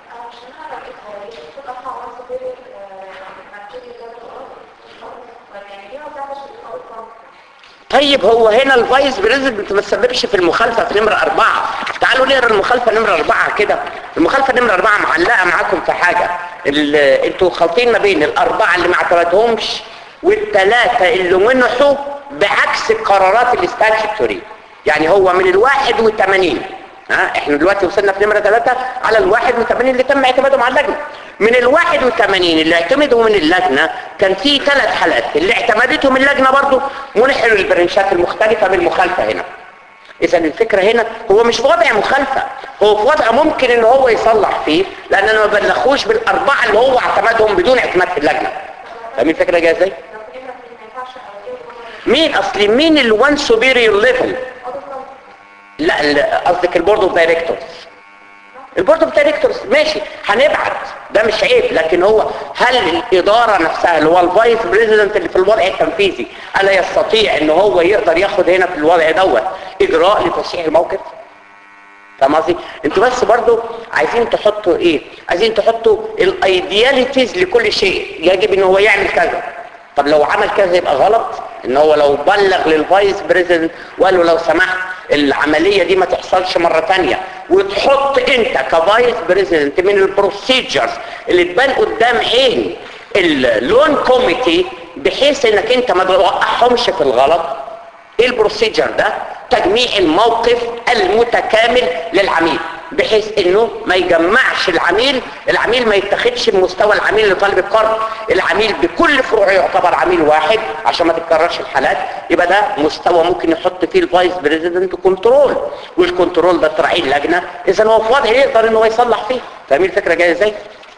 طيب هو هنا الفايس بريزيدنت ما تسببش في المخالفة في نمرة أربعة تعالوا نقرا المخالفة نمرة أربعة كده المخالفة نمرة أربعة معلقة معاكم في حاجة ال- انتوا خالطين ما بين الأربعة اللي ما اعتمدهمش والثلاثة اللي منحوا بعكس القرارات الاستاتيتوري يعني هو من الواحد وثمانين ها احنا دلوقتي وصلنا في نمرة ثلاثة على الواحد وثمانين اللي تم اعتمادهم على اللجنة من الواحد وثمانين اللي اعتمدوا من اللجنة كان في ثلاث حالات اللي اعتمدتهم اللجنة برضو منحلوا البرنشات المختلفة بالمخالفة هنا اذا الفكرة هنا هو مش في وضع مخالفة هو في وضع ممكن ان هو يصلح فيه لان انا ما بلغوش بالاربعة اللي هو اعتمدهم بدون اعتماد في اللجنة فاهمين الفكرة جايه ازاي مين اصلي مين الوان سوبيريور ليفل لا ال- قصدك البورد اوف دايركتورز البورد اوف دايركتورز ماشي هنبعت ده مش عيب لكن هو هل الاداره نفسها اللي هو الفايس بريزيدنت اللي في الوضع التنفيذي الا يستطيع ان هو يقدر ياخد هنا في الوضع دوت اجراء لتصحيح الموقف فاهم قصدي انتوا بس برضو عايزين تحطوا ايه عايزين تحطوا الايدياليتيز لكل شيء يجب ان هو يعمل كذا طب لو عمل كذا يبقى غلط ان هو لو بلغ للفايس بريزيدنت وقال له لو سمحت العملية دي ما تحصلش مرة تانية وتحط انت كفايس بريزيدنت من البروسيجرز اللي تبان قدام عين اللون كوميتي بحيث انك انت ما توقعهمش في الغلط ايه البروسيجر ده تجميع الموقف المتكامل للعميل بحيث انه ما يجمعش العميل العميل ما يتخذش بمستوى العميل اللي طالب القرض العميل بكل فروعه يعتبر عميل واحد عشان ما تتكررش الحالات يبقى ده مستوى ممكن يحط فيه الفايس بريزيدنت كنترول والكنترول ده تراعيه اللجنه اذا هو في وضع يقدر ان هو يصلح فيه فاهمين الفكره جايه ازاي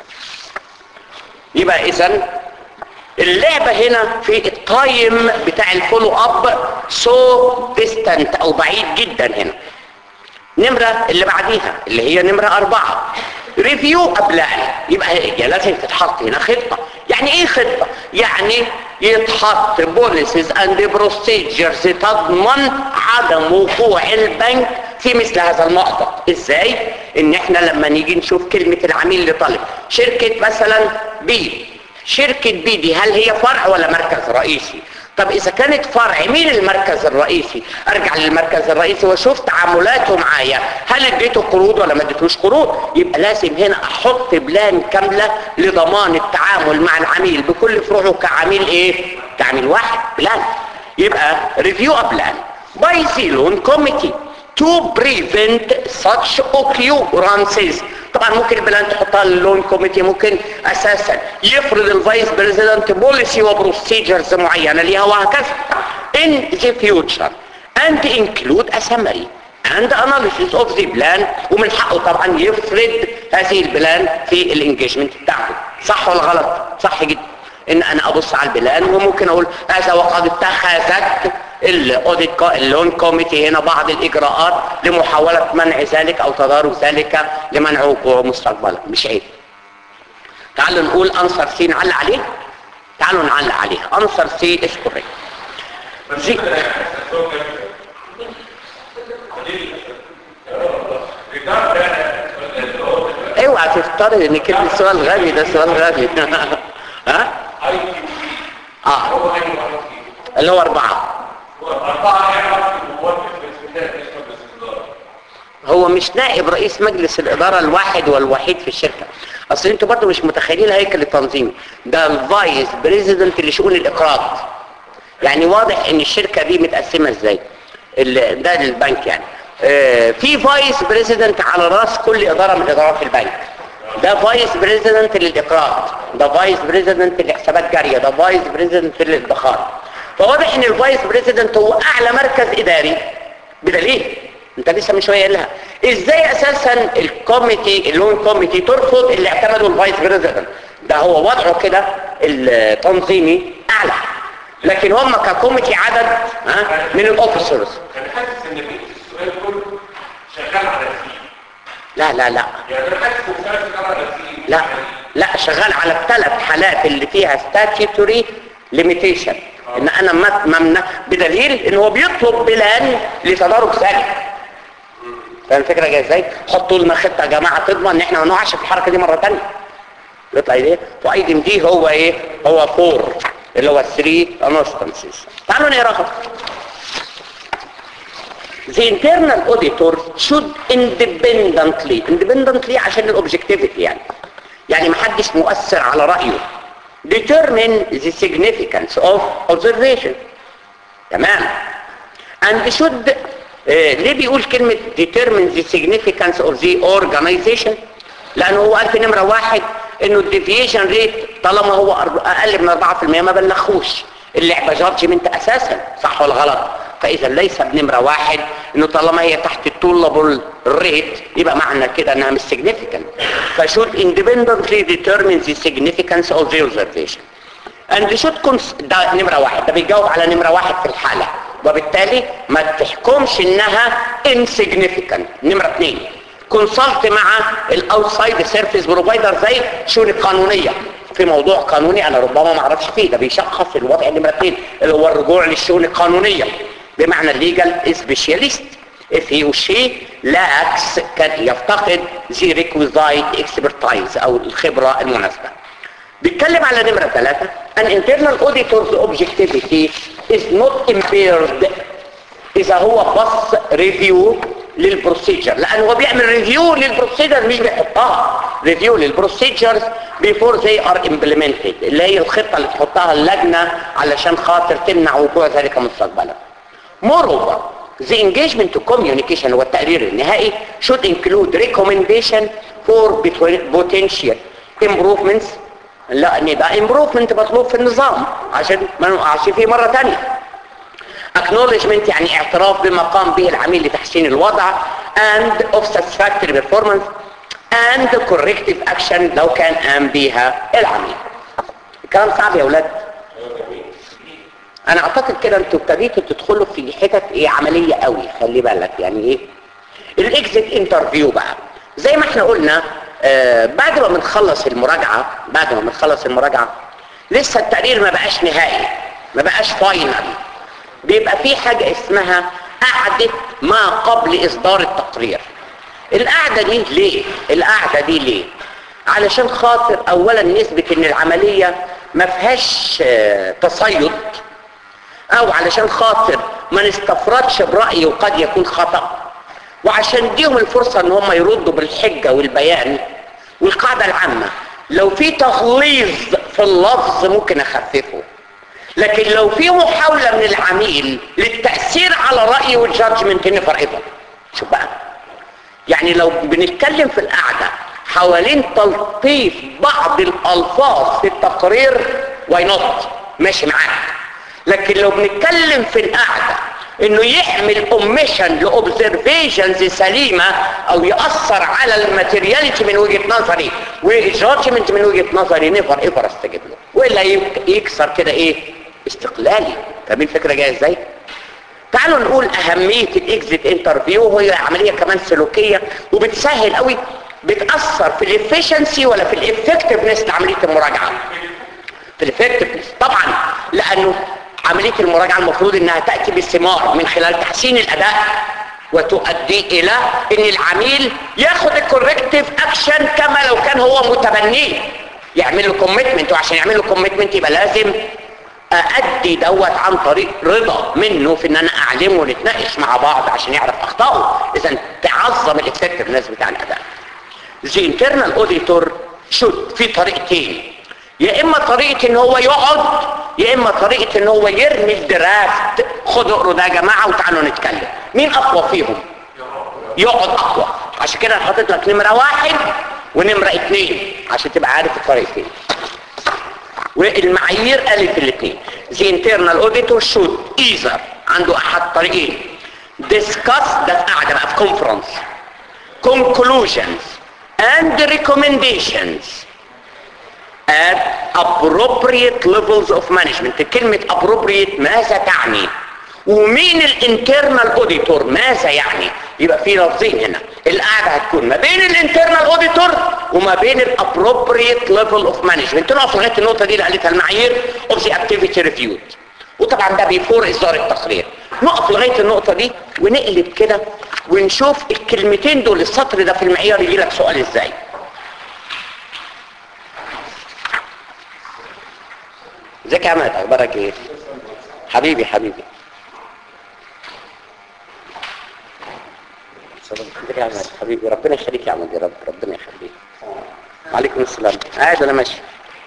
يبقى اذا اللعبة هنا في التايم بتاع الفولو اب سو ديستانت او بعيد جدا هنا نمرة اللي بعديها اللي هي نمرة اربعة ريفيو بلان يبقى هي لازم تتحط هنا خطة يعني ايه خطة يعني يتحط بوليسز اند بروسيجرز تضمن عدم وقوع البنك في مثل هذا المأزق ازاي ان احنا لما نيجي نشوف كلمة العميل اللي طالب شركة مثلا بي شركة بي دي هل هي فرع ولا مركز رئيسي طب اذا كانت فرع مين المركز الرئيسي ارجع للمركز الرئيسي واشوف تعاملاته معايا هل اديته قروض ولا ما اديتوش قروض يبقى لازم هنا احط بلان كاملة لضمان التعامل مع العميل بكل فروعه كعميل ايه كعميل واحد بلان يبقى ريفيو بلان باي the loan committee to prevent such occurrences طبعا ممكن البلان تحطها للون كوميتي ممكن اساسا يفرض الفايس بريزيدنت بوليسي وبروسيجرز معينه ليها وهكذا in the future and include a summary and analysis of the plan ومن حقه طبعا يفرض هذه البلان في الانجيجمنت بتاعته صح ولا غلط صح جدا ان انا ابص على البلان وممكن اقول هذا وقد اتخذت الاوديت اللون كوميتي هنا بعض الاجراءات لمحاولة منع ذلك او تدارك ذلك لمنع وقوعه مستقبلا مش عيب تعالوا نقول انصر سي نعلق عليه تعالوا نعلق عليها انصر سي از كوريكت زي اوعى تفترض ان كلمة سؤال غبي ده سؤال غبي ها اه اللي هو اربعة هو مش نائب رئيس مجلس الإدارة الواحد والوحيد في الشركة أصل أنتوا برضه مش متخيلين الهيكل التنظيمي ده الفايس بريزيدنت لشؤون الإقراض يعني واضح ان الشركة دي متقسمة ازاي ال- ده البنك يعني آه، في فايس بريزيدنت على راس كل إدارة من إدارات البنك ده فايس بريزيدنت للإقراض ده فايس بريزيدنت للحسابات جارية ده فايس بريزيدنت للادخار فواضح ان الفايس بريزيدنت هو اعلى مركز اداري بدليل انت لسه من شويه قايلها ازاي اساسا الكوميتي اللون كوميتي ترفض اللي اعتمده الفايس بريزيدنت ده هو وضعه كده التنظيمي اعلى لكن هم ككوميتي عدد ها من الاوفيسرز انا حاسس ان بيت السؤال كله شغال على سي لا لا لا يعني انا حاسس ان السؤال شغال على سي لا لا شغال على الثلاث حالات اللي فيها statutory limitation ان انا ما ممنع بدليل ان هو بيطلب بلان لتدارك ذلك فاهم الفكره جايه ازاي حطوا لنا خطه يا جماعه تضمن ان احنا ما نقعش في الحركه دي مره ثانيه يطلع ايه وايدم دي هو ايه هو فور اللي هو 3 انستنسز تعالوا نقراها The internal auditor should independently independently عشان الاوبجكتيفيتي يعني يعني محدش مؤثر على رأيه determine the significance of observation تمام and should آه ليه بيقول كلمة determine the significance of the organization لأنه هو قال في نمرة واحد انه الديفيشن ريت طالما هو أرب- اقل من 4% ما بلغوش اللعبة جادجمنت اساسا صح ولا غلط فاذا ليس بنمرة واحد انه طالما هي تحت الطولبل ريت يبقى معنى كده انها مش significant فشود independently determine the significance of the observation and should cons- ده نمرة واحد ده بيجاوب على نمرة واحد في الحالة وبالتالي ما تحكمش انها insignificant نمرة اثنين كونسلت مع الاوتسايد سيرفيس بروفايدر زي شؤون القانونيه في موضوع قانوني انا ربما ما اعرفش فيه ده بيشخص الوضع نمره اثنين اللي هو الرجوع للشؤون القانونيه بمعنى الليجال سبيشاليست if he or she lacks كان يفتقد the requisite expertise او الخبره المناسبه بيتكلم على نمرة ثلاثة an internal auditor's objectivity is not impaired إذا هو بص ريفيو للبروسيجر لأنه هو بيعمل ريفيو للبروسيجر مش بيحطها ريفيو للبروسيجرز before they are implemented اللي هي الخطة اللي تحطها اللجنة علشان خاطر تمنع وقوع ذلك مستقبلا moreover the engagement to communication هو التقرير النهائي should include recommendation for potential improvements لا ان ده improvement مطلوب في النظام عشان ما نقعش فيه مرة تانية acknowledgement يعني اعتراف بما قام به العميل لتحسين الوضع and of satisfactory performance and corrective action لو كان قام بها العميل الكلام صعب يا اولاد انا اعتقد كده انتوا ابتديتوا تدخلوا في حتت ايه عملية قوي خلي بالك يعني ايه الاكزيت انترفيو بقى زي ما احنا قلنا آه بعد ما بنخلص المراجعة بعد ما بنخلص المراجعة لسه التقرير ما بقاش نهائي ما بقاش فاينل بيبقى في حاجة اسمها قعدة ما قبل إصدار التقرير القعدة دي ليه؟ القعدة دي ليه؟ علشان خاطر أولا نثبت إن العملية ما فيهاش آه، تصيد أو علشان خاطر ما نستفردش برأي وقد يكون خطأ وعشان اديهم الفرصة ان هم يردوا بالحجة والبيان والقاعدة العامة لو في تغليظ في اللفظ ممكن اخففه لكن لو في محاولة من العميل للتأثير على رأيه والجادجمنت نفر ايفر شوف بقى يعني لو بنتكلم في القعدة حوالين تلطيف بعض الألفاظ في التقرير واي نوت ماشي معاك لكن لو بنتكلم في القعدة انه يحمل اوميشن لاوبزرفيشنز سليمة او يأثر على الماتيرياليتي من وجهة نظري والجادجمنت من وجهة نظري نيفر ايفر استجيب له والا يك- يكسر كده ايه استقلالي فاهمين الفكرة جاية ازاي تعالوا نقول اهمية الاكزيت انترفيو وهي عملية كمان سلوكية وبتسهل قوي بتأثر في الافشنسي ولا في الافكتفنس لعملية المراجعة في الافكتفنس طبعا لانه عملية المراجعة المفروض انها تأتي بالثمار من خلال تحسين الاداء وتؤدي الى ان العميل ياخد الكوركتيف اكشن كما لو كان هو متبنيه يعمل له كوميتمنت وعشان يعمل له كوميتمنت يبقى لازم أأدي دوت عن طريق رضا منه في ان انا اعلمه ونتناقش مع بعض عشان يعرف اخطائه اذا تعظم الافكتفنس بتاع الاداء The internal auditor should في طريقتين يا اما طريقة ان هو يقعد يا اما طريقة ان هو يرمي الدرافت خدوا اقروا ده يا جماعة وتعالوا نتكلم مين اقوى فيهم يقعد اقوى عشان كده انا حاطط لك نمرة واحد ونمرة اتنين عشان تبقى عارف الطريقتين والمعايير قالت الاثنين The internal auditor should either عنده احد طريقين discuss ده في قاعدة بقى في conference conclusions and recommendations at appropriate levels of management كلمة appropriate ماذا تعني ومين الانترنال اوديتور ماذا يعني يبقى في لفظين هنا القعده هتكون ما بين الانترنال اوديتور وما بين الابروبريت ليفل اوف مانجمنت نقف لغايه النقطه دي اللي قالتها المعايير اوف ذا اكتيفيتي ريفيود وطبعا ده بيفور اصدار التقرير نقف لغايه النقطه دي ونقلب كده ونشوف الكلمتين دول السطر ده في المعيار يجي لك سؤال ازاي ازيك يا عماد اخبارك ايه حبيبي حبيبي ازيك يا عماد حبيبي ربنا يخليك يا عماد يا رب ربنا يخليك وعليكم السلام قاعد انا ماشي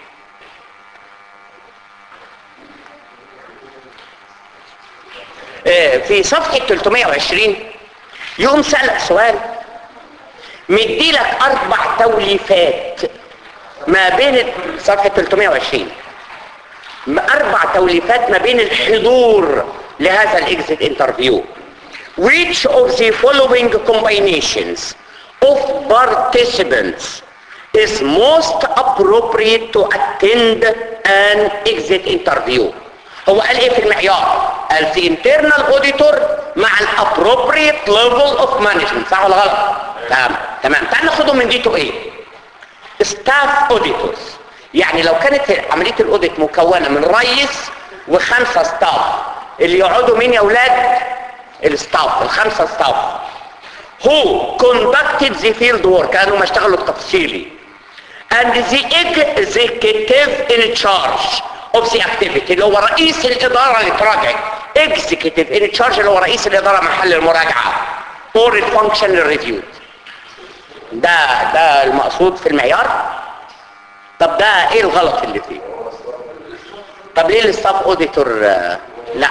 آه، في صفحة 320 يقوم سألك سؤال مديلك أربع توليفات ما بين صفحة 320 أربع توليفات ما بين الحضور لهذا الإكزيت انترفيو which of the following combinations of participants is most appropriate to attend an exit interview هو قال ايه في المعيار قال في internal auditor مع الappropriate level of management صح ولا غلط تمام تمام تعال ناخدهم من دي تو ايه staff auditors يعني لو كانت عملية الاوديت مكونة من رئيس وخمسة ستاف اللي يقعدوا مين يا اولاد الستاف الخمسة ستاف who conducted the field work كانوا ما اشتغلوا التفصيلي and the executive in charge of the activity اللي هو رئيس الإدارة اللي تراجع executive in charge اللي هو رئيس الإدارة محل المراجعة or the function reviewed ده ده المقصود في المعيار طب ده ايه الغلط اللي فيه طب ليه الستاف اوديتور لا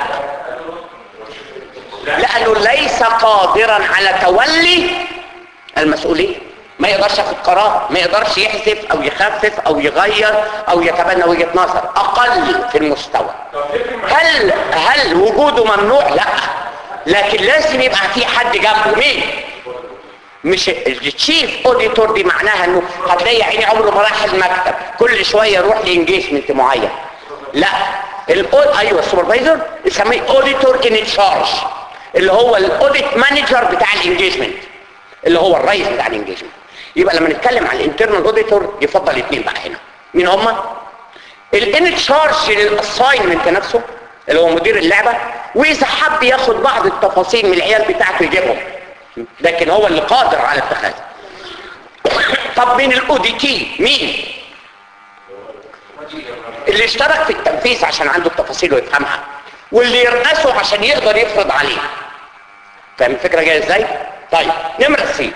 لانه ليس قادرا على تولي المسؤوليه ما يقدرش ياخد قرار ما يقدرش يحذف او يخفف او يغير او يتبنى وجهه نظر اقل في المستوى هل هل وجوده ممنوع لا لكن لازم يبقى في حد جنبه مين مش التشيف اوديتور دي معناها انه هتلاقي عيني عمره ما راح المكتب كل شويه يروح لانجيجمنت معين لا الاود ايوه السوبرفايزر يسميه اوديتور ان تشارج اللي هو الاوديت مانجر بتاع الانجيجمنت اللي هو الرئيس بتاع الانجيجمنت يبقى لما نتكلم عن الانترنال اوديتور يفضل اثنين بقى هنا مين هما الان تشارج للاساينمنت نفسه اللي هو مدير اللعبه واذا حب ياخد بعض التفاصيل من العيال بتاعته يجيبهم لكن هو اللي قادر على اتخاذ طب مين الاودي تي مين اللي اشترك في التنفيذ عشان عنده التفاصيل ويفهمها واللي يرأسه عشان يقدر يفرض عليه فاهم الفكره جايه ازاي طيب نمره سي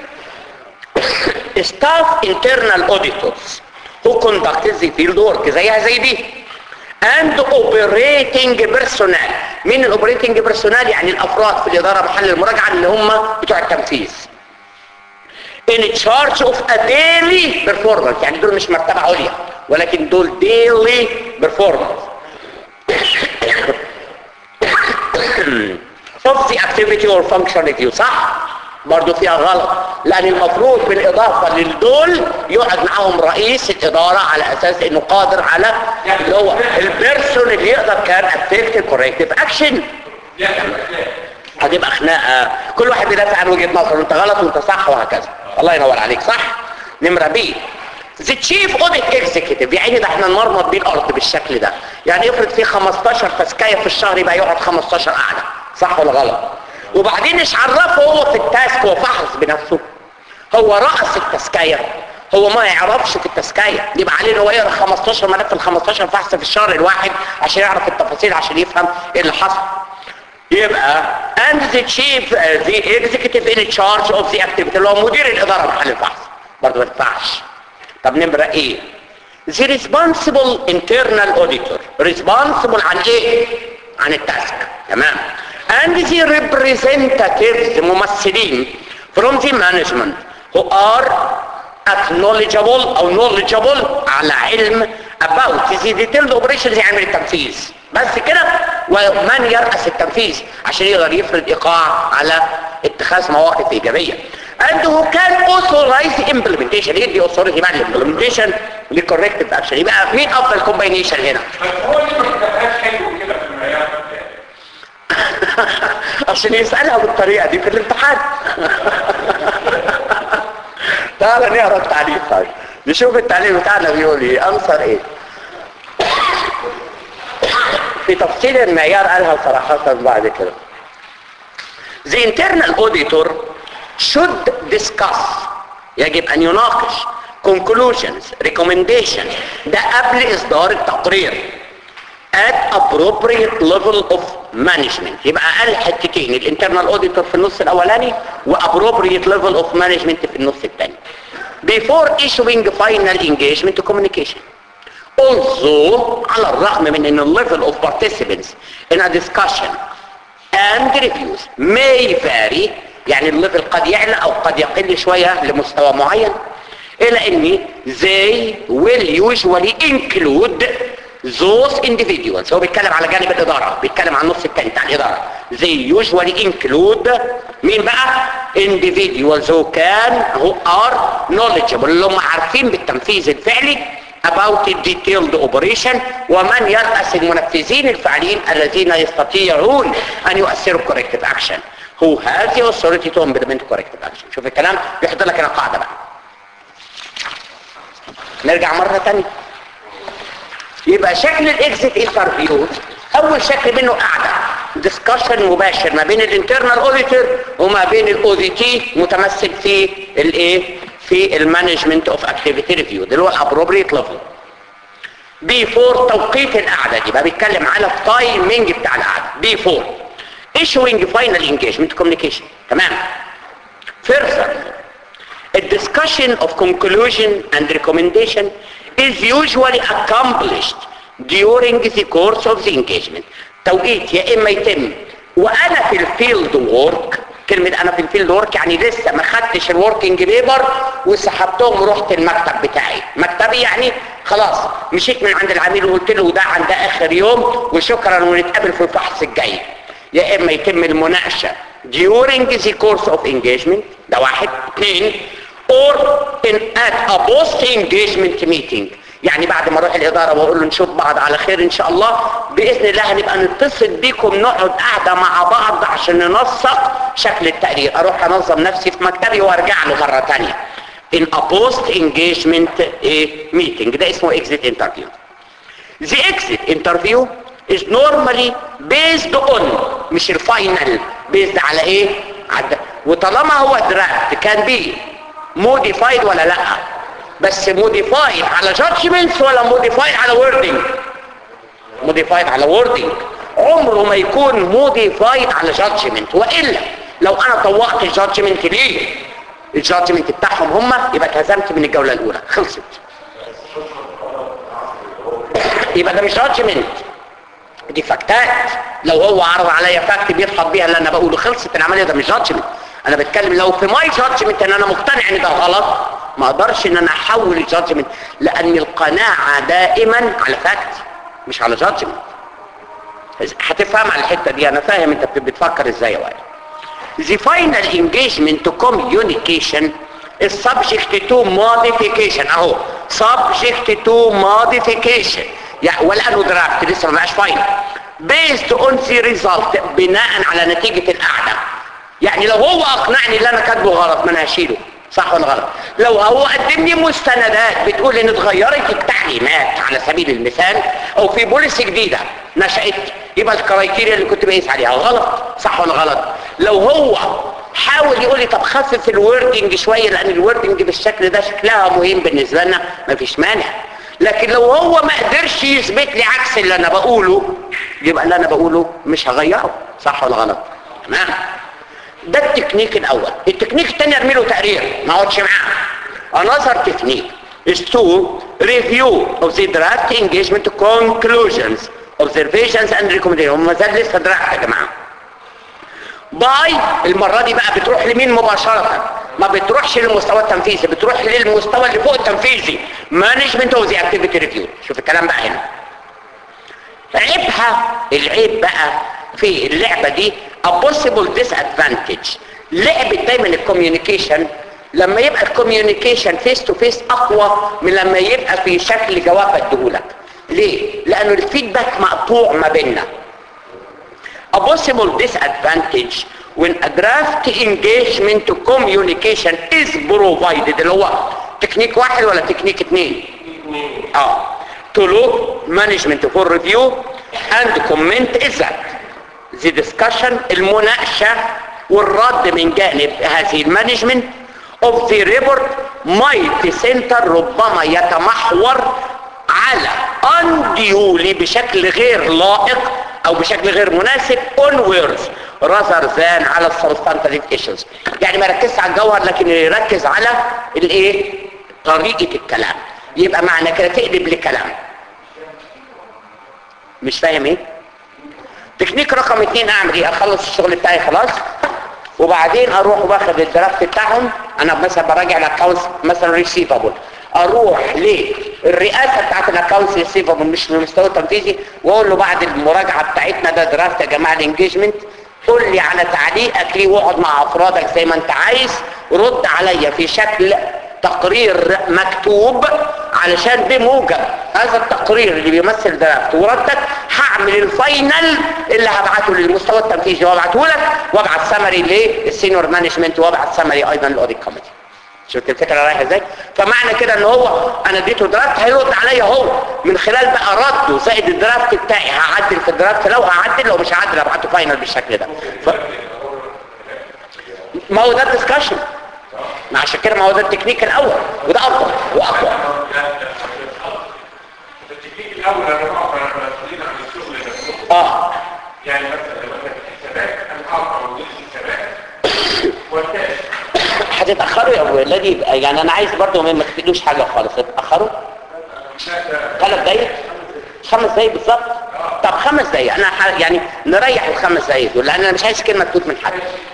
staff internal auditors who conduct the field work زيها زي دي and operating personnel مين الاوبريتنج بيرسونال يعني الافراد في الاداره محل المراجعه اللي هم بتوع التنفيذ in charge of a daily performance يعني دول مش مرتبه عليا ولكن دول daily performance of the activity or function review صح برضو فيها غلط لان المفروض بالاضافه للدول يقعد معاهم رئيس الاداره على اساس انه قادر على اللي هو البيرسون اللي يقدر كان افكت كوريكتيف اكشن هتبقى خناقه كل واحد بيدافع عن وجهه نظره انت غلط وانت صح وهكذا الله ينور عليك صح نمره بي The chief audit executive يعني ده احنا نمرمط بيه الارض بالشكل ده يعني يفرض فيه 15 تسكايه في الشهر يبقى يقعد 15 قعده صح ولا غلط وبعدين ايش عرفه هو في التاسك وفحص بنفسه هو رأس التسكايه هو ما يعرفش في التسكايه يبقى عليه ان هو يقرا 15 ملف ال 15 فحص في الشهر الواحد عشان يعرف التفاصيل عشان يفهم ايه اللي حصل يبقى and the chief uh, the executive in charge of the activity اللي هو مدير الاداره محل الفحص برضه ما ينفعش طب نمره ايه the responsible internal auditor responsible عن ايه عن التاسك تمام and the representatives ممثلين from the management who are acknowledgeable او knowledgeable على علم about the detailed operations يعمل التنفيذ بس كده ومن يرأس التنفيذ عشان يقدر يفرض ايقاع على اتخاذ مواقف ايجابيه and who can authorize implementation يدي authority بقى implementation للcorrective action يبقى مين افضل combination هنا بس هو اللي ما كتبهاش حلو كده في المعيار عشان يسألها بالطريقة دي في الامتحان تعال نقرا التعليق طيب نشوف التعليق بتاعنا بيقول ايه انصر ايه في تفصيل المعيار قالها صراحة بعد كده The internal auditor should discuss يجب ان يناقش conclusions recommendations ده قبل اصدار التقرير at appropriate level of management يبقى قال حتتين الانترنال اوديتور في النص الاولاني وappropriate level of management في النص الثاني before issuing final engagement communication although على الرغم من ان ال level of participants in a discussion and reviews may vary يعني الليفل قد يعلى او قد يقل شوية لمستوى معين الى ان they will usually include those individuals هو بيتكلم على جانب الإدارة بيتكلم عن النص الثاني بتاع الإدارة they usually include مين بقى individuals who can who are knowledgeable اللي هم عارفين بالتنفيذ الفعلي about the detailed operation ومن يرأس المنفذين الفعليين الذين يستطيعون أن يؤثروا corrective action who has the authority to implement corrective action شوف الكلام بيحضر لك هنا قاعدة بقى نرجع مرة تانية يبقى شكل الاكزيت انترفيو اول شكل منه قاعده ديسكشن مباشر ما بين الانترنال اوديتور وما بين الاوديتي متمثل في الايه في المانجمنت اوف اكتيفيتي ريفيو اللي هو الابروبريت ليفل بيفور توقيت القعده دي بقى بيتكلم على التايمنج بتاع القعده بيفور issuing final engagement communication تمام further a discussion of conclusion and recommendation is usually accomplished during the course of the engagement توقيت يا اما يتم وانا في الفيلد وورك كلمة انا في الفيلد وورك يعني لسه ما خدتش الوركينج بيبر وسحبتهم ورحت المكتب بتاعي مكتبي يعني خلاص مشيت من عند العميل وقلت له ده عند اخر يوم وشكرا ونتقابل في الفحص الجاي يا اما يتم المناقشة during the course of engagement ده واحد اثنين or in at a post engagement meeting يعني بعد ما اروح الاداره واقول له نشوف بعض على خير ان شاء الله باذن الله هنبقى نتصل بيكم نقعد قاعده مع بعض عشان ننسق شكل التقرير اروح انظم نفسي في مكتبي وارجع له مره ثانيه in a post engagement eh, meeting ده اسمه exit interview the exit interview is normally based on مش الفاينل based على ايه عد... وطالما هو درافت كان بي modified ولا لا بس modified على judgments ولا modified على wording modified على wording عمره ما يكون modified على judgment وإلا لو أنا طوقت الجادجمنت ليه الجادجمنت بتاعهم هم يبقى اتهزمت من الجولة الأولى خلصت يبقى ده مش جادجمنت دي فاكتات لو هو عرض عليا فاكت بيضحك بيها اللي انا بقوله خلصت العمليه ده مش جادجمنت انا بتكلم لو في ماي جادجمنت ان انا مقتنع ان ده غلط ما اقدرش ان انا احول الجادجمنت لان القناعه دائما على فاكت مش على جادجمنت هتفهم على الحته دي انا فاهم انت بتفكر ازاي يا وائل The final engagement to communication is subject to modification اهو subject to modification يعني والانه درافت لسه ما بقاش فاينل based on the result بناء على نتيجة القعدة يعني لو هو اقنعني ان انا كاتبه غلط ما انا هشيله صح ولا غلط لو هو قدم لي مستندات بتقول ان اتغيرت التعليمات على سبيل المثال او في بوليسي جديدة نشأت يبقى الكرايتيريا اللي كنت بقيس عليها غلط صح ولا غلط لو هو حاول يقول لي طب خفف الوردنج شوية لان الوردنج بالشكل ده شكلها مهم بالنسبة لنا مفيش مانع لكن لو هو ما قدرش يثبت لي عكس اللي انا بقوله يبقى اللي انا بقوله مش هغيره صح ولا غلط تمام ده التكنيك الاول التكنيك الثاني ارمي له تقرير ما اقعدش معاه another technique is to review of the draft engagement conclusions observations and recommendations هم زال لسه درافت يا جماعه باي المرة دي بقى بتروح لمين مباشرة ما بتروحش للمستوى التنفيذي بتروح للمستوى اللي فوق التنفيذي مانجمنت اوف ذا اكتيفيتي ريفيو شوف الكلام بقى هنا عيبها العيب بقى في اللعبة دي a possible disadvantage لعبة دايما الكوميونيكيشن لما يبقى الكوميونيكيشن فيس تو فيس اقوى من لما يبقى في شكل جواب اديهولك ليه؟ لانه الفيدباك مقطوع ما بيننا a possible disadvantage when a draft engagement to communication is provided اللي هو تكنيك واحد ولا تكنيك اتنين اه to look management for review and comment is that the discussion المناقشة والرد من جانب هذه المانجمنت of the report might center ربما يتمحور على unduly بشكل غير لائق او بشكل غير مناسب on words rather than على substantive issues يعني ما يركزش على الجوهر لكن يركز على الايه طريقة الكلام يبقى معنى كده تقلب لكلام مش فاهم ايه تكنيك رقم اتنين اعمل ايه اخلص الشغل بتاعي خلاص وبعدين اروح واخد الدرافت بتاعهم انا مثلا براجع الاكونت مثلا ريسيفابل اروح للرئاسه بتاعت الاكونت ريسيفابل مش من المستوى التنفيذي واقول له بعد المراجعه بتاعتنا ده درافت يا جماعه الانجيجمنت قول لي على تعليقك ليه واقعد مع افرادك زي ما انت عايز رد عليا في شكل تقرير مكتوب علشان بموجب هذا التقرير اللي بيمثل درافت وردك هعمل الفاينل اللي هبعته للمستوى التنفيذي وابعته لك وابعت سمري للسينيور مانجمنت وابعت سمري ايضا للاوديت كوميتي شفت الفكره رايحه ازاي فمعنى كده ان هو انا اديته درافت هيرد عليا هو من خلال بقى رده زائد الدرافت بتاعي هعدل في الدرافت لو هعدل لو مش هعدل ابعته فاينل بالشكل ده ف... ما هو ده الدسكشن ما عشان كده ما هو ده التكنيك الاول وده افضل واقوى التكنيك الاول انا بقف على المسؤولين عن الشغل ده اه يعني مثلا لو انا في الحسابات انا هقف على مدير الحسابات وانتهي هتتاخروا يا ولادي يعني انا عايز برضو ما تفيدوش حاجه خالص تتاخروا ثلاث دقايق خمس دقايق بالظبط طب خمس دقايق انا ح... يعني نريح الخمس دقايق دول لان انا مش عايز كلمه تفوت من حد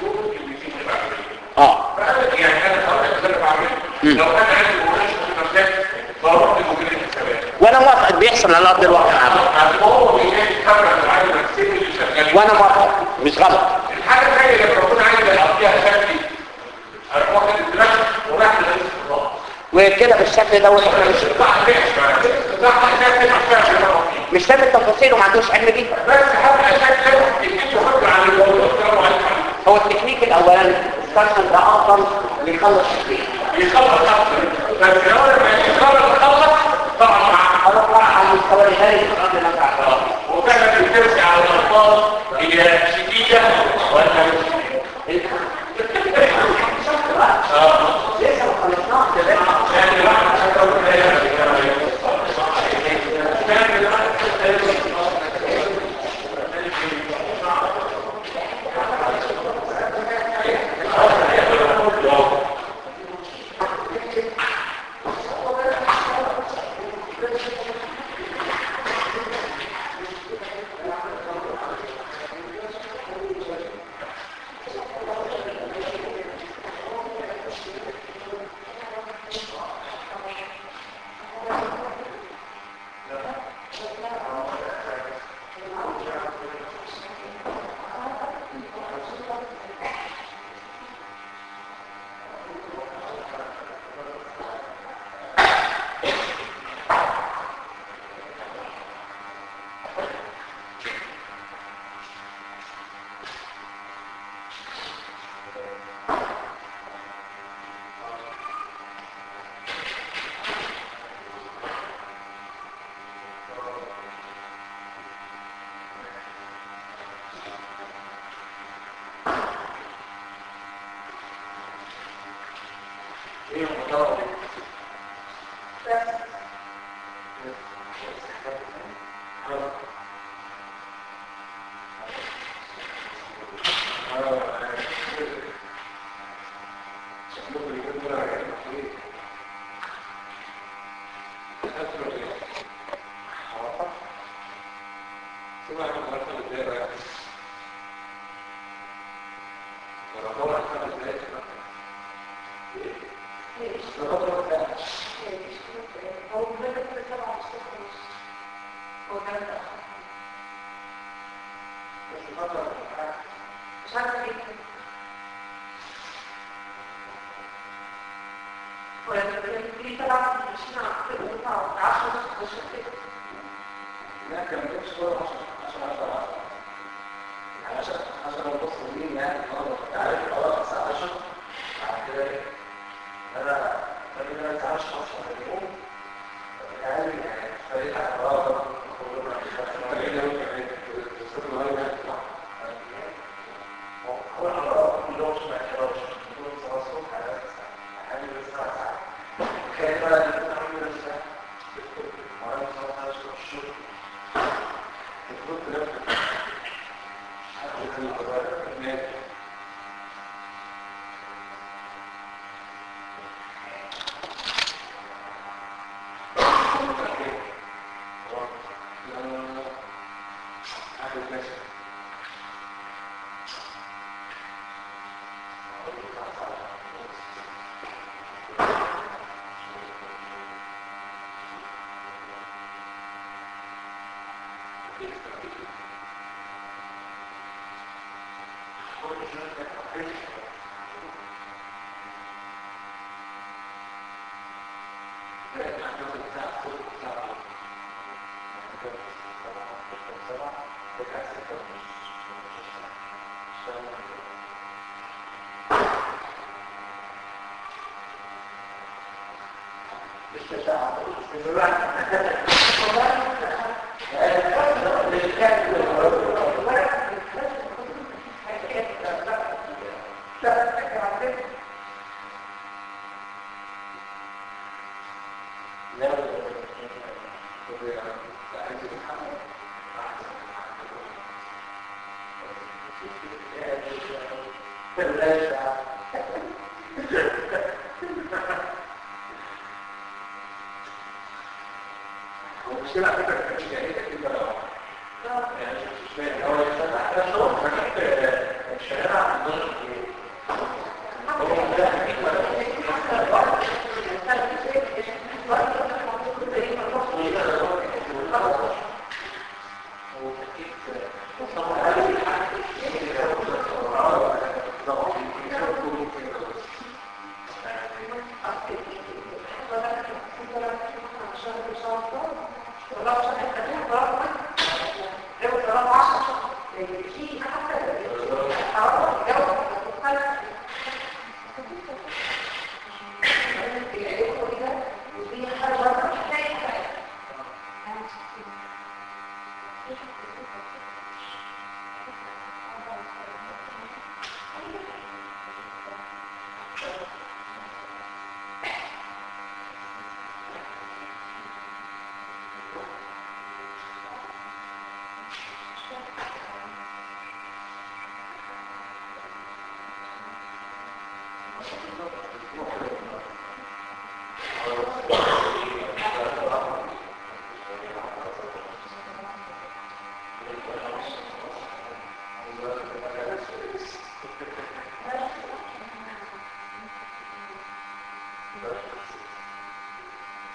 اه يعني انا خلاص اللي انا بعمله لو انا عندي مناقشه في المسائل بروح لمدير الحسابات وانا موافق بيحصل على ارض الواقع عادي. عشان هو بيجي يتكبر على السن اللي شغالين وانا موافق مش غلط الحاجه الثانيه اللي ربنا عايز يقضيها شكلي اروح واخد الدراسه وراح لرئيس القضاء وكده بالشكل ده احنا مش صح ليش بقى مش فاهم التفاصيل وما عندوش علم بيها بس حتى شكل التكنيك فكر عن الموضوع السلام عليكم هو التكنيك الاولاني الدسكشن ده افضل بيخلص الشيء يخلص خط بس لو لما يشتغل تخلص طبعا معاك خلاص بقى على المستوى الثاني بغض النظر عن الرابع. وفعلا بتمشي على الألفاظ هي شديدة ولا مش اه لسه ما خلصناش يا باشا. يعني الواحد Thank you.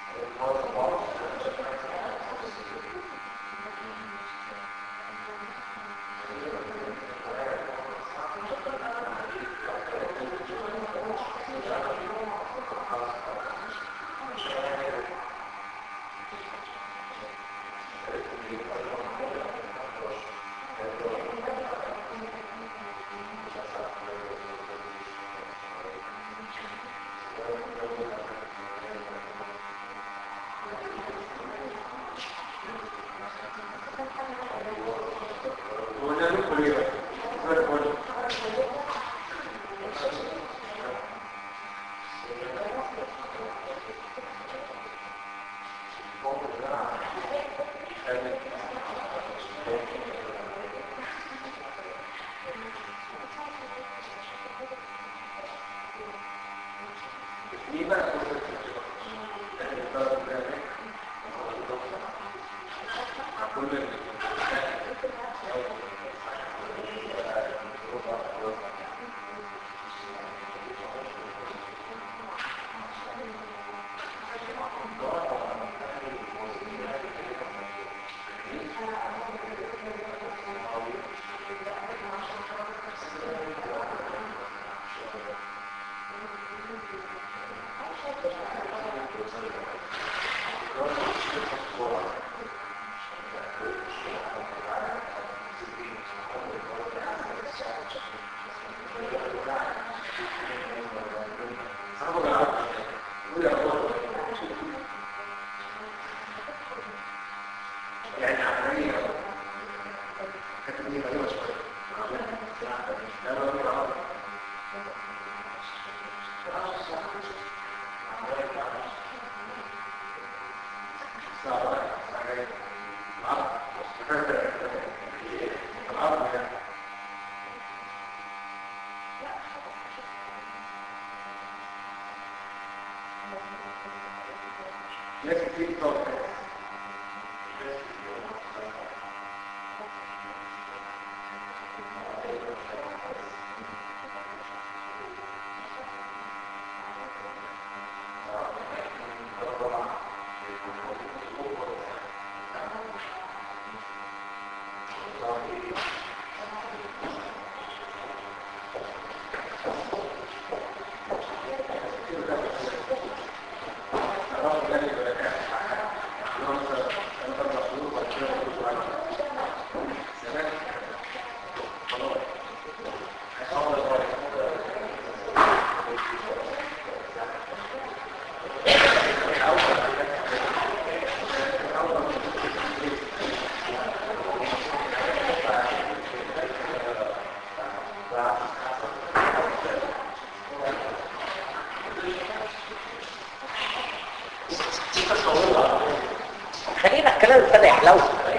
خلينا الكلام ابتدى يحلو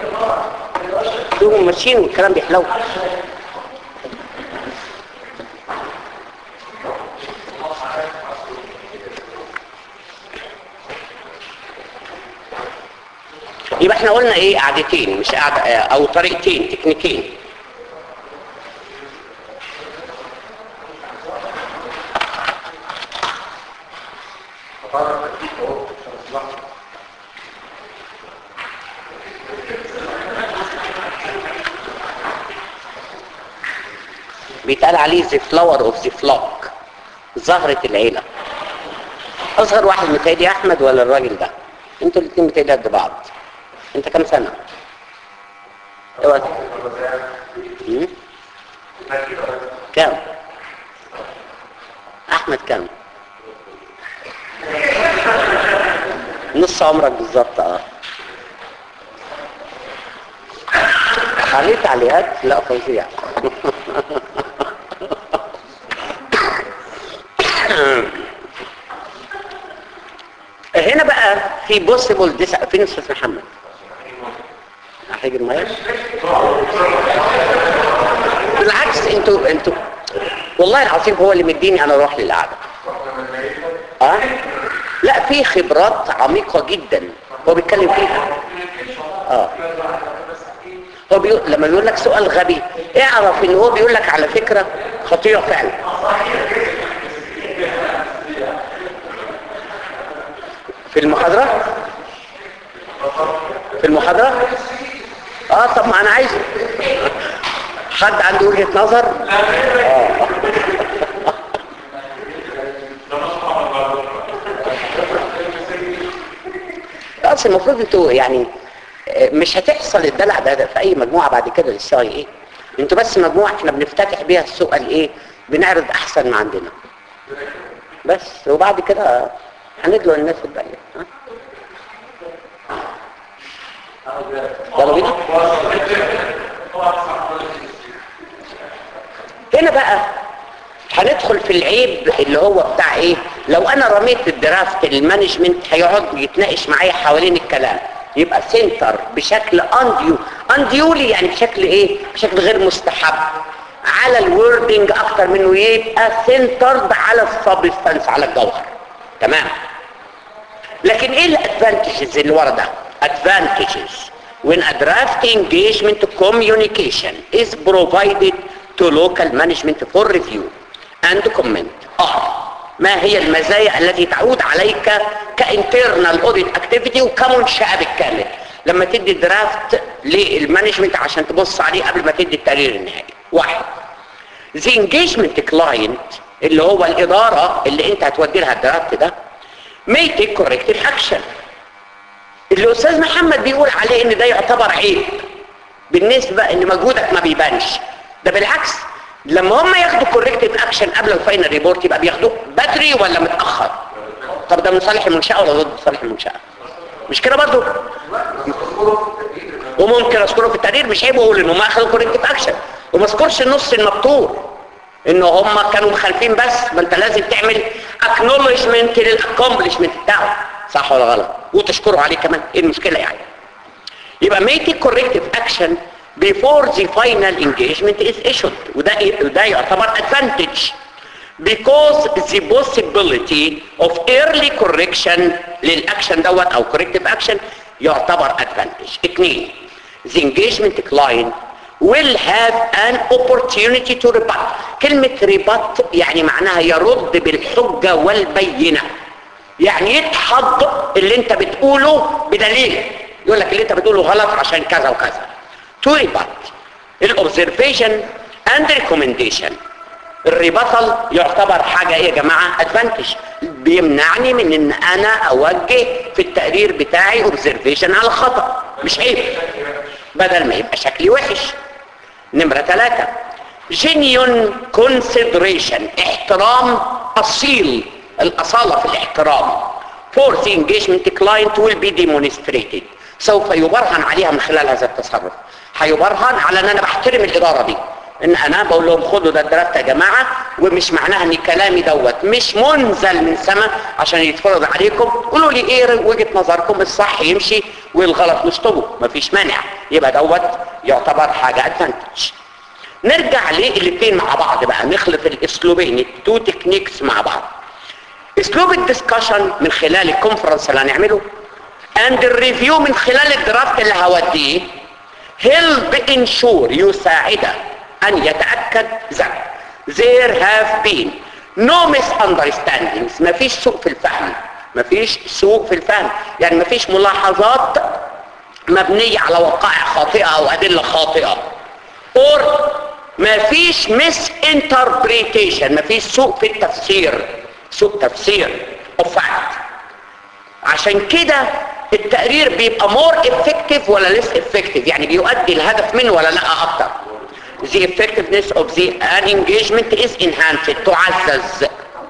دوم ماشيين والكلام بيحلو يبقى احنا قلنا ايه قعدتين مش قعدة او طريقتين تكنيكين بيتقال عليه the flower of the flock زهرة العيلة اصغر واحد متهيألي احمد ولا الراجل ده انتوا الاثنين متهيألي قد بعض انت كام سنة اوعى مم؟ كام احمد كام نص عمرك بالظبط اه عليه تعليقات لا فظيع هنا بقى في بوسيبل ديس فين استاذ محمد هتيجي المايك بالعكس انتوا انتوا والله العظيم هو اللي مديني انا اروح للقعده اه لا في خبرات عميقه جدا هو بيتكلم فيها اه هو بيقول لما بيقول لك سؤال غبي اعرف ان هو بيقول لك على فكره خطيره فعلا في المحاضرة في المحاضرة اه طب ما انا عايز حد عنده وجهة نظر آه. اصل المفروض انتوا يعني آه، مش هتحصل الدلع ده في اي مجموعه بعد كده للسي ايه انتوا بس مجموعه احنا بنفتتح بيها السوق ايه بنعرض احسن ما عندنا بس وبعد كده هندلو الناس الباقيه ها؟ يلا بينا هنا بقى هندخل في العيب اللي هو بتاع ايه لو انا رميت الدرافت المانجمنت هيقعد يتناقش معايا حوالين الكلام يبقى سنتر بشكل انديو انديولي يعني بشكل ايه بشكل غير مستحب على الوردنج اكتر منه يبقى سنترد على السبستانس على الجوهر تمام لكن ايه الادفانتجز اللي ورا ده advantages when a draft engagement communication is provided to local management for review and comment are ما هي المزايا التي تعود عليك كانترنال اوديت اكتيفيتي وكمنشأة بالكامل لما تدي درافت للمانجمنت عشان تبص عليه قبل ما تدي التقرير النهائي واحد the engagement client اللي هو الادارة اللي انت هتودي لها الدرافت ده may take corrective action اللي استاذ محمد بيقول عليه ان ده يعتبر عيب بالنسبة ان مجهودك ما بيبانش ده بالعكس لما هم ياخدوا كوركتيف اكشن قبل الفاينل ريبورت يبقى بياخدوه بدري ولا متاخر طب ده من صالح المنشاه ولا ضد صالح المنشاه مش كده برضو وممكن اذكره في التقرير مش عيب اقول ان هم اخذوا كوركتيف اكشن وما اذكرش النص المبتور ان هم كانوا مخالفين بس ما انت لازم تعمل اكنولجمنت للاكومبلشمنت بتاعه صح ولا غلط وتشكره عليه كمان ايه المشكله يعني يبقى make a corrective action before the final engagement is issued وده وده يعتبر advantage because the possibility of early correction للاكشن دوت او corrective action يعتبر advantage اثنين the engagement client will have an opportunity to rebut كلمة rebut يعني معناها يرد بالحجة والبينة يعني يدحض اللي انت بتقوله بدليل يقول لك اللي انت بتقوله غلط عشان كذا وكذا to rebut الobservation and recommendation الريبطل يعتبر حاجة ايه يا جماعة ادفانتج بيمنعني من ان انا اوجه في التقرير بتاعي observation على خطأ مش عيب بدل ما يبقى شكلي وحش نمرة ثلاثة genuine consideration احترام اصيل الاصالة في الاحترام for the engagement client will be demonstrated سوف يبرهن عليها من خلال هذا التصرف هيبرهن على ان انا بحترم الادارة دي ان انا بقول لهم خدوا ده الدرافت يا جماعة ومش معناها ان كلامي دوت مش منزل من سماء عشان يتفرض عليكم قولوا لي ايه وجهة نظركم الصح يمشي والغلط نشطبه مفيش مانع يبقى دوت يعتبر حاجة ادفانتج نرجع للاثنين مع بعض بقى نخلط الاسلوبين التو تكنيكس مع بعض اسلوب الدسكشن من خلال الكونفرنس اللي هنعمله اند الريفيو من خلال الدرافت اللي هوديه help ensure يساعد ان يتأكد ذلك there have been no misunderstandings مفيش سوء في الفهم مفيش سوء في الفهم يعني مفيش ملاحظات مبنية على وقائع خاطئة او ادلة خاطئة or مفيش misinterpretation مفيش سوء في التفسير سوء تفسير of fact عشان كده التقرير بيبقى more effective ولا less effective يعني بيؤدي الهدف منه ولا لا اكتر the effectiveness of the an engagement is enhanced تعزز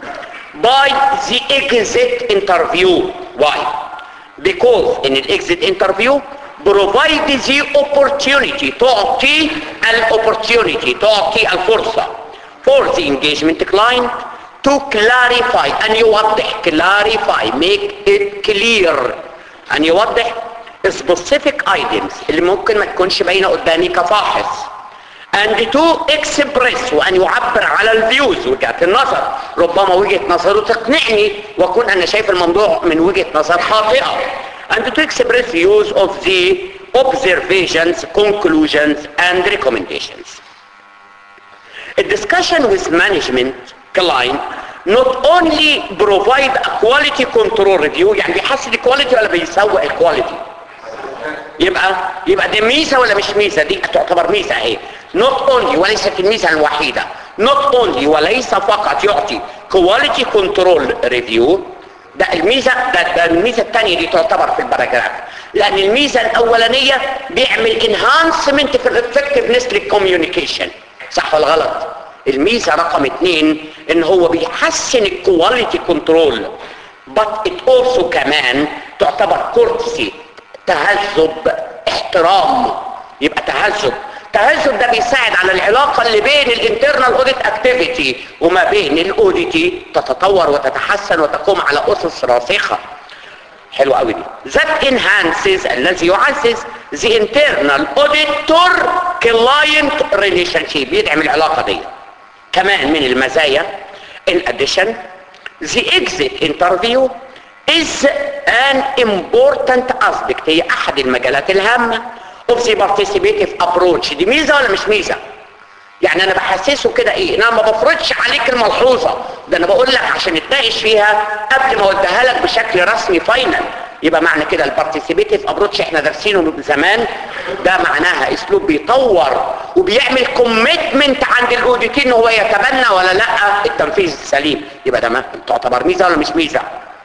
by the exit interview why because in the exit interview provide the opportunity تعطي الopportunity تعطي الفرصة for the engagement client to clarify أن يوضح clarify make it clear أن يوضح specific items اللي ممكن ما تكونش باينة قدامي كفاحص and to express وأن يعبر على الفيوز وجهة النظر ربما وجهة نظره تقنعني وأكون أنا شايف الموضوع من وجهة نظر خاطئة and to express views of the observations, conclusions and recommendations. A discussion with management client not only provide a quality control review يعني بيحسن الكواليتي ولا بيسوء الكواليتي يبقى يبقى دي ميزه ولا مش ميزه دي تعتبر ميزه اهي not only وليست الميزه الوحيده not only وليس فقط يعطي quality control review ده الميزه ده, ده الميزه الثانيه دي تعتبر في الباراجراف لان الميزه الاولانيه بيعمل انهانسمنت في الافكتفنس للكوميونيكيشن صح ولا غلط الميزه رقم اثنين ان هو بيحسن الكواليتي كنترول but it also كمان تعتبر كورتسي تهذب احترام يبقى تهذب التهذب ده بيساعد على العلاقة اللي بين الانترنال اوديت اكتيفيتي وما بين الاوديتي تتطور وتتحسن وتقوم على اسس راسخة حلو قوي دي that enhances الذي يعزز the internal auditor client relationship يدعم العلاقة دي كمان من المزايا in addition the exit interview is an important aspect هي احد المجالات الهامة of the participative approach دي ميزة ولا مش ميزة يعني انا بحسسه كده ايه انا ما بفرضش عليك الملحوظة ده انا بقول لك عشان نتناقش فيها قبل ما اوديها لك بشكل رسمي فاينل يبقى معنى كده البارتيسيبيتيف ابروتش احنا دارسينه من زمان ده معناها اسلوب بيطور وبيعمل كوميتمنت عند الاوديتين ان هو يتبنى ولا لا التنفيذ السليم يبقى ده ما تعتبر ميزه ولا مش ميزه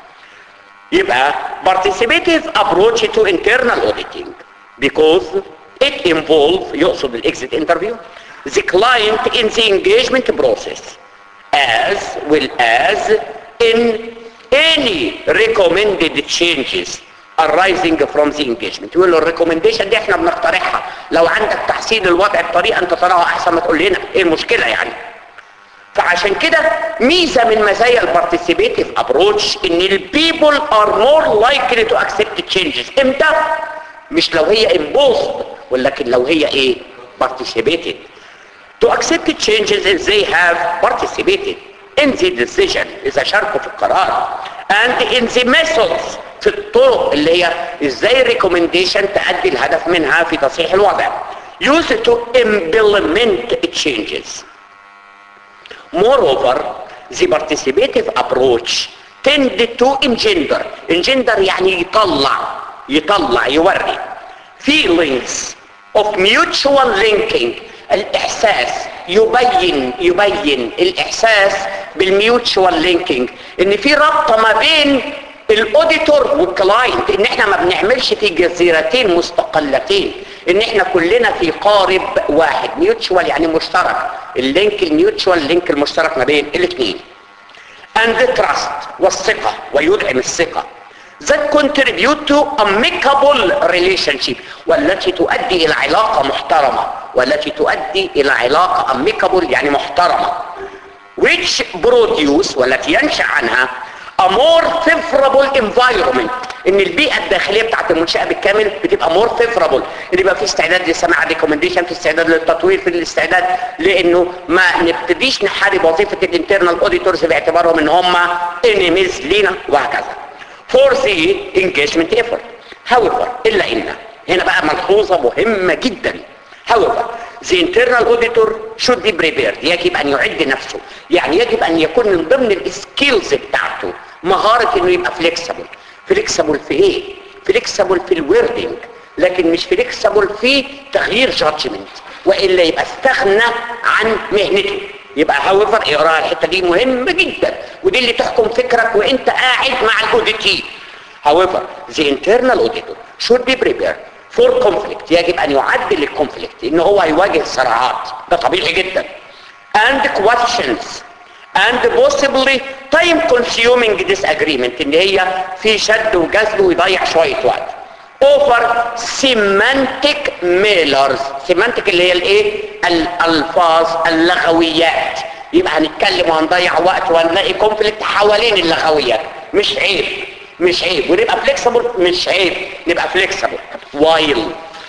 يبقى participative approach to internal auditing because it involves يقصد الاكزit interview the client in the engagement process as well as in any recommended changes arising from the engagement يقول له الريكومنديشن دي احنا بنقترحها لو عندك تحسين الوضع بطريقه انت تراها احسن ما تقول لنا ايه المشكله يعني فعشان كده ميزه من مزايا البارتيسيبيتيف ابروتش ان البيبل ار مور لايكلي تو اكسبت تشينجز امتى مش لو هي امبوزد ولكن لو هي ايه participated to accept changes if they have participated in the decision اذا شاركوا في القرار and in the methods في الطرق اللي هي ازاي الريكومنديشن تؤدي الهدف منها في تصحيح الوضع used to implement changes moreover the participative approach tended to engender engender يعني يطلع يطلع يوري feelings of mutual linking الاحساس يبين يبين الاحساس بالميوتشوال لينكينج ان في رابطه ما بين الاوديتور والكلاينت ان احنا ما بنعملش في جزيرتين مستقلتين ان احنا كلنا في قارب واحد ميوتشوال يعني مشترك اللينك الميوتشوال لينك المشترك ما بين الاثنين and the trust والثقه ويدعم الثقه that contribute to amicable relationship والتي تؤدي الى علاقة محترمة والتي تؤدي الى علاقة amicable يعني محترمة which produce والتي ينشأ عنها a more favorable environment ان البيئة الداخلية بتاعت المنشأة بالكامل بتبقى more favorable ان يبقى في استعداد لسماع ريكومنديشن في استعداد للتطوير في الاستعداد لانه ما نبتديش نحارب وظيفة الانترنال اوديتورز باعتبارهم ان هم enemies لينا وهكذا for the engagement effort however إلا إن هنا بقى ملحوظة مهمة جدا however the internal auditor should be prepared يجب أن يعد نفسه يعني يجب أن يكون من ضمن السكيلز بتاعته مهارة إنه يبقى flexible flexible في إيه؟ flexible في الويردنج لكن مش flexible في تغيير judgment وإلا يبقى استغنى عن مهنته يبقى however اقرا الحته دي مهمه جدا ودي اللي تحكم فكرك وانت قاعد مع الاوديتي however the internal auditor should be prepared for conflict يجب ان يعدل الكونفليكت ان هو يواجه صراعات ده طبيعي جدا and questions and possibly time consuming disagreement ان هي في شد وجذب ويضيع شويه وقت over semantic mailers semantic اللي هي الايه الالفاظ اللغويات يبقى هنتكلم وهنضيع وقت وهنلاقي كونفليكت حوالين اللغويات مش عيب مش عيب ونبقى فليكسبل مش عيب نبقى فليكسبل while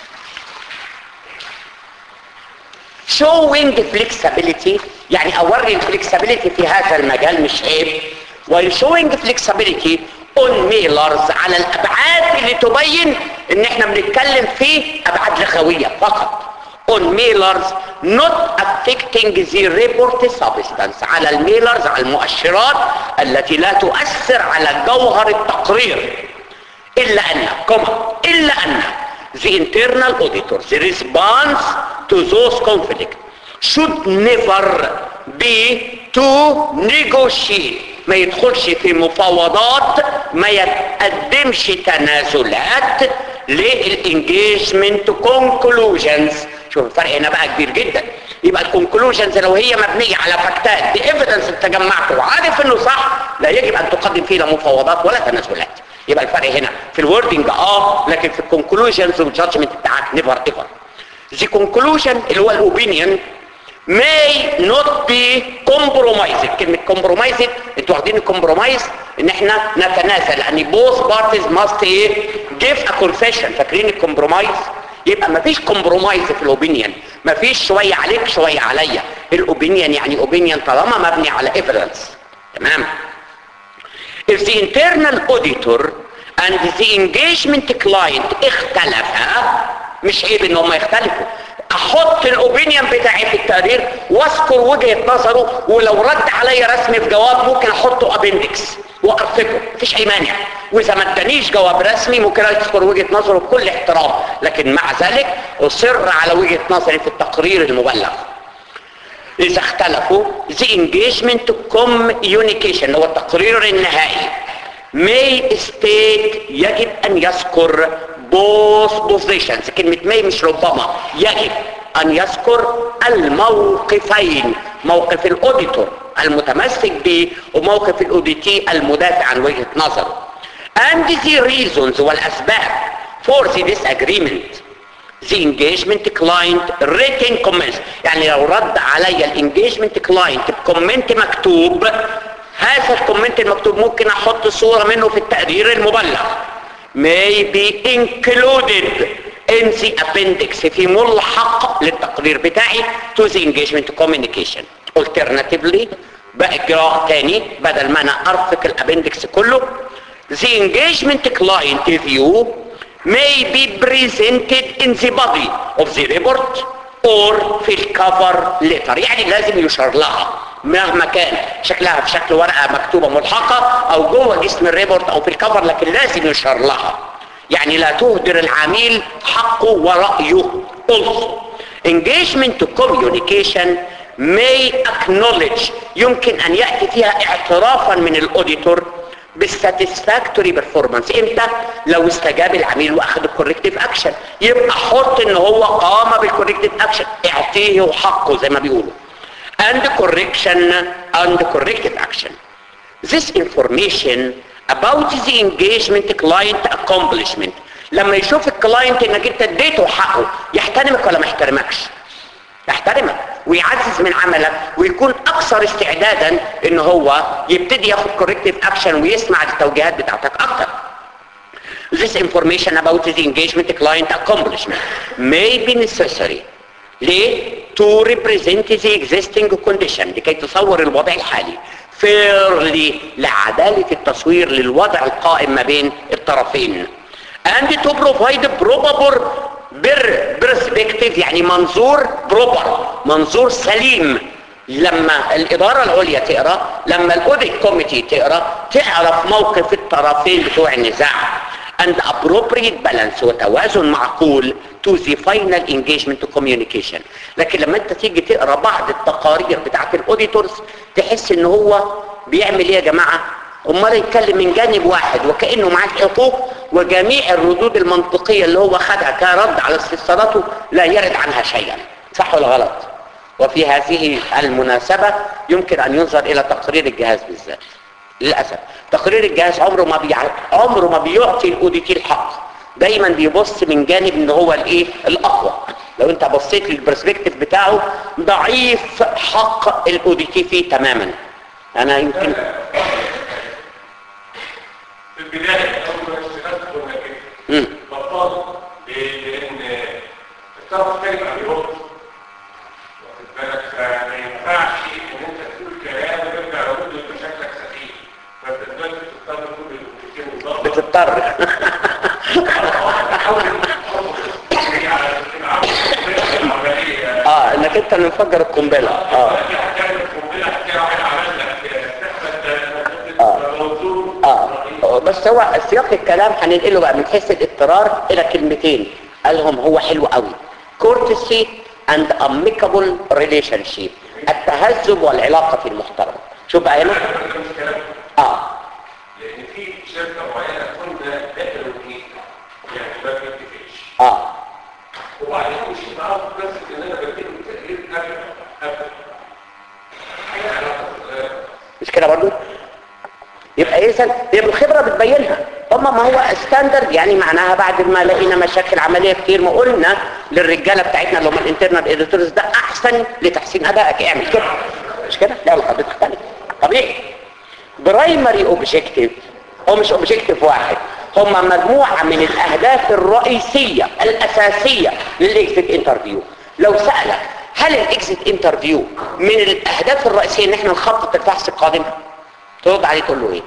showing flexibility يعني اوري الفلكسبيليتي في هذا المجال مش عيب while showing flexibility on mailers على الابعاد اللي تبين ان احنا بنتكلم في ابعاد لغويه فقط on mailers not affecting the report substance على الميلرز على المؤشرات التي لا تؤثر على جوهر التقرير إلا أن كما إلا أن the internal auditors response to those conflict should never be to negotiate ما يدخلش في مفاوضات ما يتقدمش تنازلات للانجيجمنت conclusions شوف الفرق هنا بقى كبير جدا يبقى الكونكلوجنز لو هي مبنيه على فاكتات دي ايفيدنس انت جمعته وعارف انه صح لا يجب ان تقدم فيه لا مفاوضات ولا تنازلات يبقى الفرق هنا في الوردنج اه لكن في الكونكلوجنز والجادجمنت بتاعك نيفر ايفر The conclusion اللي هو الاوبينيون may not be compromised كلمة compromised انتوا واخدين الكومبرومايز ان احنا نتنازل لان both parties must ايه give a confession فاكرين الكومبرومايز يبقى مفيش كومبرومايز في الاوبينيون مفيش شوية عليك شوية عليا الاوبينيون يعني اوبينيون طالما مبني على evidence تمام if the internal auditor and the engagement client اختلفا مش عيب ان هم يختلفوا احط الاوبينيون بتاعي في التقرير واذكر وجهة نظره ولو رد عليا رسمي في جواب ممكن احطه ابندكس وارفقه مفيش اي مانع واذا ما ادانيش جواب رسمي ممكن اذكر وجهة نظره بكل احترام لكن مع ذلك اصر على وجهة نظري في التقرير المبلغ اذا اختلفوا the engagement communication هو التقرير النهائي may state يجب ان يذكر both positions كلمة may مش ربما يجب ان يذكر الموقفين موقف الاوديتور المتمسك به وموقف الاوديتي المدافع عن وجهة نظره and the reasons والاسباب for the disagreement the engagement client written comments يعني لو رد عليا الانجيجمنت كلاينت بكومنت مكتوب هذا الكومنت المكتوب ممكن احط صورة منه في التقرير المبلغ may be included in the appendix في ملحق للتقرير بتاعي to the engagement communication alternatively بقى اجراء تاني بدل ما انا ارفق الابندكس كله the engagement client view may be presented in the body of the report or في الكفر letter يعني لازم يشار لها مهما كان شكلها في شكل ورقة مكتوبة ملحقة او جوه جسم الريبورت او في الكفر لكن لازم يشار لها يعني لا تهدر العميل حقه ورأيه also engagement communication may acknowledge يمكن ان يأتي فيها اعترافا من الاوديتور بالساتسفاكتوري بيرفورمانس امتى لو استجاب العميل واخد الكوركتيف اكشن يبقى حط ان هو قام بالكوركتيف اكشن اعطيه حقه زي ما بيقولوا and correction and corrective action this information about the engagement client accomplishment لما يشوف الكلاينت انك انت اديته حقه يحترمك ولا ما يحترمكش يحترمك ويعزز من عملك ويكون اكثر استعدادا ان هو يبتدي ياخد كوركتيف اكشن ويسمع التوجيهات بتاعتك اكتر This information about the engagement client accomplishment may be necessary ليه؟ to represent the existing condition لكي تصور الوضع الحالي fairly لعدالة التصوير للوضع القائم ما بين الطرفين and to provide probable برسبكتيف يعني منظور بروبر منظور سليم لما الإدارة العليا تقرأ لما الأوديت كوميتي تقرأ تعرف موقف الطرفين بتوع النزاع and appropriate balance وتوازن معقول to the final engagement communication لكن لما انت تيجي تقرأ بعض التقارير بتاعت الاوديتورز تحس ان هو بيعمل ايه يا جماعة امال يتكلم من جانب واحد وكأنه معاه حقوق وجميع الردود المنطقية اللي هو خدها كرد على استفساراته لا يرد عنها شيئا صح ولا غلط وفي هذه المناسبة يمكن ان ينظر الى تقرير الجهاز بالذات للأسف تقرير الجهاز عمره ما بيع... عمره ما بيعطي الاوديتي الحق دايما بيبص من جانب ان هو الايه الاقوى لو انت بصيت للبرسبكتيف بتاعه ضعيف حق الاوديتي فيه تماما انا يمكن في البداية أول ما اشتغلت كنا كده مم. بطلت ليه؟ لأن الطرف الثاني بقى بيرد واخد بالك فما ينفعش إن أنت تقول كلام وترجع لرد ويبقى شكلك سخيف فأنت دلوقتي بتضطر تقول الكلمتين بالظبط بتضطر حاول تحول على العملية انت اللي مفجر القنبله اه في حكايه القنبله حكايه واحد عمل لك آه. استحمل موضوع اه بس هو سياق الكلام هننقله بقى من حيث الاضطرار الى كلمتين قالهم هو حلو قوي courtesy and amicable relationship التهذب والعلاقة المحترمة شوف بقى هنا مش كلام اه لان في شركه معينه كنا داخل وكيل يعني ما بنتفقش اه وبعدين مشيت معاهم في قصه ان انا بديهم تقرير قبل قبل حاجه علاقه مش كده برضو يبقى اذا يبقى الخبره بتبينها اما ما هو ستاندرد يعني معناها بعد ما لقينا مشاكل عمليه كتير ما قلنا للرجاله بتاعتنا اللي هم الانترنال اديتورز ده احسن لتحسين ادائك اعمل كده مش كده لا لا بتختلف طبيعي برايمري اوبجيكتيف هو مش اوبجيكتيف واحد هم مجموعه من الاهداف الرئيسيه الاساسيه للاكزيت انترفيو لو سالك هل الاكزيت انترفيو من الاهداف الرئيسيه ان احنا نخطط الفحص القادم ترد عليه تقول له ايه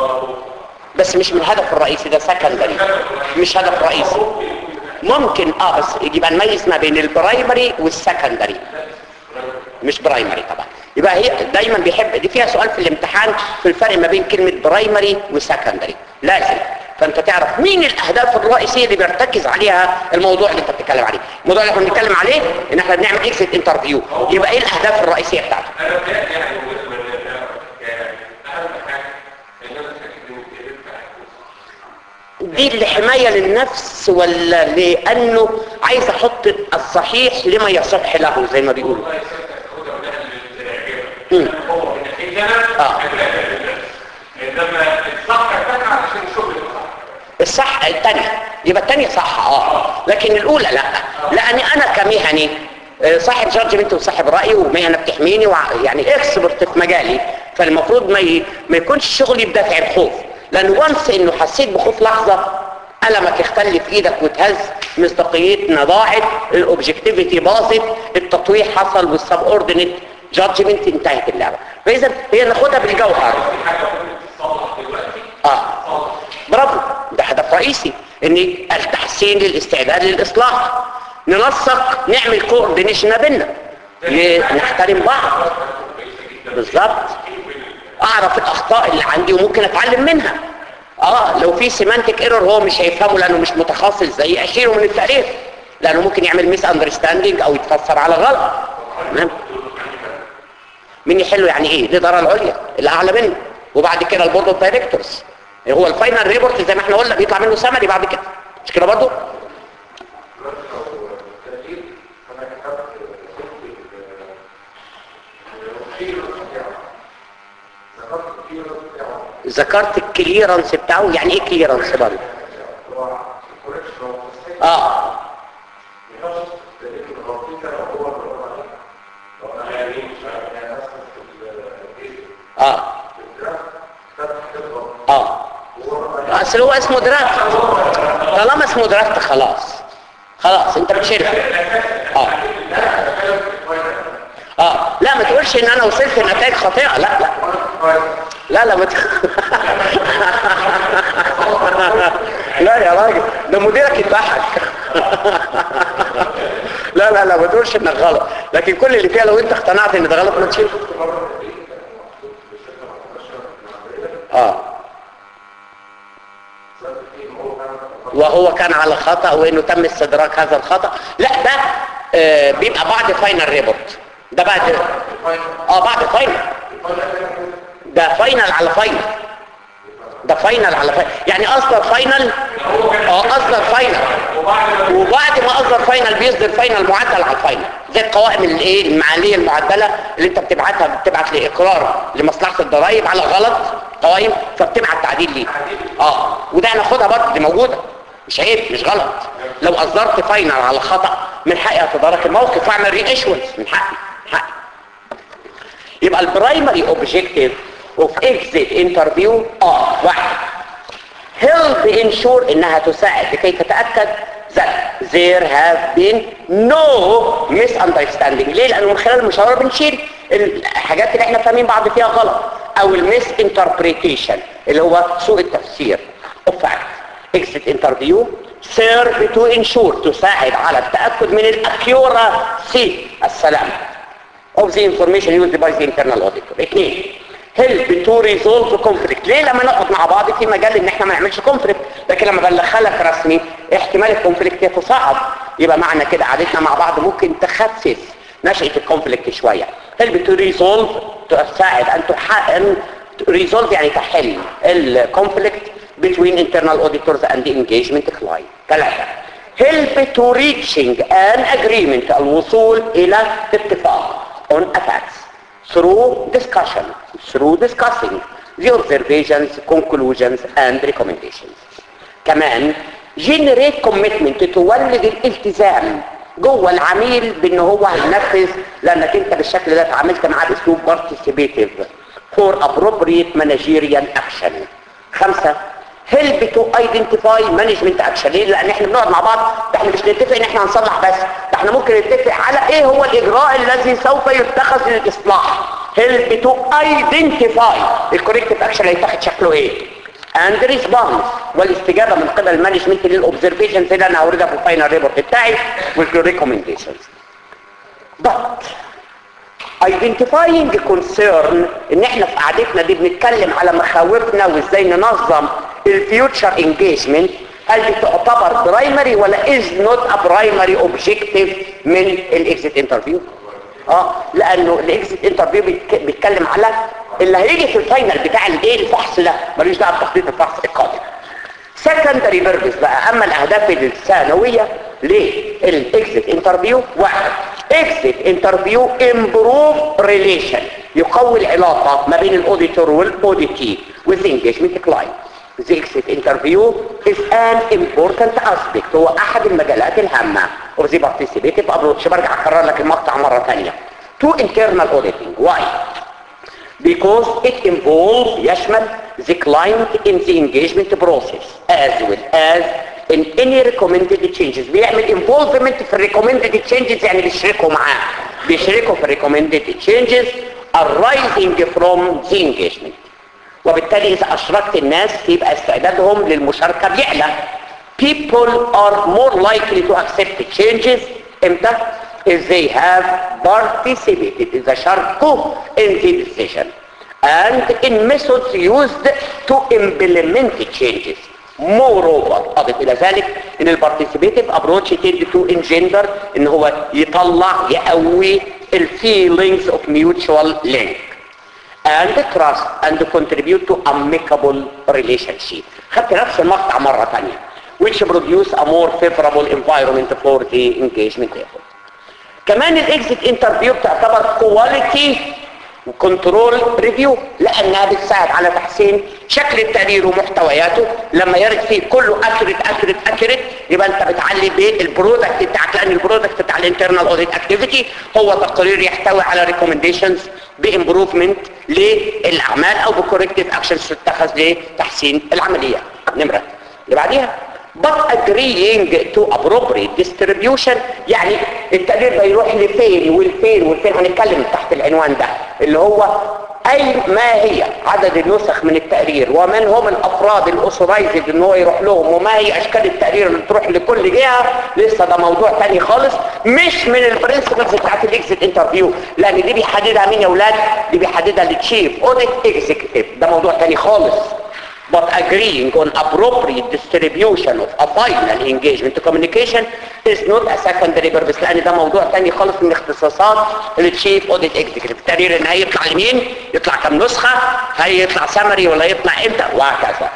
بس مش من الهدف الرئيسي ده سكندري مش هدف رئيسي ممكن اه بس يبقى نميز ما بين البرايمري والسكندري مش برايمري طبعا يبقى هي دايما بيحب دي فيها سؤال في الامتحان في الفرق ما بين كلمة برايمري وسكندري لازم فانت تعرف مين الاهداف الرئيسيه اللي بيرتكز عليها الموضوع اللي انت بتتكلم عليه الموضوع اللي احنا بنتكلم عليه ان احنا بنعمل اكزيت انترفيو يبقى ايه الاهداف الرئيسيه بتاعته انا بتهيألي يعني بالنسبه لي يعني اهم حاجه ان انا اتاكد ان التقرير بتاعي دي لحماية للنفس ولا لأنه عايز أحط الصحيح لما يصح له زي ما بيقولوا والله سيادتك تاخدها من اهل العجاب مم. هو من ناحيه انا آه. انما الصح بتاعك عشان الشغل صح الصح الثانية يبقى الثانية صح اه لكن الأولى لا لأني أنا كمهني آه، صاحب جادجمنت وصاحب رأي ومهنة بتحميني وع- يعني اكسبرت في مجالي فالمفروض ما ي... ما يكونش شغلي بدافع الخوف لأن وانس إنه حسيت بخوف لحظة قلمك اختل في ايدك وتهز مصداقيتنا ضاعت الاوبجكتيفيتي باظت التطويح حصل والسب اوردينيت جادجمنت انتهت اللعبه فاذا هي ناخدها بالجوهر في حاجه ممكن تتصلح دلوقتي اه برافو ده هدف رئيسي ان التحسين للاستعداد للاصلاح ننسق نعمل كوردينيشن ما بيننا ن- نحترم بعض بالظبط اعرف الاخطاء اللي عندي وممكن اتعلم منها اه لو في سيمانتك ايرور هو مش هيفهمه لانه مش متخصص زي اشيله من التاريخ لانه ممكن يعمل ميس اندرستاندينج او يتفسر على غلط تمام مين يحله يعني ايه الاداره العليا الاعلى منه وبعد كده البورد اوف دايركتورز هو الفاينل ريبورت زي ما احنا قلنا بيطلع منه سمري بعد كده مش كده برضه ذكرت الكليرنس بتاعه يعني ايه كليرنس برضه اه اه اه اصل هو اسمه درافت طالما اسمه درافت خلاص خلاص انت بتشرف اه اه لا ما تقولش ان انا وصلت لنتائج خاطئه لا لا لا لا ما ت... لا يا راجل ده مديرك يضحك لا لا لا ما تقولش انك غلط لكن كل اللي فيها لو انت اقتنعت ان ده غلط ما تشيله اه وهو كان على خطأ وانه تم استدراك هذا الخطأ لا ده آه بيبقى بعد فاينل ريبورت ده بعد اه بعد فاينل ده فاينل على فاينل ده فاينل على فاينل يعني اصدر فاينل اه اصدر فاينل وبعد ما اصدر فاينل بيصدر فاينل معدل على الفاينل زي القوائم الايه الماليه المعدله اللي انت بتبعتها بتبعت لاقرار لمصلحه الضرائب على غلط قوائم فبتبعت تعديل ليه اه وده هناخدها برضه دي موجوده مش عيب مش غلط لو اصدرت فاينل على خطا من حقي اتدارك الموقف واعمل ري ايشونس من حقي من حقي يبقى البرايمري اوبجيكتيف اوف اكزيت انترفيو اه واحد help ensure انها تساعد لكي تتاكد that there have been no misunderstanding ليه لانه من خلال المشاوره بنشيل الحاجات اللي احنا فاهمين بعض فيها غلط او الميس انتربريتيشن اللي هو سوء التفسير of fact exit interview serve to ensure تساعد على التأكد من الاكيوراسي السلام of the information used by the internal auditor اثنين help to resolve conflict ليه لما نقعد مع بعض في مجال ان احنا ما نعملش conflict لكن لما بلغلك رسمي احتمال الكونفليكت يتصاعد يبقى معنى كده قعدتنا مع بعض ممكن تخفف نشأة الكونفليكت شوية help to resolve تساعد ان تحقق resolve يعني تحل الكونفليكت between internal auditors and the engagement client ثلاثة help to reaching an agreement الوصول الى اتفاق on a facts through discussion through discussing the observations conclusions and recommendations كمان generate commitment تولد الالتزام جوه العميل بان هو هينفذ لانك انت بالشكل ده اتعاملت معاه باسلوب participative for appropriate managerial action خمسة help to identify management action ليه؟ لان احنا بنقعد مع بعض ده احنا مش نتفق ان احنا هنصلح بس ده احنا ممكن نتفق على ايه هو الاجراء الذي سوف يتخذ للاصلاح help to identify الكوريكتيف اكشن اللي هيتاخد شكله ايه and response والاستجابة من قبل المانجمنت للobservations اللي انا هوردها في الفاينل ريبورت بتاعي والريكومنديشنز but identifying concern ان احنا في قعدتنا دي بنتكلم على مخاوفنا وازاي ننظم الفيوتشر انجيجمنت هل دي تعتبر برايمري ولا از نوت ا برايمري اوبجيكتيف من الاكزيت انترفيو اه لانه الاكزيت انترفيو بيتكلم على اللي هيجي في الفاينل بتاع الايه الفحص ده ملوش دعوه بتخطيط الفحص القادم سكندري بيربز بقى اما الاهداف الثانويه للاكزيت انترفيو واحد اكزيت انترفيو امبروف ريليشن يقوي العلاقه ما بين الاوديتور والاوديتي with engagement client The exit interview is an important aspect هو احد المجالات الهامه of the participative approach برجع اكرر لك المقطع مره ثانيه to internal auditing why because it involves يشمل the client in the engagement process as well as in any recommended changes بيعمل involvement في ال recommended changes يعني بيشركوا معاه بيشركوا في ال recommended changes arising from the engagement وبالتالي إذا أشركت الناس يبقى استعدادهم للمشاركة بيعلى people are more likely to accept changes امتى؟ if they have participated إذا شاركوا in the decision and in methods used to implement changes moreover أضف إلى ذلك إن البارتيسيبيتيف approach tend to engender إن هو يطلع يقوي ال feelings of mutual link and trust and contribute to amicable relationship خدت نفس المقطع مرة تانية which produce a more favorable environment for the engagement effort كمان الاكزيت انترفيو بتعتبر كواليتي وكنترول ريفيو لانها بتساعد على تحسين شكل التقرير ومحتوياته لما يرد فيه كله اكرت اكرت اكرت يبقى انت بتعلي بالبرودكت بتاعك لان البرودكت بتاع الانترنال اوديت اكتيفيتي هو تقرير يحتوي على ريكومنديشنز بامبروفمنت للاعمال او بكوركتيف اكشنز تتخذ لتحسين العمليه نمره اللي بعديها but agreeing to appropriate distribution يعني التقرير ده يروح لفين والفين والفين هنتكلم تحت العنوان ده اللي هو اي ما هي عدد النسخ من التقرير ومن هم الافراد الاوثرايزد ان هو يروح لهم وما هي اشكال التقرير اللي تروح لكل جهه لسه ده موضوع تاني خالص مش من البرنسبلز بتاعت الاكزيت انترفيو لان دي بيحددها مين يا اولاد دي بيحددها التشيف اوديت اكزيكتيف ده موضوع تاني خالص but agreeing on appropriate distribution of a final engagement communication is not a secondary purpose لان ده موضوع تاني خالص من اختصاصات التشيف اوديت اكزيكتيف التقرير ان هيطلع لمين يطلع كم نسخة هيطلع سمري ولا يطلع امتى وهكذا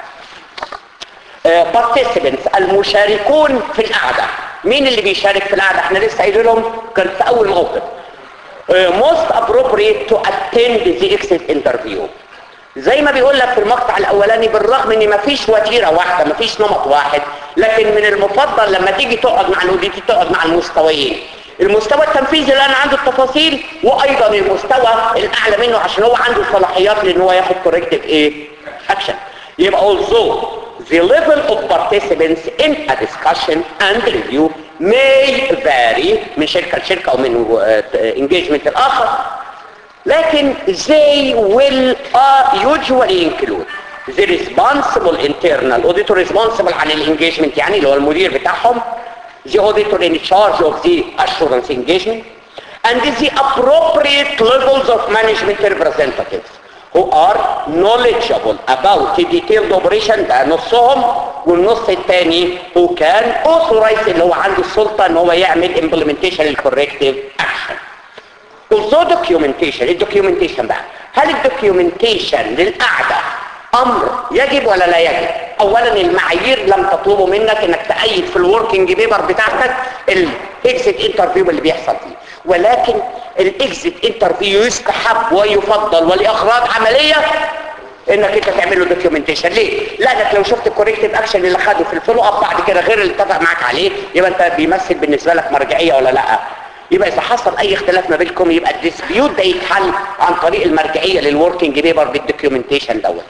participants المشاركون في القعدة مين اللي بيشارك في القعدة احنا لسه قايلين لهم كان في اول موقف most appropriate to attend the exit interview زي ما بيقول لك في المقطع الاولاني بالرغم ان مفيش وتيره واحده مفيش نمط واحد لكن من المفضل لما تيجي تقعد مع الاوديتي تقعد مع المستويين المستوى التنفيذي اللي انا عنده التفاصيل وايضا المستوى الاعلى منه عشان هو عنده صلاحيات لان هو ياخد كوركتيف ايه اكشن يبقى although the level of participants in a discussion and review may vary من شركه لشركه او من engagement الاخر لكن they will uh, usually include the responsible internal auditor responsible عن الانجيجمنت يعني اللي هو المدير بتاعهم the auditor in charge of the assurance engagement and the appropriate levels of management representatives who are knowledgeable about the detailed operation ده نصهم والنص الثاني who can authorize اللي هو عنده السلطة ان هو يعمل implementation للcorrective action although documentation الدوكيومنتيشن بقى هل الدوكيومنتيشن للقعدة امر يجب ولا لا يجب اولا المعايير لم تطلبه منك انك تأيد في الوركينج بيبر بتاعتك الاكزيت انترفيو اللي بيحصل فيه ولكن الاكزيت انترفيو يستحب ويفضل ولاخراج عملية انك انت تعمل له دوكيومنتيشن ليه لانك لو شفت الكوريكتيف اكشن اللي خده في الفولو اب بعد كده غير اللي اتفق معاك عليه يبقى انت بيمثل بالنسبه لك مرجعيه ولا لا يبقى اذا حصل اي اختلاف ما بينكم يبقى الديسبيوت ده يتحل عن طريق المرجعيه للوركينج بيبر بالدوكيومنتيشن دوت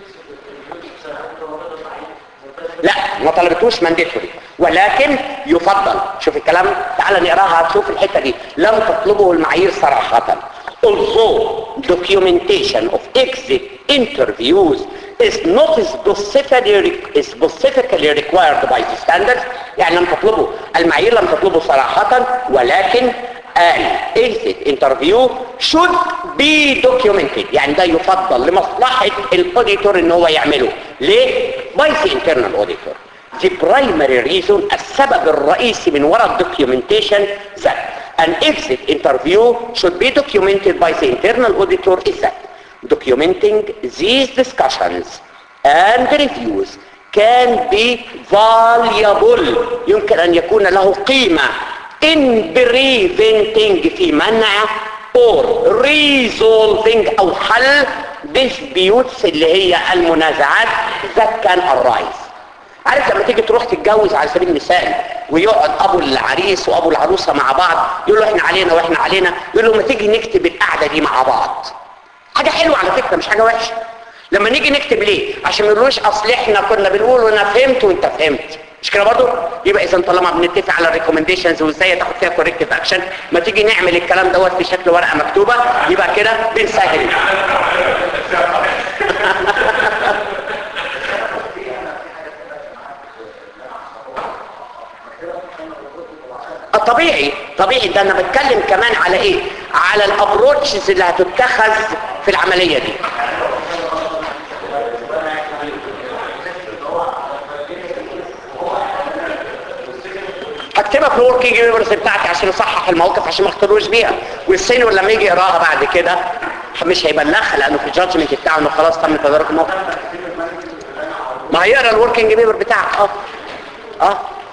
لا ما طلبتوش مانديتوري ولكن يفضل شوف الكلام تعال نقراها هتشوف الحته دي لم تطلبه المعايير صراحه although documentation of exit interviews is not specifically, specifically required by the standards يعني لم تطلبه المعايير لم تطلبه صراحة ولكن ال exit interview should be documented يعني ده يفضل لمصلحة الاوديتور ان هو يعمله ليه؟ by the internal auditor the primary reason السبب الرئيسي من وراء documentation that an exit interview should be documented by the internal auditor is that documenting these discussions and reviews can be valuable يمكن أن يكون له قيمة in preventing في منع or resolving أو حل disputes اللي هي المنازعات that can arise عارف لما تيجي تروح تتجوز على سبيل المثال ويقعد ابو العريس وابو العروسه مع بعض يقول له احنا علينا واحنا علينا يقول له ما تيجي نكتب القعده دي مع بعض حاجه حلوه على فكره مش حاجه وحشه لما نيجي نكتب ليه عشان ما نقولوش اصل احنا كنا بنقول وانا فهمت وانت فهمت مش كده برضه يبقى اذا طالما بنتفق على الريكومنديشنز وازاي تاخد فيها كوريكتيف اكشن ما تيجي نعمل الكلام دوت في شكل ورقه مكتوبه يبقى كده بنسهل طبيعي طبيعي ده انا بتكلم كمان على ايه على الابروتشز اللي هتتخذ في العملية دي هكتبها في الوركينج بيبرز بتاعتي عشان اصحح الموقف عشان ما اختاروش بيها والسينيور لما يجي يقراها بعد كده مش هيبلغها لانه في الجادجمنت بتاعه انه خلاص تم تدارك الموقف ما هيقرا الوركينج بيبر بتاعك اه اه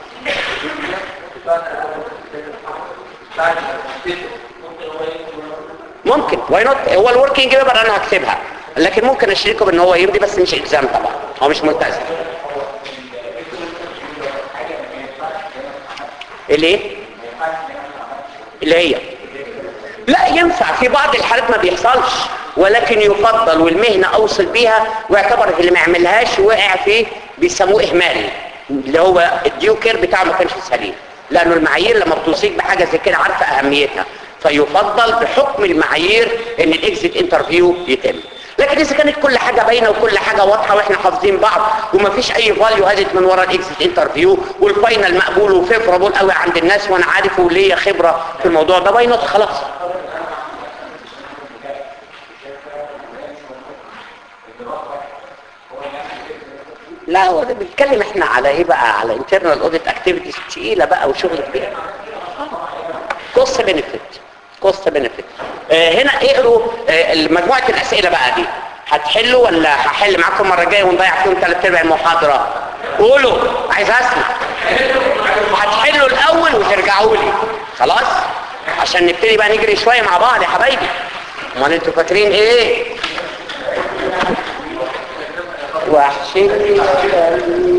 ممكن واي نوت هو الوركينج بيبر انا هكتبها لكن ممكن اشركه بان هو يمضي بس مش الزام طبعا هو مش ملتزم الايه اللي هي لا ينفع في بعض الحالات ما بيحصلش ولكن يفضل والمهنة اوصل بيها واعتبر اللي ما يعملهاش وقع فيه بيسموه اهمال اللي هو الديو كير بتاعه ما كانش سليم لانه المعايير لما بتوصيك بحاجة زي كده عارفة اهميتها فيفضل بحكم المعايير ان الاكزيت انترفيو يتم لكن اذا كانت كل حاجة باينة وكل حاجة واضحة واحنا حافظين بعض ومفيش اي فاليو هادت من ورا الاكزيت انترفيو والفاينل مقبول وفيفرابل قوي عند الناس وانا عارف وليا خبرة في الموضوع ده باينة خلاص لا هو ده بنتكلم احنا على ايه بقى على internal audit activities تقيلة بقى وشغل كبير cost benefit cost benefit آه هنا اقروا آه مجموعة الاسئلة بقى دي هتحلوا ولا هحل معاكم المرة الجاية ونضيع فيهم ثلاث ارباع المحاضرة قولوا عايز اسمع هتحلوا الاول وترجعوا لي خلاص عشان نبتدي بقى نجري شوية مع بعض يا حبايبي امال انتوا فاكرين ايه وحشني